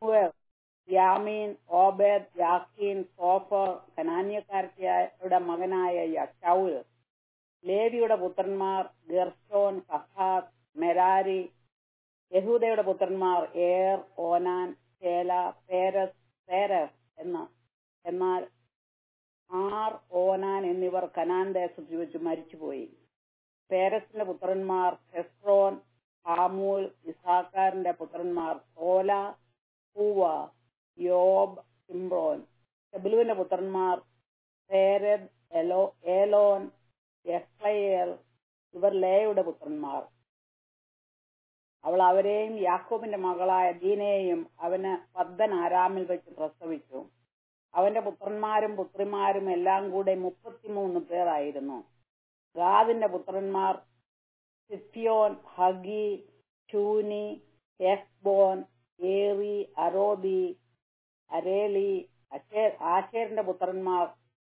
ഫെമുവേൽ യാമീൻ ഓബേദ് യാക്കീൻ സോഫർ കനാന്യക്കാരത്തിയുടെ മകനായ യ- ശൗൽ ലേവിയുടെ പുത്രന്മാർ ഗർഷോൻ കഹാത്ത് മെരാരി യഹൂദയുടെ പുത്രന്മാർ ഏർ ഓനാൻ ശേല പേരസ് പേരസ് എന്ന് എന്നാൽ ആർ ഓനാൻ എന്നിവർ കനാൻ ദേശത്ത് വെച്ച് മരിച്ചുപോയി പേരസിന്റെ പുത്രന്മാർ ഹെസ്രോൻ ഹാമൂൽ ഇസാക്കാറിന്റെ പുത്രന്മാർ തോല പൂവ യോബ് സിംബ്രോൻ സെബുലുവിന്റെ പുത്രന്മാർ പേരദ് എലോ ഏലോൻ എഫ്ലയേൽ ഇവർ ലേയുടെ പുത്രന്മാർ അവൾ അവരെയും യാക്കോബിന്റെ മകളായ ദീനയെയും അവന് പദ്ദൻ ആരാമിൽ വെച്ച് പ്രസവിച്ചു അവന്റെ പുത്രന്മാരും പുത്രിമാരും എല്ലാം കൂടെ മുപ്പത്തിമൂന്ന് പേരായിരുന്നു ഗാദിന്റെ പുത്രന്മാർ സിഫിയോൻ ഹഗി ചൂനി എഫ്ബോൻ ഏറി അരോബി അരേലി അശേ- ആശേറിന്റെ പുത്രന്മാർ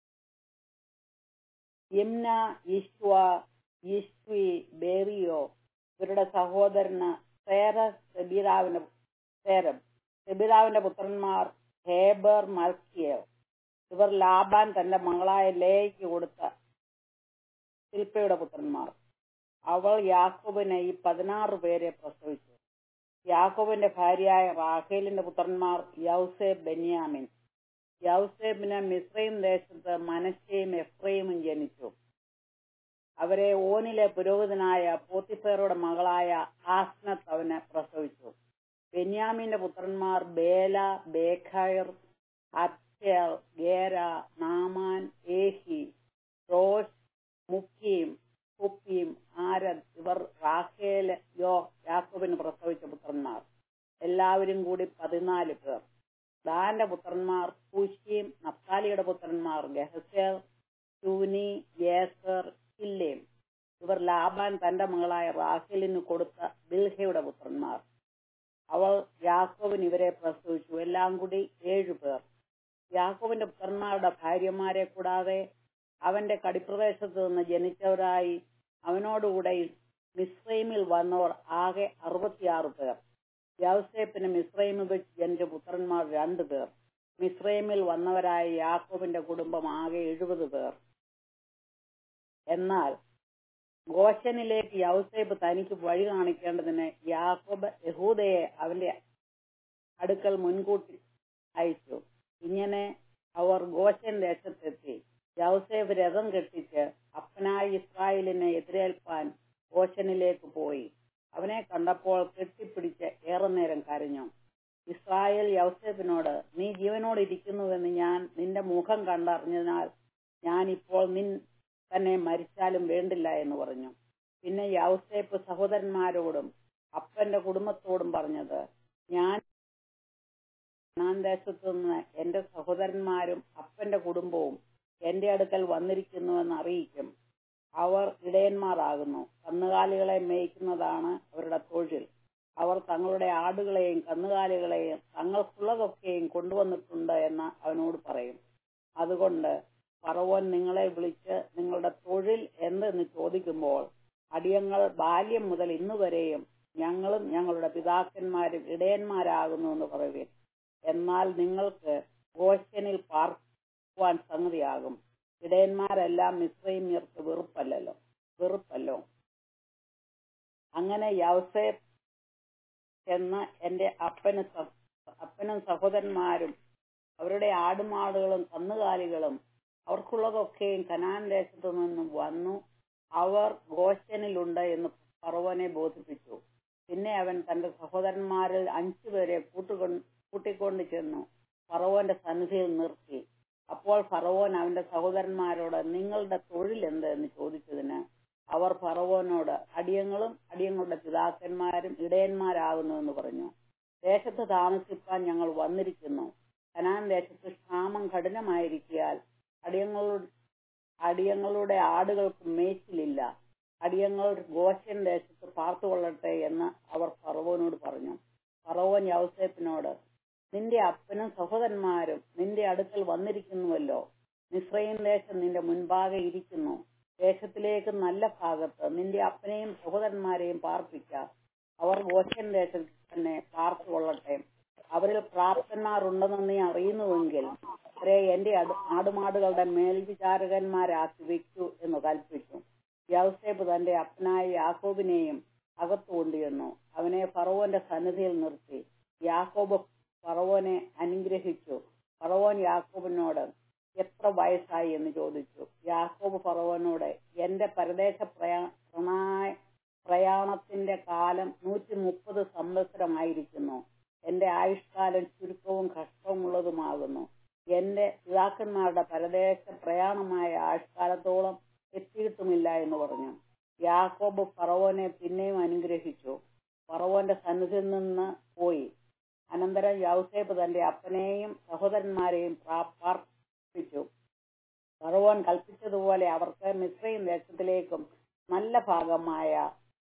യിംന ഇഷ്വ ഇഷ്വി ബേറിയോ ഇവരുടെ സഹോദരന് സേറസ് സെബിറാവിന്റെ സേരം സെബിറാവിന്റെ പുത്രന്മാർ ഹേബർ മൽക്കിയർ ഇവർ ലാബാൻ തന്റെ മകളായ ലേയ്ക്ക് കൊടുത്ത ശില്പയുടെ പുത്രന്മാർ അവൾ യാക്കോബിനെ ഈ പതിനാറ് പേരെ പ്രസവിച്ചു യാക്കോബിന്റെ ഭാര്യയായ റാഖേലിന്റെ പുത്രന്മാർ യൗസേബ് ബെന്യാമിൻ യൗസേബിന് മിസ്രൈം ദേശത്ത് മനശ്ശയും എഫ്രൈമും ജനിച്ചു അവരെ ഓനിലെ പുരോഹിതനായ പോത്തിഫേറുടെ മകളായ ആസ്നത്ത് അവന് പ്രസവിച്ചു ബെന്യാമിന്റെ പുത്രന്മാർ ബേല ബേഖയർ അത്യൽ ഗേര നാമാൻ ഏഹി റോഷ് മുക്കീം കുപ്പീം ആരദ് ഇവർ റാഖേല് യോ യാക്കോബിന് പ്രസവിച്ച പുത്രന്മാർ എല്ലാവരും കൂടി പതിനാല് പേർ ദാന്റെ പുത്രന്മാർ കൂശീം നഫ്താലിയുടെ പുത്രന്മാർ ഗഹസേർ ചൂനി യേസർ കില്ലേം ഇവർ ലാബാൻ തന്റെ മകളായ റാഖേലിന് കൊടുത്ത ബിൽഹയുടെ പുത്രന്മാർ അവൾ യാക്കോബിന് ഇവരെ പ്രസവിച്ചു എല്ലാം കൂടി ഏഴു പേർ യാക്കോബിന്റെ പുത്രന്മാരുടെ ഭാര്യമാരെ കൂടാതെ അവന്റെ കടിപ്രദേശത്ത് നിന്ന് ജനിച്ചവരായി അവനോടുകൂടെ മിസ്രൈമിൽ വന്നവർ ആകെ അറുപത്തിയാറ് പേർ യൗസേപ്പിന് മിസ്രൈമിൽ വെച്ച് ജനിച്ച പുത്രന്മാർ രണ്ടു പേർ മിസ്രൈമിൽ വന്നവരായ യാക്കോബിന്റെ കുടുംബം ആകെ എഴുപത് പേർ എന്നാൽ ഗോശനിലേക്ക് യൗസേപ്പ് തനിക്ക് വഴി കാണിക്കേണ്ടതിന് യാക്കോബ് യഹൂദയെ അവന്റെ അടുക്കൽ മുൻകൂട്ടി അയച്ചു ഇങ്ങനെ അവർ ഗോശൻ ദേശത്തെത്തി യൗസേഫ് രഥം കെട്ടിച്ച് അപ്പനായ ഇസ്രായേലിനെ എതിരേൽപ്പാൻ ഗോശനിലേക്ക് പോയി അവനെ കണ്ടപ്പോൾ കെട്ടിപ്പിടിച്ച് ഏറെ നേരം കരഞ്ഞു ഇസ്രായേൽ യൗസേഫിനോട് നീ ജീവനോട് ഇരിക്കുന്നുവെന്ന് ഞാൻ നിന്റെ മുഖം കണ്ടറിഞ്ഞതിനാൽ ഞാൻ ഇപ്പോൾ നിൻ തന്നെ മരിച്ചാലും വേണ്ടില്ല എന്ന് പറഞ്ഞു പിന്നെ യൗസേപ്പ് സഹോദരന്മാരോടും അപ്പന്റെ കുടുംബത്തോടും പറഞ്ഞത് ഞാൻ കനാൻ ദേശത്തു നിന്ന് എന്റെ സഹോദരന്മാരും അപ്പന്റെ കുടുംബവും എന്റെ അടുക്കൽ വന്നിരിക്കുന്നുവെന്ന് അറിയിക്കും അവർ ഇടയന്മാരാകുന്നു കന്നുകാലികളെ മേയ്ക്കുന്നതാണ് അവരുടെ തൊഴിൽ അവർ തങ്ങളുടെ ആടുകളെയും കന്നുകാലികളെയും തങ്ങൾക്കുള്ളതൊക്കെയും കൊണ്ടുവന്നിട്ടുണ്ട് എന്ന് അവനോട് പറയും അതുകൊണ്ട് പറവോൻ നിങ്ങളെ വിളിച്ച് നിങ്ങളുടെ തൊഴിൽ എന്തെന്ന് ചോദിക്കുമ്പോൾ അടിയങ്ങൾ ബാല്യം മുതൽ ഇന്നുവരെയും ഞങ്ങളും ഞങ്ങളുടെ പിതാക്കന്മാരും ഇടയന്മാരാകുന്നു എന്ന് പറയുവിൻ എന്നാൽ നിങ്ങൾക്ക് ഗോശനിൽ പാർക്കുവാൻ സംഗതിയാകും ഇടയന്മാരെല്ലാം മിശ്രൈമ്യർക്ക് വെറുപ്പല്ലല്ലോ വെറുപ്പല്ലോ അങ്ങനെ യൗസേപ്പ് എന്ന് എന്റെ അപ്പന് സ- അപ്പനും സഹോദരന്മാരും അവരുടെ ആടുമാടുകളും കന്നുകാലികളും അവർക്കുള്ളതൊക്കെയും കനാൻ ദേശത്തു നിന്നും വന്നു അവർ ഗോശനിലുണ്ട് എന്ന് ഫറവോനെ ബോധിപ്പിച്ചു പിന്നെ അവൻ തന്റെ സഹോദരന്മാരിൽ അഞ്ചുപേരെ കൂട്ടുകൊ കൂട്ടിക്കൊണ്ട് ചെന്നു ഫറവോന്റെ സന്നിധിയിൽ നിർത്തി അപ്പോൾ ഫറവോൻ അവന്റെ സഹോദരന്മാരോട് നിങ്ങളുടെ തൊഴിൽ എന്ത് എന്ന് ചോദിച്ചതിന് അവർ ഫറവോനോട് അടിയങ്ങളും അടിയങ്ങളുടെ പിതാക്കന്മാരും ഇടയന്മാരാകുന്നു എന്ന് പറഞ്ഞു ദേശത്ത് താമസിപ്പാൻ ഞങ്ങൾ വന്നിരിക്കുന്നു കനാൻ ദേശത്ത് ക്ഷാമം കഠിനമായിരിക്കിയാൽ അടിയങ്ങളുടെ അടിയങ്ങളുടെ ആടുകൾക്ക് മേച്ചിലില്ല അടിയങ്ങൾ ഗോശൻ ദേശത്ത് പാർത്തുകൊള്ളട്ടെ എന്ന് അവർ ഫറവോനോട് പറഞ്ഞു ഫറവോൻ യൗസേപ്പിനോട് നിന്റെ അപ്പനും സഹോദരന്മാരും നിന്റെ അടുക്കൽ വന്നിരിക്കുന്നുവല്ലോ മിശ്രയും ദേശം നിന്റെ മുൻപാകെ ഇരിക്കുന്നു ദേശത്തിലേക്ക് നല്ല ഭാഗത്ത് നിന്റെ അപ്പനെയും സഹോദരന്മാരെയും പാർപ്പിക്ക അവർ ഗോശൻ ദേശത്ത് തന്നെ പാർത്തുകൊള്ളട്ടെ അവരിൽ പ്രാപ്തന്മാർ ഉണ്ടെന്ന് നീ അറിയുന്നുവെങ്കിൽ അവരെ എന്റെ അടു- ആടുമാടുകളുടെ മേൽവിചാരകന്മാരാക്കി വെക്കൂ എന്ന് കൽപ്പിച്ചു യൗസേപ്പ് തന്റെ അപ്പനായ യാക്കോബിനെയും അകത്തു കൊണ്ടുവന്നു അവനെ ഫറവോന്റെ സന്നിധിയിൽ നിർത്തി യാക്കോബ് ഫറവോനെ അനുഗ്രഹിച്ചു ഫറവോൻ യാക്കോബിനോട് എത്ര വയസ്സായി എന്ന് ചോദിച്ചു യാക്കോബ് ഫറവോനോട് എന്റെ പരദേശ പ്രയാ പ്രണായ- പ്രയാണത്തിന്റെ കാലം നൂറ്റി മുപ്പത് സംവത്സരമായിരിക്കുന്നു എന്റെ ആയുഷ്കാലം ചുരുക്കവും കഷ്ടവുമുള്ളതുമാകുന്നു എന്റെ പിതാക്കന്മാരുടെ പരദേശ പ്രയാണമായ ആയുഷ്കാലത്തോളം എത്തിയിട്ടുമില്ല എന്ന് പറഞ്ഞു യാക്കോബ് ഫറവോനെ പിന്നെയും അനുഗ്രഹിച്ചു ഫറവോന്റെ സന്നിധിയിൽ നിന്ന് പോയി അനന്തരം യൗസേപ്പ് തന്റെ അപ്പനെയും സഹോദരന്മാരെയും പ്രാ- പ്രാർത്ഥിച്ചു ഫറവോൻ കൽപ്പിച്ചതുപോലെ അവർക്ക് മിശ്രയും ദേശത്തിലേക്കും നല്ല ഭാഗമായ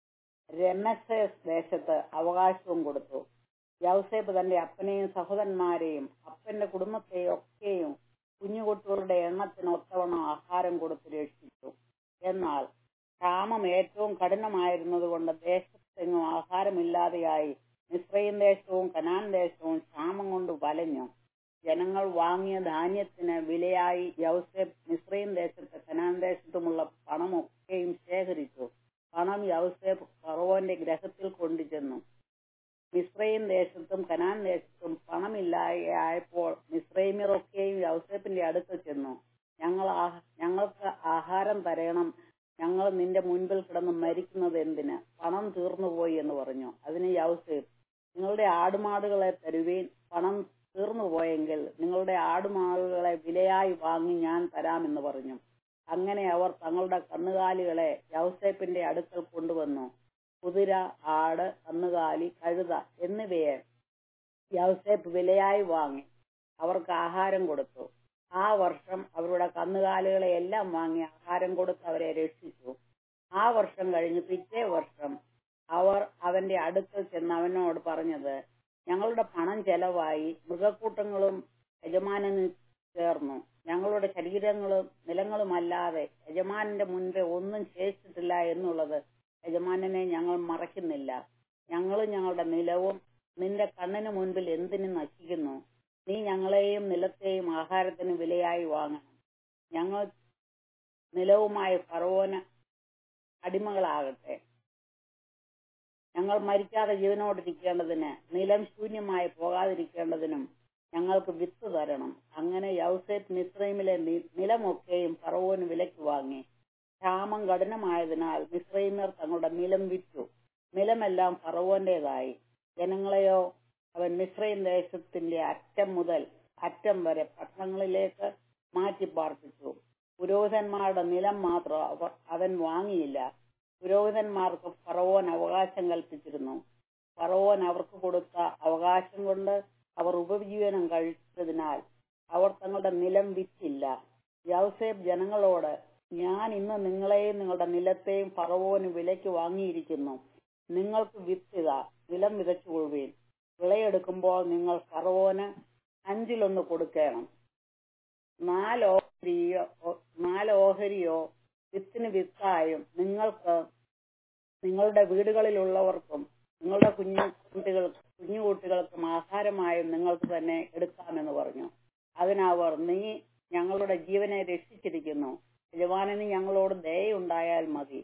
രമസേസ് ദേശത്ത് അവകാശവും കൊടുത്തു യൗസേപ്പ് തന്റെ അപ്പനെയും സഹോദരന്മാരെയും അപ്പന്റെ കുടുംബത്തെയും ഒക്കെയും കുഞ്ഞുകുട്ടികളുടെ എണ്ണത്തിന് ഒത്തവണ്ണം ആഹാരം കൊടുത്ത് രക്ഷിച്ചു എന്നാൽ ക്ഷാമം ഏറ്റവും കഠിനമായിരുന്നതുകൊണ്ട് ദേശത്തെങ്ങും ആഹാരമില്ലാതെയായി മിശ്രയും ദേശവും കനാൻ ദേശവും ക്ഷാമം കൊണ്ട് വലഞ്ഞു ജനങ്ങൾ വാങ്ങിയ ധാന്യത്തിന് വിലയായി യൗസേപ്പ് മിശ്രയും ദേശത്ത് കനാൻ ദേശത്തുമുള്ള പണമൊക്കെയും ശേഖരിച്ചു പണം യൗസേപ്പ് ഫറവോന്റെ ഗ്രഹത്തിൽ കൊണ്ടുചെന്നു മിശ്രയും ദേശത്തും കനാൻ ദേശത്തും പണമില്ലായപ്പോൾ മിശ്രൈമ്യറൊക്കെയും യൗസേപ്പിന്റെ അടുത്ത് ചെന്നു ഞങ്ങൾ ആഹ- ഞങ്ങൾക്ക് ആഹാരം തരണം ഞങ്ങൾ നിന്റെ മുൻപിൽ കിടന്ന് മരിക്കുന്നത് എന്തിന് പണം തീർന്നുപോയി എന്ന് പറഞ്ഞു അതിന് യൗസേപ്പ് നിങ്ങളുടെ ആടുമാടുകളെ തരുവീൻ പണം തീർന്നുപോയെങ്കിൽ നിങ്ങളുടെ ആടുമാടുകളെ വിലയായി വാങ്ങി ഞാൻ തരാമെന്ന് പറഞ്ഞു അങ്ങനെ അവർ തങ്ങളുടെ കന്നുകാലികളെ യൗസേപ്പിന്റെ അടുക്കൽ കൊണ്ടുവന്നു കുതിര ആട് കന്നുകാലി കഴുത എന്നിവയെ യൗസേപ്പ് വിലയായി വാങ്ങി അവർക്ക് ആഹാരം കൊടുത്തു ആ വർഷം അവരുടെ കന്നുകാലികളെ എല്ലാം വാങ്ങി ആഹാരം കൊടുത്ത് അവരെ രക്ഷിച്ചു ആ വർഷം കഴിഞ്ഞ് പിറ്റേ വർഷം അവർ അവന്റെ അടുക്കൽ ചെന്ന് അവനോട് പറഞ്ഞത് ഞങ്ങളുടെ പണം ചെലവായി മൃഗക്കൂട്ടങ്ങളും യജമാനന് ചേർന്നു ഞങ്ങളുടെ ശരീരങ്ങളും നിലങ്ങളുമല്ലാതെ യജമാനന്റെ മുൻപേ ഒന്നും ശേഷിച്ചിട്ടില്ല എന്നുള്ളത് യജമാനനെ ഞങ്ങൾ മറയ്ക്കുന്നില്ല ഞങ്ങളും ഞങ്ങളുടെ നിലവും നിന്റെ കണ്ണിന് മുൻപിൽ എന്തിനു നശിക്കുന്നു നീ ഞങ്ങളെയും നിലത്തെയും ആഹാരത്തിന് വിലയായി വാങ്ങണം ഞങ്ങൾ നിലവുമായി ഫറവോന് അടിമകളാകട്ടെ ഞങ്ങൾ മരിക്കാതെ ജീവനോടിരിക്കേണ്ടതിന് നിലം ശൂന്യമായി പോകാതിരിക്കേണ്ടതിനും ഞങ്ങൾക്ക് വിത്ത് തരണം അങ്ങനെ യൗസേറ്റ് മിശ്രൈമിലെ നി- നിലമൊക്കെയും ഫറവോന് വിലയ്ക്ക് വാങ്ങി ക്ഷാമം കഠിനമായതിനാൽ മിശ്രൈമർ തങ്ങളുടെ നിലം വിറ്റു നിലമെല്ലാം ഫറവോന്റേതായി ജനങ്ങളെയോ അവൻ മിശ്രൈം ദേശത്തിന്റെ അറ്റം മുതൽ അറ്റം വരെ പട്ടണങ്ങളിലേക്ക് മാറ്റി പാർപ്പിച്ചു പുരോഹിതന്മാരുടെ നിലം മാത്രം അവർ അവൻ വാങ്ങിയില്ല പുരോഹിതന്മാർക്ക് ഫറവോൻ അവകാശം കൽപ്പിച്ചിരുന്നു ഫറവോൻ അവർക്ക് കൊടുത്ത അവകാശം കൊണ്ട് അവർ ഉപജീവനം കഴിച്ചതിനാൽ അവർ തങ്ങളുടെ നിലം വിറ്റില്ല യൗസേബ് ജനങ്ങളോട് ഞാൻ ഇന്ന് നിങ്ങളെയും നിങ്ങളുടെ നിലത്തെയും ഫറവോന് വിലയ്ക്ക് വാങ്ങിയിരിക്കുന്നു നിങ്ങൾക്ക് വിത്തിത നിലം വിതച്ചുകൊള്ളുവീൻ വിളയെടുക്കുമ്പോൾ നിങ്ങൾ ഫറവോന് അഞ്ചിലൊന്ന് കൊടുക്കണം നാല് ഓഹരിയോ നാല് ഓഹരിയോ വിത്തിന് വിത്തായും നിങ്ങൾക്ക് നിങ്ങളുടെ വീടുകളിലുള്ളവർക്കും നിങ്ങളുടെ കുഞ്ഞു കുട്ടികൾ കുഞ്ഞുകുട്ടികൾക്കും ആഹാരമായും നിങ്ങൾക്ക് തന്നെ എടുക്കാമെന്ന് പറഞ്ഞു അതിനവർ നീ ഞങ്ങളുടെ ജീവനെ രക്ഷിച്ചിരിക്കുന്നു യജമാനന് ഞങ്ങളോട് ദയുണ്ടായാൽ മതി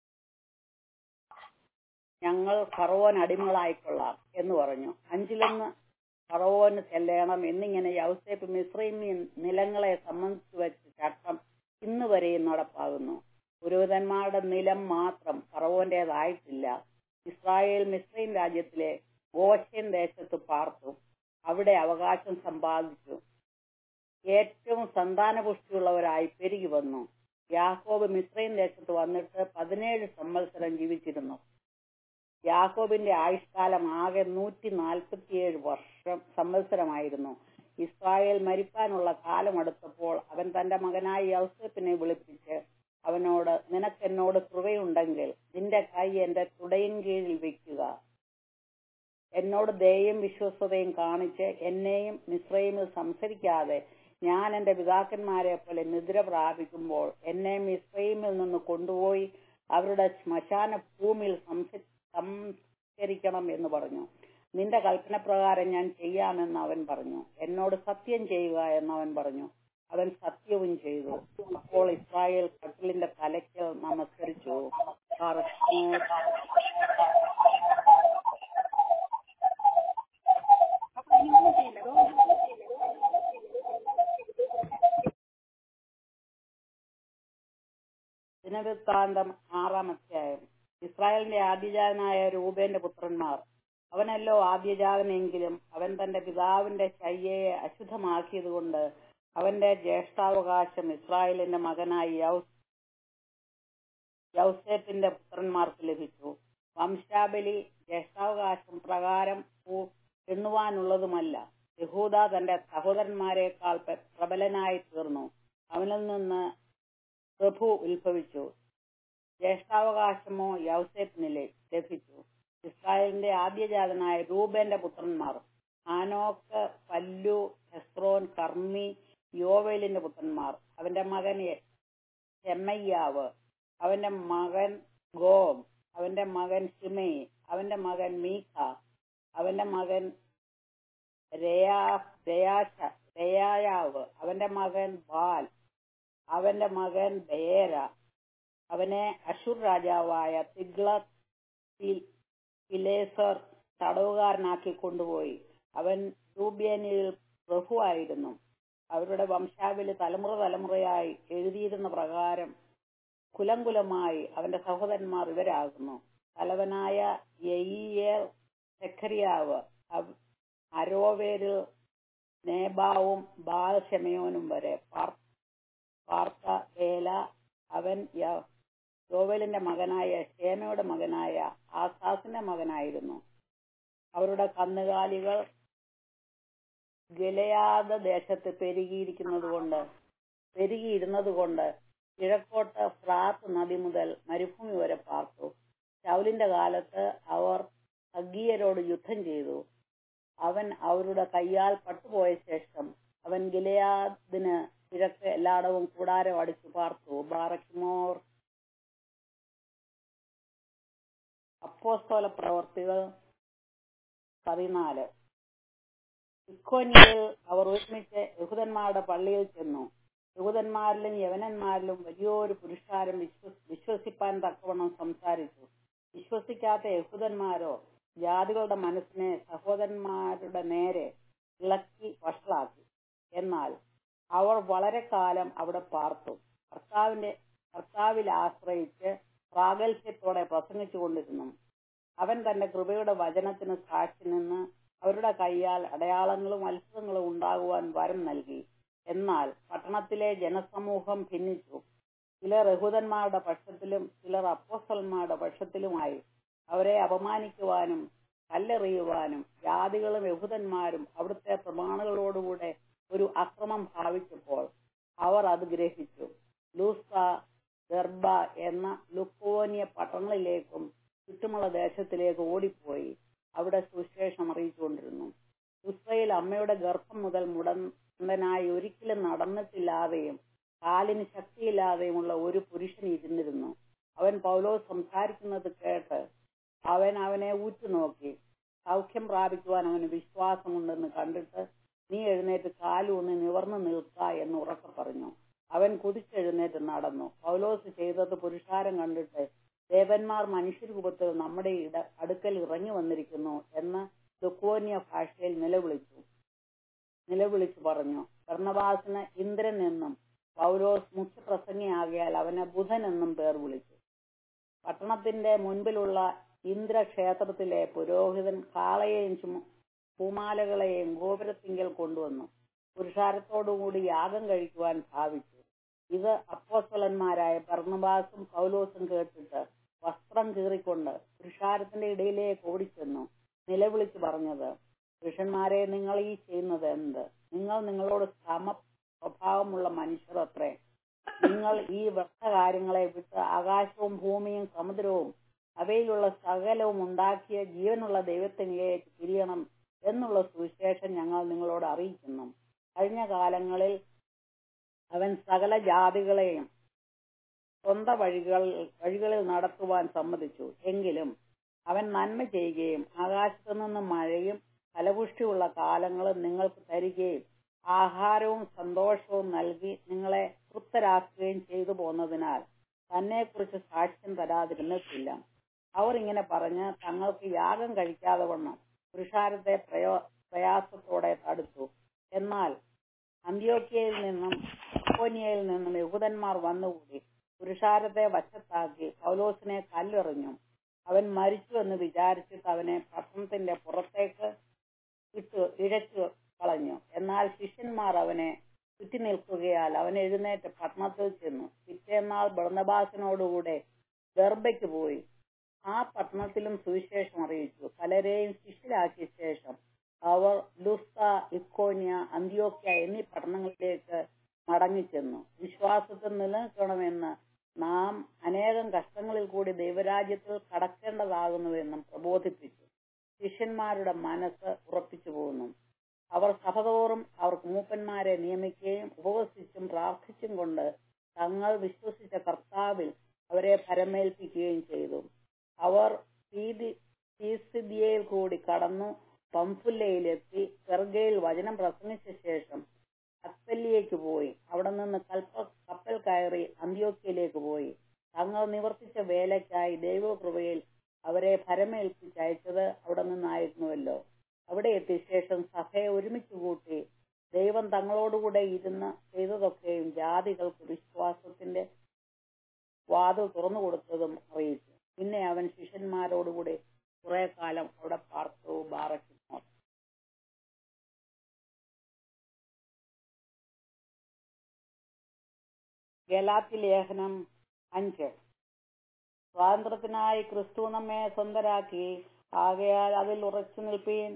ഞങ്ങൾ ഫറവോൻ അടിമകളായിക്കൊള്ളാം എന്ന് പറഞ്ഞു അഞ്ചിലൊന്ന് ഫറവോന് ചെല്ലണം എന്നിങ്ങനെ യൗസേപ്പ് മിശ്രീമിൻ നിലങ്ങളെ സംബന്ധിച്ചു വെച്ച ചട്ടം ഇന്ന് വരെയും നടപ്പാകുന്നു പുരോഹിതന്മാരുടെ നിലം മാത്രം ഫറവോന്റേതായിട്ടില്ല ഇസ്രായേൽ മിശ്രീം രാജ്യത്തിലെ ഗോഷ്യൻ ദേശത്ത് പാർത്തു അവിടെ അവകാശം സമ്പാദിച്ചു ഏറ്റവും സന്താനപുഷ്ടിയുള്ളവരായി പെരുകി വന്നു യാക്കോബ് മിശ്രീം ദേശത്ത് വന്നിട്ട് പതിനേഴ് സംവത്സരം ജീവിച്ചിരുന്നു യാക്കോബിന്റെ ആയുഷ്കാലം ആകെ നൂറ്റി നാൽപ്പത്തിയേഴ് വർഷം സംവത്സരമായിരുന്നു ഇസ്രായേൽ മരിപ്പാനുള്ള കാലം അടുത്തപ്പോൾ അവൻ തന്റെ മകനായ യൗസേപ്പിനെ വിളിപ്പിച്ച് അവനോട് നിനക്കെന്നോട് കൃപയുണ്ടെങ്കിൽ നിന്റെ കൈ എന്റെ തുടയിൻ കീഴിൽ വെക്കുക എന്നോട് ദയയും വിശ്വസ്തതയും കാണിച്ച് എന്നെയും മിശ്രൈമിൽ സംസരിക്കാതെ ഞാൻ എന്റെ പിതാക്കന്മാരെ പോലെ നിദ്ര പ്രാപിക്കുമ്പോൾ എന്നെ മിശ്രൈമിൽ നിന്ന് കൊണ്ടുപോയി അവരുടെ ശ്മശാന ഭൂമിയിൽ സംസ- സംസ്കരിക്കണം എന്ന് പറഞ്ഞു നിന്റെ കൽപ്പനപ്രകാരം ഞാൻ ചെയ്യാമെന്ന് അവൻ പറഞ്ഞു എന്നോട് സത്യം ചെയ്യുക എന്ന് അവൻ പറഞ്ഞു അവൻ സത്യവും ചെയ്തു അപ്പോൾ ഇസ്രായേൽ കട്ടിലിന്റെ തലയ്ക്കൽ നമസ്കരിച്ചു പാർശ്വ- ദിനവൃത്താന്തം ആറാം അധ്യായം ഇസ്രായേലിന്റെ ആദ്യജാതനായ രൂപേന്റെ പുത്രന്മാർ അവനല്ലോ ആദ്യജാതനെങ്കിലും അവൻ തന്റെ പിതാവിന്റെ ശയ്യയെ അശുദ്ധമാക്കിയതുകൊണ്ട് അവന്റെ ജ്യേഷ്ഠാവകാശം ഇസ്രായേലിന്റെ മകനായി യൗസ് യൗസേപ്പിന്റെ പുത്രന്മാർക്ക് ലഭിച്ചു വംശാബലി ജ്യേഷ്ഠാവകാശം പ്രകാരം പൂ- എണ്ണുവാനുള്ളതുമല്ല യഹൂദ തന്റെ സഹോദരന്മാരെക്കാൾ പ്ര- പ്രബലനായി തീർന്നു അവനിൽ നിന്ന് പ്രഭു ഉത്ഭവിച്ചു ജ്യേഷ്ഠാവകാശമോ യൗസേപ്പിന് ല- ലഭിച്ചു ഇസ്രായേലിന്റെ ആദ്യജാതനായ രൂപേന്റെ പുത്രന്മാർ ആനോക്ക് പല്ലു ഹെസ്രോൻ കർമ്മി യോവേലിന്റെ പുത്രന്മാർ അവന്റെ മകൻ എമ്മയ്യാവ് അവന്റെ മകൻ ഗോം അവന്റെ മകൻ ഷിമേ അവന്റെ മകൻ മീഖ അവന്റെ മകൻ രയാ- രയാശ രയായാവ് അവന്റെ മകൻ ബാൽ അവന്റെ മകൻ ബേര അവനെ അഷുർ രാജാവായ തിഗ്ലത് പിലേസർ തടവുകാരനാക്കി കൊണ്ടുപോയി അവൻ രൂബ്യനിൽ പ്രഭുവായിരുന്നു അവരുടെ വംശാവലി തലമുറ തലമുറയായി എഴുതിയിരുന്ന പ്രകാരം കുലം കുലമായി അവന്റെ സഹോദരന്മാർ ഇവരാകുന്നു തലവനായ യയിയേൽ സെഖരിയാവ് അവ- അരോവേരിൽ നേബാവും ബാൽഷെമയോനും വരെ പാർ- പാർത്ത ഏല അവൻ യ- യോവേലിന്റെ മകനായ ഷേമയുടെ മകനായ ആസാസിന്റെ മകനായിരുന്നു അവരുടെ കന്നുകാലികൾ ഗലയാദ ദേശത്ത് പെരുകിയിരിക്കുന്നത് കൊണ്ട് പെരുകിയിരുന്നത് കൊണ്ട് കിഴക്കോട്ട് ഫ്രാത്ത് നദി മുതൽ മരുഭൂമി വരെ പാർത്തു ശൗലിന്റെ കാലത്ത് അവർ അഗീയരോട് യുദ്ധം ചെയ്തു അവൻ അവരുടെ കയ്യാൽ പട്ടുപോയ ശേഷം അവൻ ഗിലയാദിന് കിഴക്ക് എല്ലായിടവും കൂടാരം അടിച്ചു പാർത്തു ബാറക്കിമോർ അപ്പോസ്തോല പ്രവർത്തികൾ പതിനാല് ഇക്കോന്യയിൽ അവർ ഒരുമിച്ച് യഹൂദന്മാരുടെ പള്ളിയിൽ ചെന്നു യഹൂദന്മാരിലും യവനന്മാരിലും വലിയൊരു പുരുഷാരം വിശ്വ- വിശ്വസിപ്പാൻ തക്കവണ്ണം സംസാരിച്ചു വിശ്വസിക്കാത്ത യഹൂദന്മാരോ ജാതികളുടെ മനസ്സിനെ സഹോദരന്മാരുടെ നേരെ ഇളക്കി വഷളാക്കി എന്നാൽ അവർ വളരെ കാലം അവിടെ പാർത്തു കർത്താവിന്റെ കർത്താവിൽ ആശ്രയിച്ച് പ്രാഗൽഭ്യത്തോടെ പ്രസംഗിച്ചു കൊണ്ടിരുന്നു അവൻ തന്റെ കൃപയുടെ വചനത്തിന് സാക്ഷി നിന്ന് അവരുടെ കൈയാൽ അടയാളങ്ങളും അത്ഭുതങ്ങളും ഉണ്ടാകുവാൻ വരം നൽകി എന്നാൽ പട്ടണത്തിലെ ജനസമൂഹം ഭിന്നിച്ചു ചിലർ യഹൂദന്മാരുടെ പക്ഷത്തിലും ചിലർ അപ്പോസ്തലന്മാരുടെ പക്ഷത്തിലുമായി അവരെ അപമാനിക്കുവാനും കല്ലെറിയുവാനും ജാതികളും യഹൂദന്മാരും അവിടുത്തെ പ്രമാണങ്ങളോടുകൂടെ ഒരു അക്രമം ഭാവിച്ചപ്പോൾ അവർ അത് ഗ്രഹിച്ചു ലൂസ്ത ദർബ എന്ന ലുക്കോനിയ പട്ടണങ്ങളിലേക്കും ചുറ്റുമുള്ള ദേശത്തിലേക്ക് ഓടിപ്പോയി അവിടെ സുവിശേഷം അറിയിച്ചുകൊണ്ടിരുന്നു ഇസ്രയേൽ അമ്മയുടെ ഗർഭം മുതൽ മുടന്തനായി ഒരിക്കലും നടന്നിട്ടില്ലാതെയും കാലിന് ശക്തിയില്ലാതെയുമുള്ള ഒരു പുരുഷൻ ഇരുന്നിരുന്നു അവൻ പൗലോസ് സംസാരിക്കുന്നത് കേട്ട് അവൻ അവനെ ഉറ്റുനോക്കി സൗഖ്യം പ്രാപിക്കുവാൻ അവന് വിശ്വാസമുണ്ടെന്ന് കണ്ടിട്ട് നീ എഴുന്നേറ്റ് കാലൂന്നി നിവർന്നു നിൽക്ക എന്ന് ഉറക്കെ പറഞ്ഞു അവൻ കുതിച്ചെഴുന്നേറ്റ് നടന്നു പൗലോസ് ചെയ്തത് പുരുഷാരം കണ്ടിട്ട് ദേവന്മാർ മനുഷ്യരൂപത്തിൽ നമ്മുടെ ഇട അടുക്കൽ ഇറങ്ങി വന്നിരിക്കുന്നു എന്ന് ലുക്കോന്യ ഭാഷയിൽ നിലവിളിച്ചു നിലവിളിച്ചു പറഞ്ഞു ഭർണവാസിന് ഇന്ദ്രൻ എന്നും പൗലോസ് മുഖ്യപ്രസംഗിയാകിയാൽ അവനെ ബുധൻ എന്നും പേർ വിളിച്ചു പട്ടണത്തിന്റെ മുൻപിലുള്ള ഇന്ദ്രക്ഷേത്രത്തിലെ പുരോഹിതൻ കാളയെയും ചുമ പൂമാലകളെയും ഗോപുരത്തിങ്കൽ കൊണ്ടുവന്നു പുരുഷാരത്തോടുകൂടി യാഗം കഴിക്കുവാൻ ഭാവിച്ചു ഇത് അപ്പോസ്തലന്മാരായ ബർണബാസും പൗലോസും കേട്ടിട്ട് വസ്ത്രം കീറിക്കൊണ്ട് പുരുഷാരത്തിന്റെ ഇടയിലേക്ക് ഓടിച്ചെന്നു നിലവിളിച്ചു പറഞ്ഞത് പുരുഷന്മാരെ നിങ്ങൾ ഈ ചെയ്യുന്നത് എന്ത് നിങ്ങൾ നിങ്ങളോട് സമ സ്വഭാവമുള്ള മനുഷ്യർ അത്രേ നിങ്ങൾ ഈ വ്യർത്ഥകാര്യങ്ങളെ വിട്ട് ആകാശവും ഭൂമിയും സമുദ്രവും അവയിലുള്ള സകലവും ഉണ്ടാക്കിയ ജീവനുള്ള ദൈവത്തിലേക്ക് തിരിയണം എന്നുള്ള സുവിശേഷം ഞങ്ങൾ നിങ്ങളോട് അറിയിക്കുന്നു കഴിഞ്ഞ കാലങ്ങളിൽ അവൻ സകല ജാതികളെയും സ്വന്തം വഴികൾ വഴികളിൽ നടത്തുവാൻ സമ്മതിച്ചു എങ്കിലും അവൻ നന്മ ചെയ്യുകയും ആകാശത്തു നിന്ന് മഴയും ഫലപുഷ്ടിയുള്ള കാലങ്ങളും നിങ്ങൾക്ക് തരികയും ആഹാരവും സന്തോഷവും നൽകി നിങ്ങളെ തൃപ്തരാക്കുകയും ചെയ്തു പോന്നതിനാൽ തന്നെക്കുറിച്ച് സാക്ഷ്യം തരാതിരുന്നിട്ടില്ല അവർ ഇങ്ങനെ പറഞ്ഞ് തങ്ങൾക്ക് യാഗം കഴിക്കാതെ വണ്ണം പുരുഷാരത്തെ പ്രയോ പ്രയാസത്തോടെ തടുത്തു എന്നാൽ അന്ത്യോക്യയിൽ നിന്നും അപ്പോനിയയിൽ നിന്നും യഹൂദന്മാർ വന്നുകൂടി പുരുഷാരത്തെ വശത്താക്കി പൗലോസിനെ കല്ലെറിഞ്ഞു അവൻ മരിച്ചു എന്ന് വിചാരിച്ചിട്ട് അവനെ പട്ടണത്തിന്റെ പുറത്തേക്ക് ഇട്ട് ഇഴച്ചു കളഞ്ഞു എന്നാൽ ശിഷ്യന്മാർ അവനെ ചുറ്റി നിൽക്കുകയാൽ അവൻ എഴുന്നേറ്റ് പട്ടണത്തിൽ ചെന്നു പിറ്റേന്നാൾ ബർണബാസിനോടുകൂടെ ദർബയ്ക്ക് പോയി ആ പട്ടണത്തിലും സുവിശേഷം അറിയിച്ചു പലരെയും ശിഷ്യരാക്കിയ ശേഷം അവർ ലുസ്ത ഇക്കോന്യ അന്ത്യോക്യ എന്നീ പട്ടണങ്ങളിലേക്ക് മടങ്ങിച്ചെന്നു വിശ്വാസത്തിൽ നിലനിൽക്കണമെന്ന് നാം അനേകം കഷ്ടങ്ങളിൽ കൂടി ദൈവരാജ്യത്തിൽ കടക്കേണ്ടതാകുന്നുവെന്നും പ്രബോധിപ്പിച്ചു ശിഷ്യന്മാരുടെ മനസ്സ് ഉറപ്പിച്ചു പോകുന്നു അവർ സഭതോറും അവർക്ക് മൂപ്പന്മാരെ നിയമിക്കുകയും ഉപവസിച്ചും പ്രാർത്ഥിച്ചും കൊണ്ട് തങ്ങൾ വിശ്വസിച്ച കർത്താവിൽ അവരെ പരമേൽപ്പിക്കുകയും ചെയ്തു അവർ പീസിദിയയിൽ കൂടി കടന്നു പംഫുല്ലയിലെത്തി പെർഗയിൽ വചനം പ്രസംഗിച്ച ശേഷം അത്തല്ലിയേക്ക് പോയി അവിടെ നിന്ന് കൽപ്പ കപ്പൽ കയറി അന്ത്യോക്യയിലേക്ക് പോയി തങ്ങൾ നിവർത്തിച്ച വേലയ്ക്കായി ദൈവകൃപയിൽ അവരെ ഭരമേൽപ്പിച്ചയച്ചത് അവിടെ നിന്നായിരുന്നുവല്ലോ അവിടെ എത്തിയ ശേഷം സഭയെ ഒരുമിച്ച് കൂട്ടി ദൈവം തങ്ങളോടുകൂടെ ഇരുന്ന് ചെയ്തതൊക്കെയും ജാതികൾക്ക് വിശ്വാസത്തിന്റെ വാതിൽ തുറന്നു കൊടുത്തതും അറിയിച്ചു പിന്നെ അവൻ ശിഷ്യന്മാരോടുകൂടി കുറെ കാലം അവിടെ പാർത്തു ബാറയ്ക്കുന്നു ഗലാത്തി ലേഖനം അഞ്ച് സ്വാതന്ത്ര്യത്തിനായി ക്രിസ്തു നമ്മെ സ്വന്തരാക്കി ആകയാൽ അതിൽ ഉറച്ചു നിൽപ്പീൻ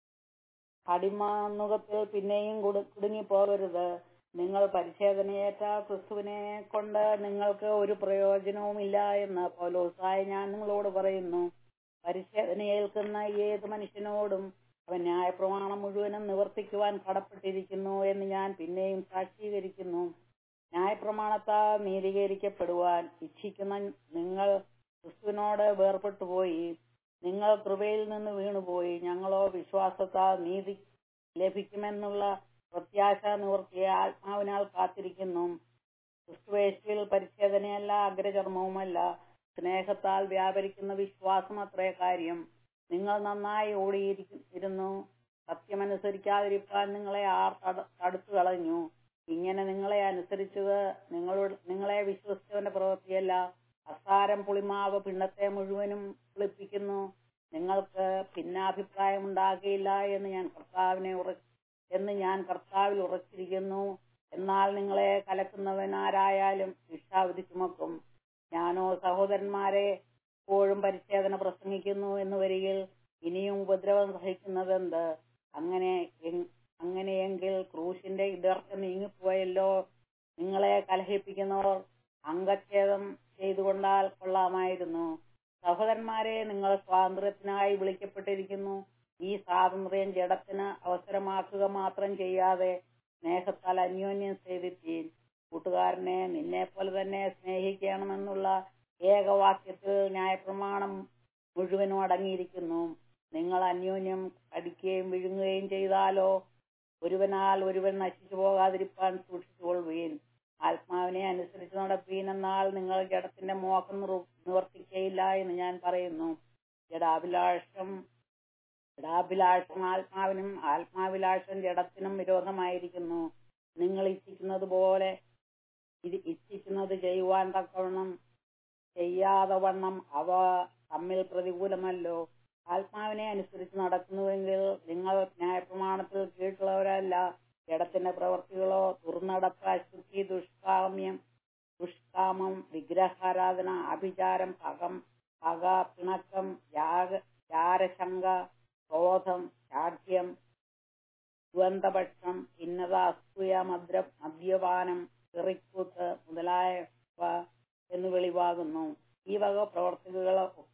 അടിമാനുഖത്തിൽ പിന്നെയും കുടുങ്ങിപ്പോകരുത് നിങ്ങൾ പരിച്ഛേദനയേറ്റ ക്രിസ്തുവിനെ കൊണ്ട് നിങ്ങൾക്ക് ഒരു പ്രയോജനവുമില്ല എന്ന് പൗലോസായി ഞാൻ നിങ്ങളോട് പറയുന്നു പരിച്ഛേദനയേൽക്കുന്ന ഏത് മനുഷ്യനോടും അവൻ ന്യായപ്രമാണം മുഴുവനും നിവർത്തിക്കുവാൻ കടപ്പെട്ടിരിക്കുന്നു എന്ന് ഞാൻ പിന്നെയും സാക്ഷീകരിക്കുന്നു ന്യായപ്രമാണത്താൽ നീതീകരിക്കപ്പെടുവാൻ ഇച്ഛിക്കുന്ന നിങ്ങൾ ക്രിസ്തുവിനോട് വേർപെട്ടുപോയി നിങ്ങൾ കൃപയിൽ നിന്ന് വീണുപോയി ഞങ്ങളോ വിശ്വാസത്താൽ നീതി ലഭിക്കുമെന്നുള്ള പ്രത്യാശ നിവർത്തിയ ആത്മാവിനാൽ കാത്തിരിക്കുന്നു ക്രിസ്തുവേശിയിൽ പരിച്ഛേദനയല്ല അഗ്രചർമ്മവുമല്ല സ്നേഹത്താൽ വ്യാപരിക്കുന്ന വിശ്വാസം അത്രേ കാര്യം നിങ്ങൾ നന്നായി ഓടിയിരുന്നു സത്യമനുസരിക്കാതിരിക്കാൻ നിങ്ങളെ ആർ തടുത്തു കളഞ്ഞു ഇങ്ങനെ നിങ്ങളെ അനുസരിച്ചത് നിങ്ങളോട് നിങ്ങളെ വിശ്വസിച്ചവന്റെ പ്രവൃത്തിയല്ല അസാരം പുളിമാവ് പിണ്ടത്തെ മുഴുവനും പുളിപ്പിക്കുന്നു നിങ്ങൾക്ക് ഭിന്നാഭിപ്രായം ഉണ്ടാകില്ല എന്ന് ഞാൻ കർത്താവിനെ ഉറ എന്ന് ഞാൻ കർത്താവിൽ ഉറച്ചിരിക്കുന്നു എന്നാൽ നിങ്ങളെ കലക്കുന്നവനാരായാലും ശിക്ഷാവിധി ചുമക്കും ഞാനോ സഹോദരന്മാരെ എപ്പോഴും പരിച്ഛേദന പ്രസംഗിക്കുന്നു എന്ന് വരികിൽ ഇനിയും ഉപദ്രവം സഹിക്കുന്നതെന്ത് അങ്ങനെ അങ്ങനെയെങ്കിൽ ക്രൂശിന്റെ ഇടർച്ച നീങ്ങിപ്പോയല്ലോ നിങ്ങളെ കലഹിപ്പിക്കുന്നവർ അംഗച്ഛേദം ചെയ്തുകൊണ്ടാൽ കൊള്ളാമായിരുന്നു സഹോദരന്മാരെ നിങ്ങൾ സ്വാതന്ത്ര്യത്തിനായി വിളിക്കപ്പെട്ടിരിക്കുന്നു ഈ സ്വാതന്ത്ര്യം ജഡത്തിന് അവസരമാക്കുക മാത്രം ചെയ്യാതെ സ്നേഹത്താൽ അന്യോന്യം സേവിപ്പീൻ കൂട്ടുകാരനെ നിന്നെ പോലെ തന്നെ സ്നേഹിക്കണമെന്നുള്ള ഏകവാക്യത്തിൽ ന്യായപ്രമാണം മുഴുവനും അടങ്ങിയിരിക്കുന്നു നിങ്ങൾ അന്യോന്യം കടിക്കുകയും വിഴുങ്ങുകയും ചെയ്താലോ ഒരുവനാൽ ഒരുവൻ നശിച്ചു പോകാതിരിപ്പാൻ സൂക്ഷിച്ചുകൊള്ളുകയും ആത്മാവിനെ അനുസരിച്ച് നടപ്പീൻ എന്നാൽ നിങ്ങൾ ജഡത്തിന്റെ മോഹം നിവർത്തിക്കയില്ല എന്ന് ഞാൻ പറയുന്നു ജഡാഭിലാഷം ജഡാഭിലാഷം ആത്മാവിനും ആത്മാഭിലാഷം ജഡത്തിനും വിരോധമായിരിക്കുന്നു നിങ്ങൾ ഇച്ഛിക്കുന്നത് പോലെ ഇത് ഇച്ഛിക്കുന്നത് ചെയ്യുവാൻ തക്കവണ്ണം ചെയ്യാതെ വണ്ണം അവ തമ്മിൽ പ്രതികൂലമല്ലോ ആത്മാവിനെ അനുസരിച്ച് നടക്കുന്നുവെങ്കിൽ നിങ്ങൾ ന്യായപ്രമാണത്തിൽ കീഴുള്ളവരല്ല ജഡത്തിന്റെ പ്രവർത്തികളോ ദുർനടപ്പ് അശുദ്ധി ദുഷ്കാമ്യം ദുഷ്കാമം വിഗ്രഹാരാധന അഭിചാരം പകം പക പിണക്കം ജാരശങ്ക ക്രോധം ശാഠ്യം ദ്വന്ദ്പക്ഷം ഭിന്നത അസൂയ മദ്ര മദ്യപാനം ചെറിക്കൂത്ത് മുതലായവ എന്ന് വെളിവാകുന്നു ഈ വക പ്രവർത്തികൾ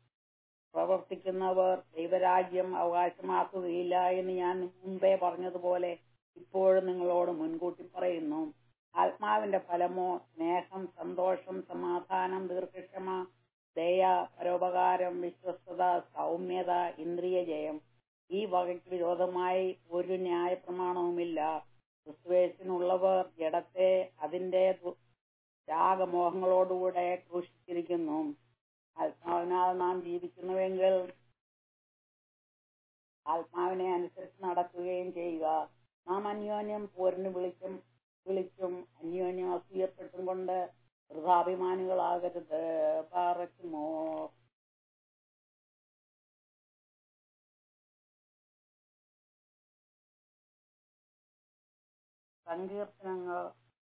പ്രവർത്തിക്കുന്നവർ ദൈവരാജ്യം അവകാശമാക്കുകയില്ല എന്ന് ഞാൻ മുമ്പേ പറഞ്ഞതുപോലെ ഇപ്പോഴും നിങ്ങളോട് മുൻകൂട്ടി പറയുന്നു ആത്മാവിന്റെ ഫലമോ സ്നേഹം സന്തോഷം സമാധാനം ദീർഘക്ഷമ ദയ പരോപകാരം വിശ്വസ്തത സൗമ്യത ഇന്ദ്രിയ ജയം ഈ വകയ്ക്ക് വിരോധമായി ഒരു ന്യായ പ്രമാണവുമില്ല ക്രിസ്തുവേശിനുള്ളവർ ജഡത്തെ അതിന്റെ ദു- രാഗമോഹങ്ങളോടുകൂടെ ക്രൂശിച്ചിരിക്കുന്നു ആത്മാവിനാൽ നാം ജീവിക്കുന്നുവെങ്കിൽ ആത്മാവിനെ അനുസരിച്ച് നടക്കുകയും ചെയ്യുക നാം അന്യോന്യം പോരിന് വിളിച്ചും വിളിച്ചും അന്യോന്യം അസൂയപ്പെട്ടും കൊണ്ട് വൃഥാഭിമാനികളാകരുത് പാറയ്ക്കുമോ സങ്കീർത്തനങ്ങൾ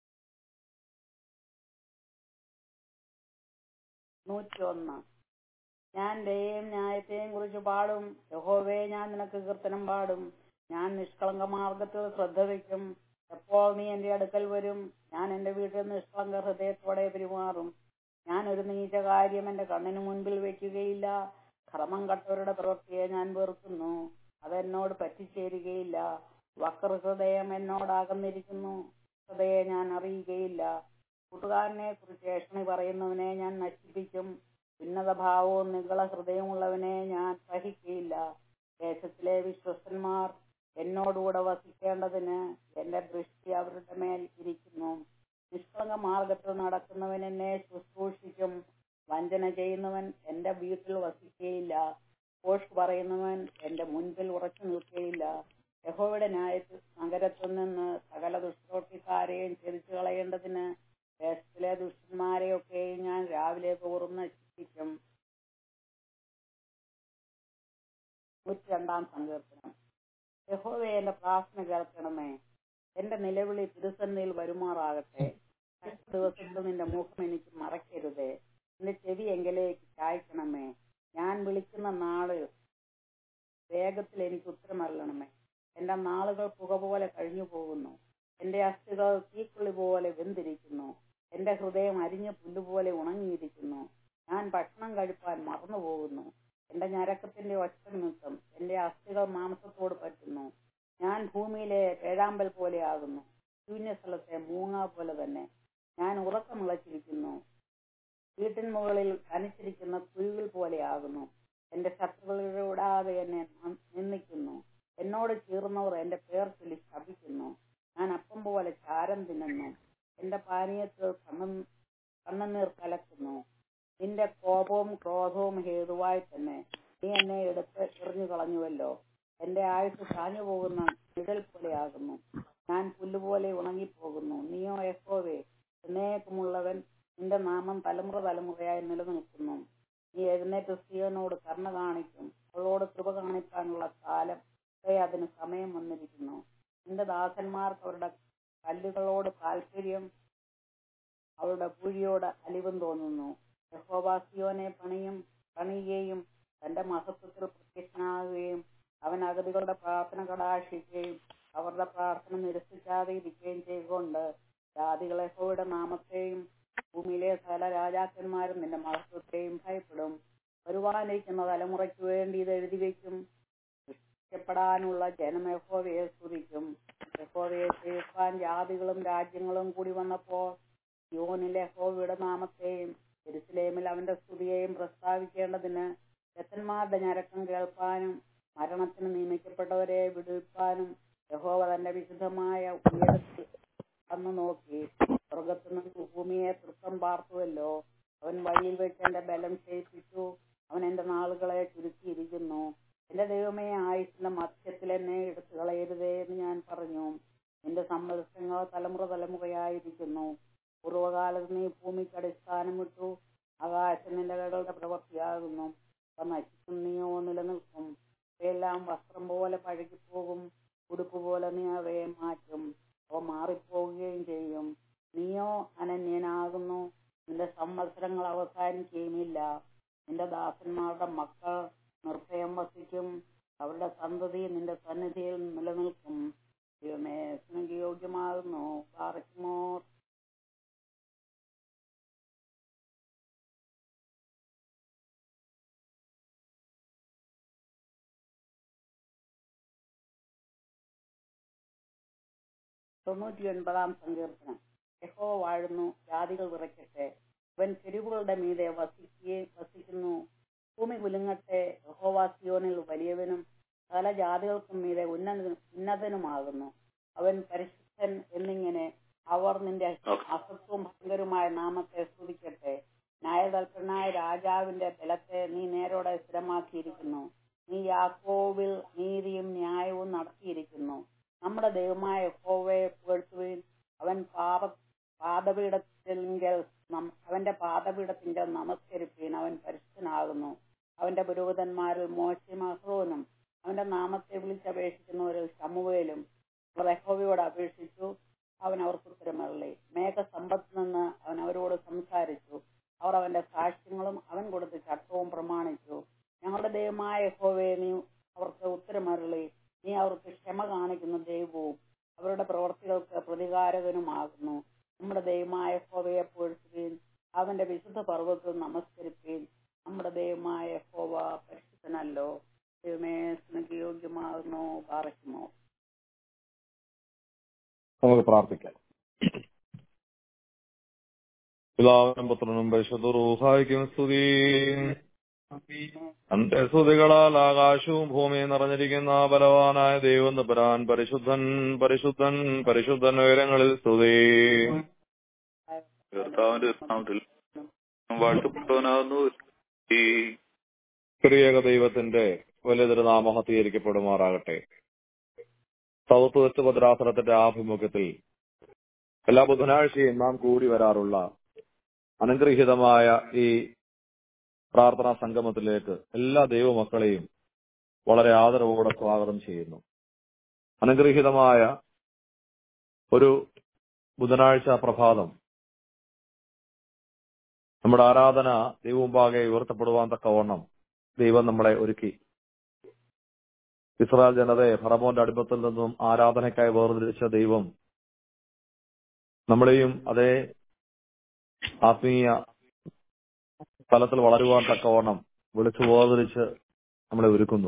നൂറ്റിയൊന്ന് ഞാൻ ദയയും ന്യായത്തെയും കുറിച്ച് പാടും യഹോവേ ഞാൻ നിനക്ക് കീർത്തനം പാടും ഞാൻ നിഷ്കളങ്ക മാർഗത്തിൽ ശ്രദ്ധ വയ്ക്കും എപ്പോൾ നീ എന്റെ അടുക്കൽ വരും ഞാൻ എന്റെ വീട്ടിൽ നിഷ്കളങ്ക ഹൃദയത്തോടെ പെരുമാറും ഞാൻ ഒരു നീച കാര്യം എന്റെ കണ്ണിന് മുൻപിൽ വെക്കുകയില്ല ക്രമം കട്ടവരുടെ പ്രവൃത്തിയെ ഞാൻ വെറുക്കുന്നു അതെന്നോട് പറ്റിച്ചേരുകയില്ല വക്രഹൃദയം എന്നോടാകുന്നിരിക്കുന്നു ഹൃദയെ ഞാൻ അറിയുകയില്ല കൂട്ടുകാരനെ കുറിച്ച് ഏഷണി പറയുന്നവനെ ഞാൻ നശിപ്പിക്കും ഉന്നത ഭാവവും നികള ഹൃദയമുള്ളവനെ ഞാൻ സഹിക്കയില്ല ദേശത്തിലെ വിശ്വസ്തന്മാർ എന്നോടുകൂടെ വസിക്കേണ്ടതിന് എന്റെ ദൃഷ്ടി അവരുടെ മേൽ ഇരിക്കുന്നു നിഷ്കളങ്ക മാർഗത്തിൽ നടക്കുന്നവൻ എന്നെ ശുശ്രൂഷിക്കും വഞ്ചന ചെയ്യുന്നവൻ എന്റെ വീട്ടിൽ വസിക്കുകയില്ല പോഷ് പറയുന്നവൻ എന്റെ മുൻപിൽ ഉറച്ചു നിൽക്കുകയില്ല യഹോവയുടെ ന്യായത്തിൽ നഗരത്തിൽ നിന്ന് സകല ദുഷ്പ്രവൃത്തിക്കാരെയും ചെരിച്ചു കളയേണ്ടതിന് ദേശത്തിലെ ദുഷ്ടന്മാരെയൊക്കെയും ഞാൻ രാവിലെ തോറും നശിപ്പിക്കും നൂറ്റി രണ്ടാം സങ്കീർത്തനം യഹോവേ എന്റെ പ്രാർത്ഥന കേൾക്കണമേ എന്റെ നിലവിളി തിരുസന്നിയിൽ വരുമാറാകട്ടെ കഷ്ട ദിവസത്തിൽ നിന്റെ മുഖം എനിക്ക് മറക്കരുതേ എന്റെ ചെവി എങ്കിലേക്ക് ചായ്ക്കണമേ ഞാൻ വിളിക്കുന്ന നാള് വേഗത്തിൽ എനിക്ക് ഉത്തരമല്ലണമേ എന്റെ നാളുകൾ പുക പോലെ കഴിഞ്ഞു പോകുന്നു എന്റെ അസ്ഥികൾ തീക്കുള്ളി പോലെ വെന്തിരിക്കുന്നു എന്റെ ഹൃദയം അരിഞ്ഞ പുല്ലുപോലെ ഉണങ്ങിയിരിക്കുന്നു ഞാൻ ഭക്ഷണം കഴിപ്പാൻ മറന്നുപോകുന്നു എന്റെ ഞരക്കത്തിന്റെ ഒറ്റ നിമിത്തം എന്റെ അസ്ഥികൾ മാംസത്തോട് പറ്റുന്നു ഞാൻ ഭൂമിയിലെ വേഴാമ്പൽ പോലെ ആകുന്നു ശൂന്യസ്ഥലത്തെ മൂങ്ങ പോലെ തന്നെ ഞാൻ ഉറക്കമുളച്ചിരിക്കുന്നു വീട്ടിൻ മുകളിൽ തനിച്ചിരിക്കുന്ന കുരുവിൽ പോലെ ആകുന്നു എന്റെ ശത്രുക്കളിലൂടാതെ എന്നെ ന- നിന്ദിക്കുന്നു എന്നോട് ചീർന്നവർ എന്റെ പേർ ചൊല്ലി ശപിക്കുന്നു ഞാൻ അപ്പം പോലെ ചാരം തിന്നുന്നു എന്റെ പാനീയത്തിൽ കണ്ണു കണ്ണുനീർ കലക്കുന്നു നിന്റെ കോപവും ക്രോധവും ഹേതുവായി തന്നെ നീ എന്നെ എടുത്ത് എറിഞ്ഞു കളഞ്ഞുവല്ലോ എന്റെ ആയുസ് സാഞ്ഞു പോകുന്ന നിഴൽ പോലെയാകുന്നു ഞാൻ പുല്ലുപോലെ ഉണങ്ങിപ്പോകുന്നു നീയോ യഹോവേ എന്നേക്കുമുള്ളവൻ നിന്റെ നാമം തലമുറ തലമുറയായി നിലനിൽക്കുന്നു നീ എഴുന്നേറ്റ് സിയോനോട് കരുണ കാണിക്കും അവളോട് കൃപ കാണിക്കാനുള്ള കാലം ദേ അതിന് സമയം വന്നിരിക്കുന്നു നിന്റെ ദാസന്മാർക്ക് അവരുടെ കല്ലുകളോട് താല്പര്യം അവരുടെ പൂഴിയോട് അലിവും തോന്നുന്നു യഹോവാസിയോനെ പണിയും പണിയുകയും തന്റെ മഹത്വത്തിൽ പ്രത്യക്ഷനാകുകയും അവൻ അഗതികളുടെ പ്രാർത്ഥന കടാക്ഷിക്കുകയും അവരുടെ പ്രാർത്ഥന നിരസിക്കാതെ ഇരിക്കുകയും ചെയ്തുകൊണ്ട് ജാതികൾ യഹോവയുടെ നാമത്തെയും ഭൂമിയിലെ സകല രാജാക്കന്മാരും നിന്റെ മഹത്വത്തെയും ഭയപ്പെടും വരുവാനിരിക്കുന്ന തലമുറയ്ക്ക് വേണ്ടി ഇത് എഴുതി വയ്ക്കും രക്ഷിക്കപ്പെടാനുള്ള ജനം യഹോവയെ സ്തുതിക്കും യഹോവയെ സേവിപ്പാൻ ജാതികളും രാജ്യങ്ങളും കൂടി വന്നപ്പോൾ യോനിലെ യഹോവയുടെ നാമത്തെയും ജെറുസലേമിൽ അവന്റെ സ്തുതിയെയും പ്രസ്താവിക്കേണ്ടതിന് രത്തന്മാരുടെ ഞരക്കം കേൾപ്പാനും മരണത്തിന് നിയമിക്കപ്പെട്ടവരെ വിടുവിപ്പാനും യഹോവ തന്റെ വിശുദ്ധമായ ഉയരത്തിൽ അന്ന് നോക്കി സ്വർഗത്തു നിന്ന് ഭൂമിയെ തൃപ്തം പാർത്തുവല്ലോ അവൻ വഴിയിൽ വെച്ച് എന്റെ ബലം ക്ഷയിപ്പിച്ചു അവൻ എന്റെ നാളുകളെ ചുരുക്കിയിരിക്കുന്നു എന്റെ ദൈവമേ ആയുസിന്റെ മധ്യത്തിൽ എന്നെ എടുത്തു കളയരുതേ എന്ന് ഞാൻ പറഞ്ഞു നിന്റെ സമ്മർദ്ദങ്ങൾ തലമുറ തലമുറയായിരിക്കുന്നു പൂർവ്വകാലത്ത് നീ ഭൂമിക്ക് അടിസ്ഥാനം വിട്ടു ആകാശം നിന്റെ കൈകളുടെ പ്രവൃത്തിയാകുന്നു അവ നശിക്കും നീയോ നിലനിൽക്കും അവയെല്ലാം വസ്ത്രം പോലെ പഴകിപ്പോകും ഉടുപ്പ് പോലെ നീ അവയെ മാറ്റും അവ മാറിപ്പോവുകയും ചെയ്യും നീയോ അനന്യനാകുന്നു നിന്റെ സംവത്സരങ്ങൾ അവസാനിക്കുകയുമില്ല നിന്റെ ദാസന്മാരുടെ മക്കൾ നിർഭയം വസിക്കും അവരുടെ സന്തതി നിന്റെ സന്നിധിയിൽ നിലനിൽക്കും ദൈവമേ സ്നേഹ യോഗ്യമാകുന്നു പാറയ്ക്കുമോർ തൊണ്ണൂറ്റി ഒൻപതാം സങ്കീർത്തനം യഹോ വാഴുന്നു ജാതികൾ വിറയ്ക്കട്ടെ അവൻ കെരുവുകളുടെ മീതെ വസിക്കുകയും വസിക്കുന്നു ഭൂമി കുലുങ്ങട്ടെ യഹോവാസിയോനിൽ വലിയവനും പല ജാതികൾക്കും മീതെ ഉന്നത ഉന്നതനുമാകുന്നു അവൻ പരിശുദ്ധൻ എന്നിങ്ങനെ അവർ നിന്റെ അസത്വവും ഭയങ്കരമായ നാമത്തെ സ്തുതിക്കട്ടെ ന്യായതൽപരനായ രാജാവിന്റെ ബലത്തെ നീ നേരോടെ സ്ഥിരമാക്കിയിരിക്കുന്നു നീ യാക്കോവിൽ നീതിയും ന്യായവും നടത്തിയിരിക്കുന്നു നമ്മുടെ ദൈവമായ യഹോവയെ പുകഴ്ത്തുകയും അവൻ പാപ പാദപീഠത്തിങ്കൽ നം- അവന്റെ പാദപീഠത്തിങ്കൽ നമസ്കരിപ്പീൻ അവൻ പരിശുദ്ധനാകുന്നു അവന്റെ പുരോഹിതന്മാരിൽ മോശയും അഹ്റോനും അവന്റെ നാമത്തെ വിളിച്ചപേക്ഷിക്കുന്നവരിൽ ശമുവേലും അവർ യഹോവയോട് അപേക്ഷിച്ചു അവൻ അവർക്ക് ഉത്തരമരളി മേഘസമ്പത്ത് നിന്ന് അവൻ അവരോട് സംസാരിച്ചു അവർ അവന്റെ സാക്ഷ്യങ്ങളും അവൻ കൊടുത്ത ചട്ടവും പ്രമാണിച്ചു ഞങ്ങളുടെ ദൈവമായ യഹോവയെ നീ അവർക്ക് ഉത്തരമരളി നീ അവർക്ക് ക്ഷമ കാണിക്കുന്ന ദൈവവും അവരുടെ പ്രവർത്തികൾക്ക് പ്രതികാരകനുമാകുന്നു നമ്മുടെ ദൈവമായ യഹോവയെ പുകഴ്ത്തുകയും അവന്റെ വിശുദ്ധ പർവ്വത്തിൽ നമസ്കരിക്കുകയും നമ്മുടെ ദൈവമായ യഹോവ പരിശുദ്ധനല്ലോ ദൈവമേ സ്നേഹ യോഗ്യമാകുന്നു പാറയ്ക്കുമോ നമുക്ക് പ്രാർത്ഥിക്കാം പിതാവിനും പുത്രനും പരിശുദ്ധ റൂഹായിക്കും സ്തുതി അന്റെ സ്തുതികളാൽ ആകാശവും ഭൂമിയും നിറഞ്ഞിരിക്കുന്ന ബലവാനായ ദൈവം തമ്പുരാൻ പരിശുദ്ധൻ പരിശുദ്ധൻ പരിശുദ്ധൻ ഉയരങ്ങളിൽ സ്തുതി കർത്താവിന്റെ നാമത്തിൽ വാഴ്ത്തപ്പെട്ടവനാകുന്നു ഈ ക്രിയക ദൈവത്തിന്റെ വലിയ തിരുനാമഹത്തീകരിക്കപ്പെടുമാറാകട്ടെ സൗത്ത് വെസ്റ്റ് ഭദ്രാസനത്തിന്റെ ആഭിമുഖ്യത്തിൽ എല്ലാ ബുധനാഴ്ചയും നാം കൂടി വരാറുള്ള അനുഗ്രഹീതമായ ഈ പ്രാർത്ഥനാ സംഗമത്തിലേക്ക് എല്ലാ ദൈവമക്കളെയും വളരെ ആദരവോടെ സ്വാഗതം ചെയ്യുന്നു അനുഗ്രഹീതമായ ഒരു ബുധനാഴ്ച പ്രഭാതം നമ്മുടെ ആരാധന ദൈവമുമ്പാകെ ഉയർത്തപ്പെടുവാൻ തക്കവണ്ണം ദൈവം നമ്മളെ ഒരുക്കി ഇസ്രായേൽ ജനതയെ ഫറമോന്റെ അടിമത്തിൽ നിന്നും ആരാധനയ്ക്കായി വേർതിരിച്ച ദൈവം നമ്മളെയും അതേ ആത്മീയ തലത്തിൽ വളരുവാൻ തക്കവണ്ണം വിളിച്ചു വേർതിരിച്ച് നമ്മളെ ഒരുക്കുന്നു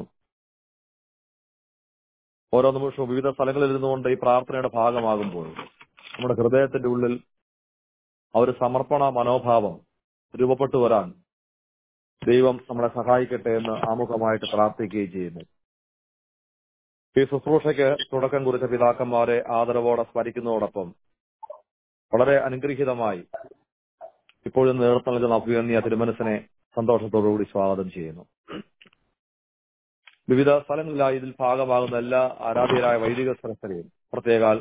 ഓരോ നിമിഷവും വിവിധ സ്ഥലങ്ങളിൽ ഇരുന്നുകൊണ്ട് ഈ പ്രാർത്ഥനയുടെ ഭാഗമാകുമ്പോൾ നമ്മുടെ ഹൃദയത്തിന്റെ ഉള്ളിൽ ആ ഒരു സമർപ്പണ മനോഭാവം രൂപപ്പെട്ടു വരാൻ ദൈവം നമ്മളെ സഹായിക്കട്ടെ എന്ന് ആമുഖമായിട്ട് പ്രാർത്ഥിക്കുകയും ചെയ്യുന്നു ഈ ശുശ്രൂഷയ്ക്ക് തുടക്കം കുറിച്ച പിതാക്കന്മാരെ ആദരവോടെ സ്മരിക്കുന്നതോടൊപ്പം വളരെ അനുഗ്രഹീതമായി ഇപ്പോഴും നേതൃത്വം നൽകുന്ന അഭിയന്യ തിരുമനസിനെ സന്തോഷത്തോടുകൂടി സ്വാഗതം ചെയ്യുന്നു വിവിധ സ്ഥലങ്ങളിലായി ഇതിൽ ഭാഗമാകുന്ന എല്ലാ ആരാധ്യരായ വൈദിക സദസ്സരെയും പ്രത്യേകാൽ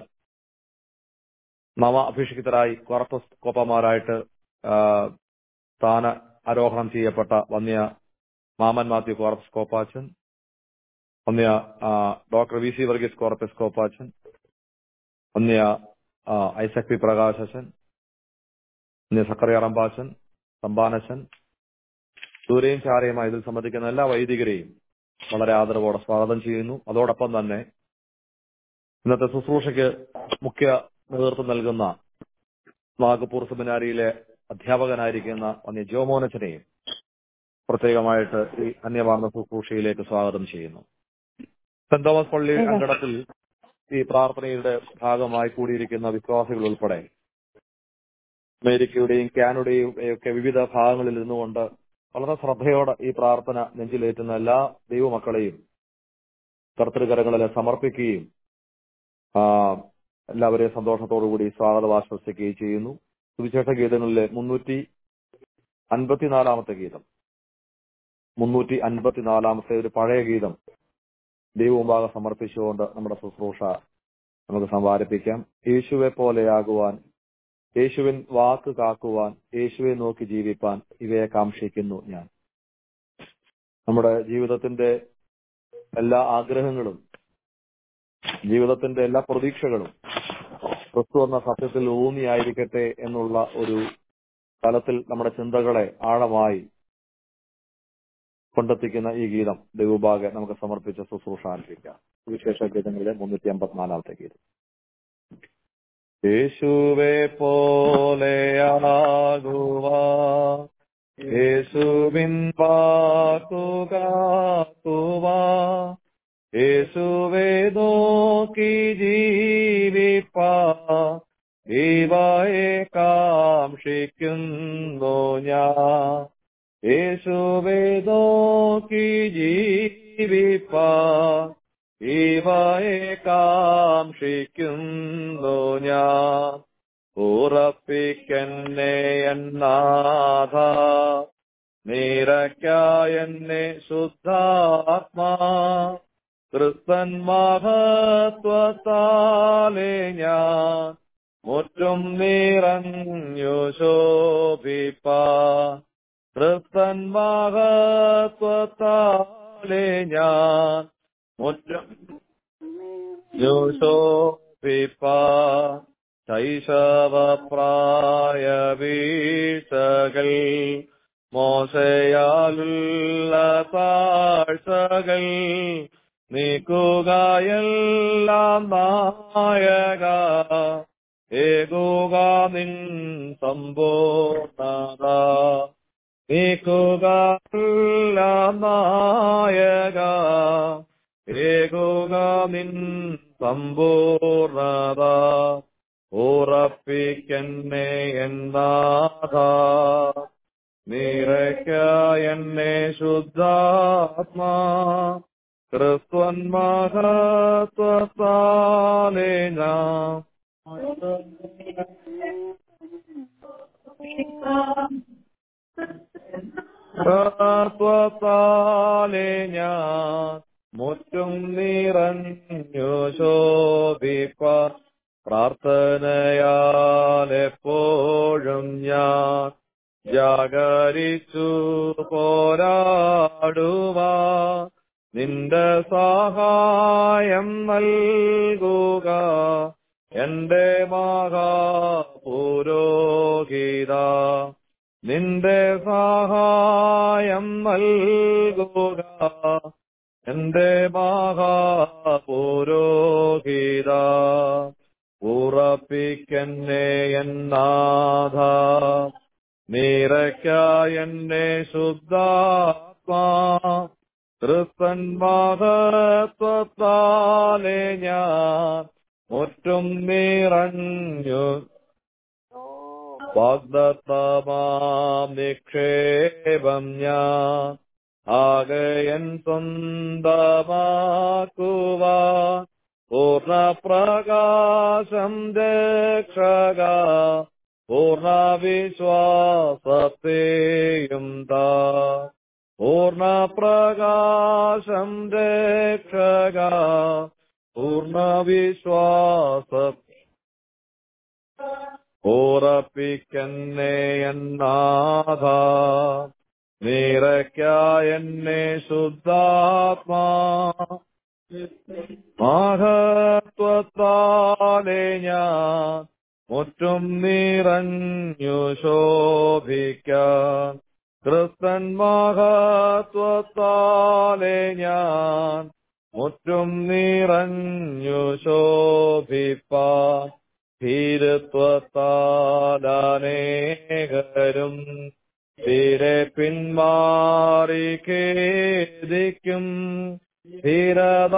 നവ അഭിഷിക്തരായി കോർപ്പസ് കോപ്പമാരായിട്ട് ആ, സ്ഥാന ആരോഹണം ചെയ്യപ്പെട്ട വന്യ മാമൻ മാത്യു കോർപ്പസ് കോപ്പാച്ചൻ വന്യ ആ, ഡോക്ടർ വി സി വർഗീസ് കോർപ്പസ് കോപ്പാച്ചൻ വന്യ ആ, ഐസക് പി പ്രകാശൻ വന്യ സക്കറിയ റമ്പാച്ചൻ സമ്പാനച്ചൻ ദൂരെയും ചാരയുമായി ഇതിൽ സംബന്ധിക്കുന്ന എല്ലാ വൈദികരെയും വളരെ ആദരവോടെ സ്വാഗതം ചെയ്യുന്നു അതോടൊപ്പം തന്നെ ഇന്നത്തെ ശുശ്രൂഷയ്ക്ക് മുഖ്യ നേതൃത്വം നൽകുന്ന നാഗപൂർ സെമിനാരിയിലെ അധ്യാപകനായിരിക്കുന്ന വന്യ ജോമോനച്ചനെയും പ്രത്യേകമായിട്ട് ഈ അന്യവാർന്ന ശുശ്രൂഷയിലേക്ക് സ്വാഗതം ചെയ്യുന്നു സെന്റ് തോമസ് പള്ളി അങ്കണത്തിൽ ഈ പ്രാർത്ഥനയുടെ ഭാഗമായി കൂടിയിരിക്കുന്ന വിശ്വാസികൾ ഉൾപ്പെടെ അമേരിക്കയുടെയും കാനഡയുടെയും ഒക്കെ വിവിധ ഭാഗങ്ങളിൽ നിന്നുകൊണ്ട് വളരെ ശ്രദ്ധയോടെ ഈ പ്രാർത്ഥന നെഞ്ചിലേറ്റുന്ന എല്ലാ ദൈവമക്കളെയും കർത്തൃകരങ്ങളിൽ സമർപ്പിക്കുകയും ആ, എല്ലാവരെയും സന്തോഷത്തോടുകൂടി സ്വാഗതം ആശംസിക്കുകയും ചെയ്യുന്നു സുവിശേഷ ഗീതങ്ങളിലെ മുന്നൂറ്റി അൻപത്തിനാലാമത്തെ ഗീതം മുന്നൂറ്റി അൻപത്തിനാലാമത്തെ ഒരു പഴയ ഗീതം ദൈവമുമ്പാകെ സമർപ്പിച്ചുകൊണ്ട് നമ്മുടെ ശുശ്രൂഷ നമുക്ക് സമാരിപ്പിക്കാം യേശുവെ പോലെയാകുവാൻ യേശുവിൻ വാക്ക് കാക്കുവാൻ യേശുവെ നോക്കി ജീവിപ്പാൻ ഇവയെ കാക്ഷിക്കുന്നു ഞാൻ നമ്മുടെ ജീവിതത്തിന്റെ എല്ലാ ആഗ്രഹങ്ങളും ജീവിതത്തിന്റെ എല്ലാ പ്രതീക്ഷകളും ക്രിസ്തു എന്ന സത്യത്തിൽ ഊന്നിയായിരിക്കട്ടെ എന്നുള്ള ഒരു തലത്തിൽ നമ്മുടെ ചിന്തകളെ ആഴമായി കൊണ്ടെത്തിക്കുന്ന ഈ ഗീതം ദൈവഭാഗെ നമുക്ക് സമർപ്പിച്ച ശുശ്രൂഷ ആരംഭിക്കാം വിശേഷ ഗീതങ്ങളിലെ മുന്നൂറ്റി അമ്പത്തിനാലാമത്തെ ഗീതം യേശുവെ പോലെയാകുവാ യേശുവിൻ വാക്കുകാക്കുവാ യേശുവെ നോക്കി ജീവിപ്പാ ദൈവയെ കാക്ഷിക്കുന്നു ഞാൻ യേശുവെ നോക്കി ജീവിപ്പാ ദൈവയെ കാക്ഷിക്കുന്നു ഞാൻ ഉറപ്പിക്കന്നെ എന്നാഥ നീരക്കായെന്നെ ശുദ്ധാത്മാ ക്രിസ്തൻ മഹത്വത്താലെ ഞാൻ മുറ്റും നിറഞ്ഞു ശോഭിപ്പ ക്രിസ്തൻ മഹത്വത്താലെ ഞാൻ മുറ്റും ശോഭിപ്പ ശൈശവപ്രായ വീഴ്ചകൾ മോശയാലുള്ള താഴ്ചകൾ നീക്കുകയെല്ലാം നായക ഏകുക നിൻ സമ്പൂർണത നീക്കുക എല്ലാം നായക ഏകുക നിൻ സമ്പൂർണത ഉറപ്പിക്കന്നെ എന്നാഥ നിറയ്ക്ക എന്നെ ശുദ്ധാത്മാ ക്രിസ്തുവൻ മഹത്വത്താലെ ഞാൻ തത്വത്താലെ ഞാൻ മുറ്റും നിറഞ്ഞു ശോഭിപ്പ പ്രാർത്ഥനയാൽ എപ്പോഴും ഞാൻ ജാഗരിച്ചു പോരാടുവാ നിന്റെ സഹായം നൽകുക എന്റെ മഹാപുരോഹിത നിന്റെ സഹായം നൽകുക എന്റെ മഹാപുരോഹിത ഉറപ്പിക്കന്നെ എന്നാഥ നിറയ്ക്ക എന്നെ ശുദ്ധാത്മാ ക്രിസ്തൻ മഹത്വത്താലെ ഞാൻ മുറ്റും നിറഞ്ഞു വാഗ്ദത്തമാം നിക്ഷേപം ഞാൻ ആകയൻ സ്വന്തമാക്കുവാ പൂർണ്ണപ്രകാശം രക്ഷക പൂർണ്ണ വിശ്വാസത്തെയും താ പൂർണ്ണപ്രകാശം രക്ഷക പൂർണ്ണ വിശ്വാസ ഉറപ്പിക്കന്നെ എന്നാഥ നിറയ്ക്ക എന്നെ ശുദ്ധാത്മാ മഹത്വത്താലെ ഞാൻ മുറ്റും നിറഞ്ഞു ശോഭിക്കാൻ ക്രിസ്തൻ മഹത്വത്താലെ ഞാൻ മുറ്റും നിറഞ്ഞു ശോഭിപ്പാൻ ഭീരത്വത്താലനേകരും തീരെ പിന്മാറി ഖേദിക്കും ധീരത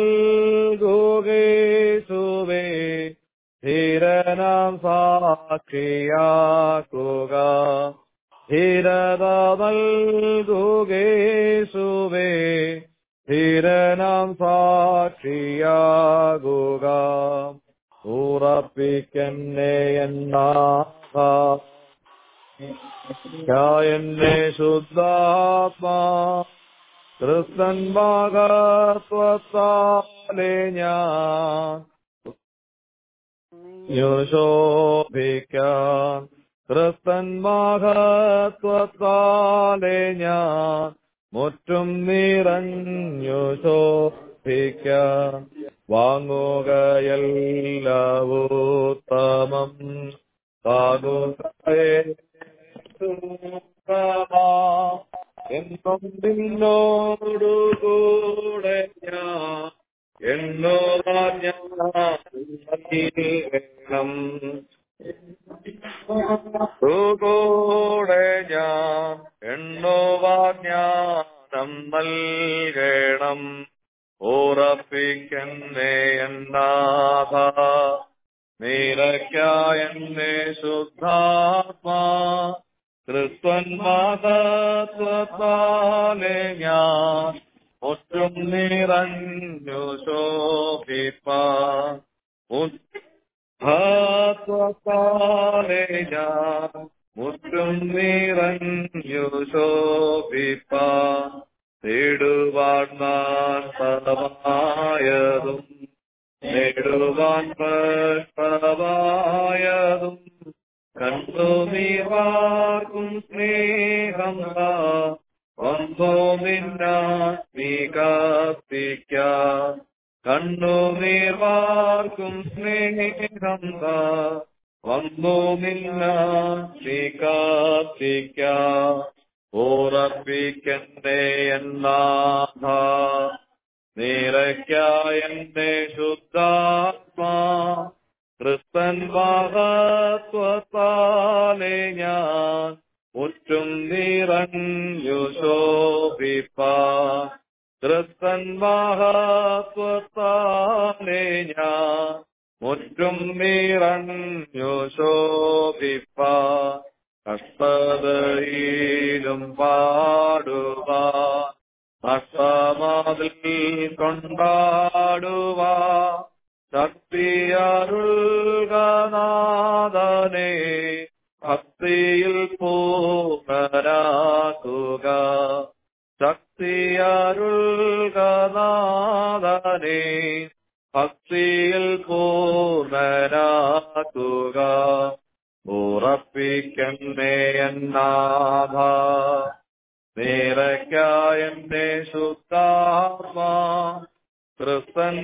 നൽകുകേശുവേ ധീരനാം സാക്ഷിയാക്കുക ധീരത നൽകുകേശുവേ ധീരനാം സാക്ഷിയാകുക ഉറപ്പിക്കന്നെ എന്നാഥ എന്നെ ശുദ്ധാത്മാ ക്രിസ്തൻ ഭാഗത്വത്താലെ ഞാൻ ശോഭിക്കാൻ ക്രിസ്തൻ മഹത്വത്താലെ ഞാൻ മുറ്റും നിറഞ്ഞു ശോഭിക്കാൻ വാങ്ങുകയല്ലവോത്തമം എന്നും നിന്നോടു കൂടെ ഞാൻ എന്നോ വേണം കൂടെ ഞാൻ എണ്ണോ വാജ്ഞാനം നൽകണം ഉറപ്പിക്കന്നെ എന്നാഥ നീരയ്ക്കായെന്നെ ശുദ്ധാത്മാ ക്രിസ്തൻ മതത്വത്താലെ ഞാൻ ഒറ്റും നിറഞ്ഞു ശോഭിപ്പാൻ ഉദ്ധാത്വത്താലെ ഞാൻ മുറ്റും നിറഞ്ഞു ശോഭിപ്പാൻ തേടുവാൻ നാൻ പദമായതും നേടുവാൻ പ്രഭവായതും കണ്ടു നീർവാർക്കും സ്നേഹം വന്നോ നിന്ന നീ കാത്തിക്ക കണ്ണു നീർവാർക്കും സ്നേഹം വന്നോ നിന്ന നീ കാത്തിക്ക ഓറപ്പിക്കണ്ടേ എന്നാഥ നീരയ്ക്കായെന്നെ ശുദ്ധാത്മാ ക്രിസ്തൻ മഹത്വത്താലെ ഞാൻ മുറ്റും നിറഞ്ഞു ശോഭിപ്പാൻ ക്രിസ്തൻ മഹത്വത്താലെ ഞാൻ മുറ്റും നിറഞ്ഞു ശോഭിപ്പാൻ കഷ്ടതയിലും പാടുവാൻ നഷ്ടമതിൽ കൊണ്ടാടുവാ ശക്തിയരുൾഗനാഥനെ ഭക്തിയിൽ പൂർണ്ണരാക്കുക ശക്തിയരുൾഗനാഥനെ ഭക്തിയിൽ പൂർണ്ണരാക്കുക ഉറപ്പിക്കണ്ടേ എന്നാഥ നിറയ്ക്കായെന്നെ ശുദ്ധാത്മാ ക്രിസ്തൻ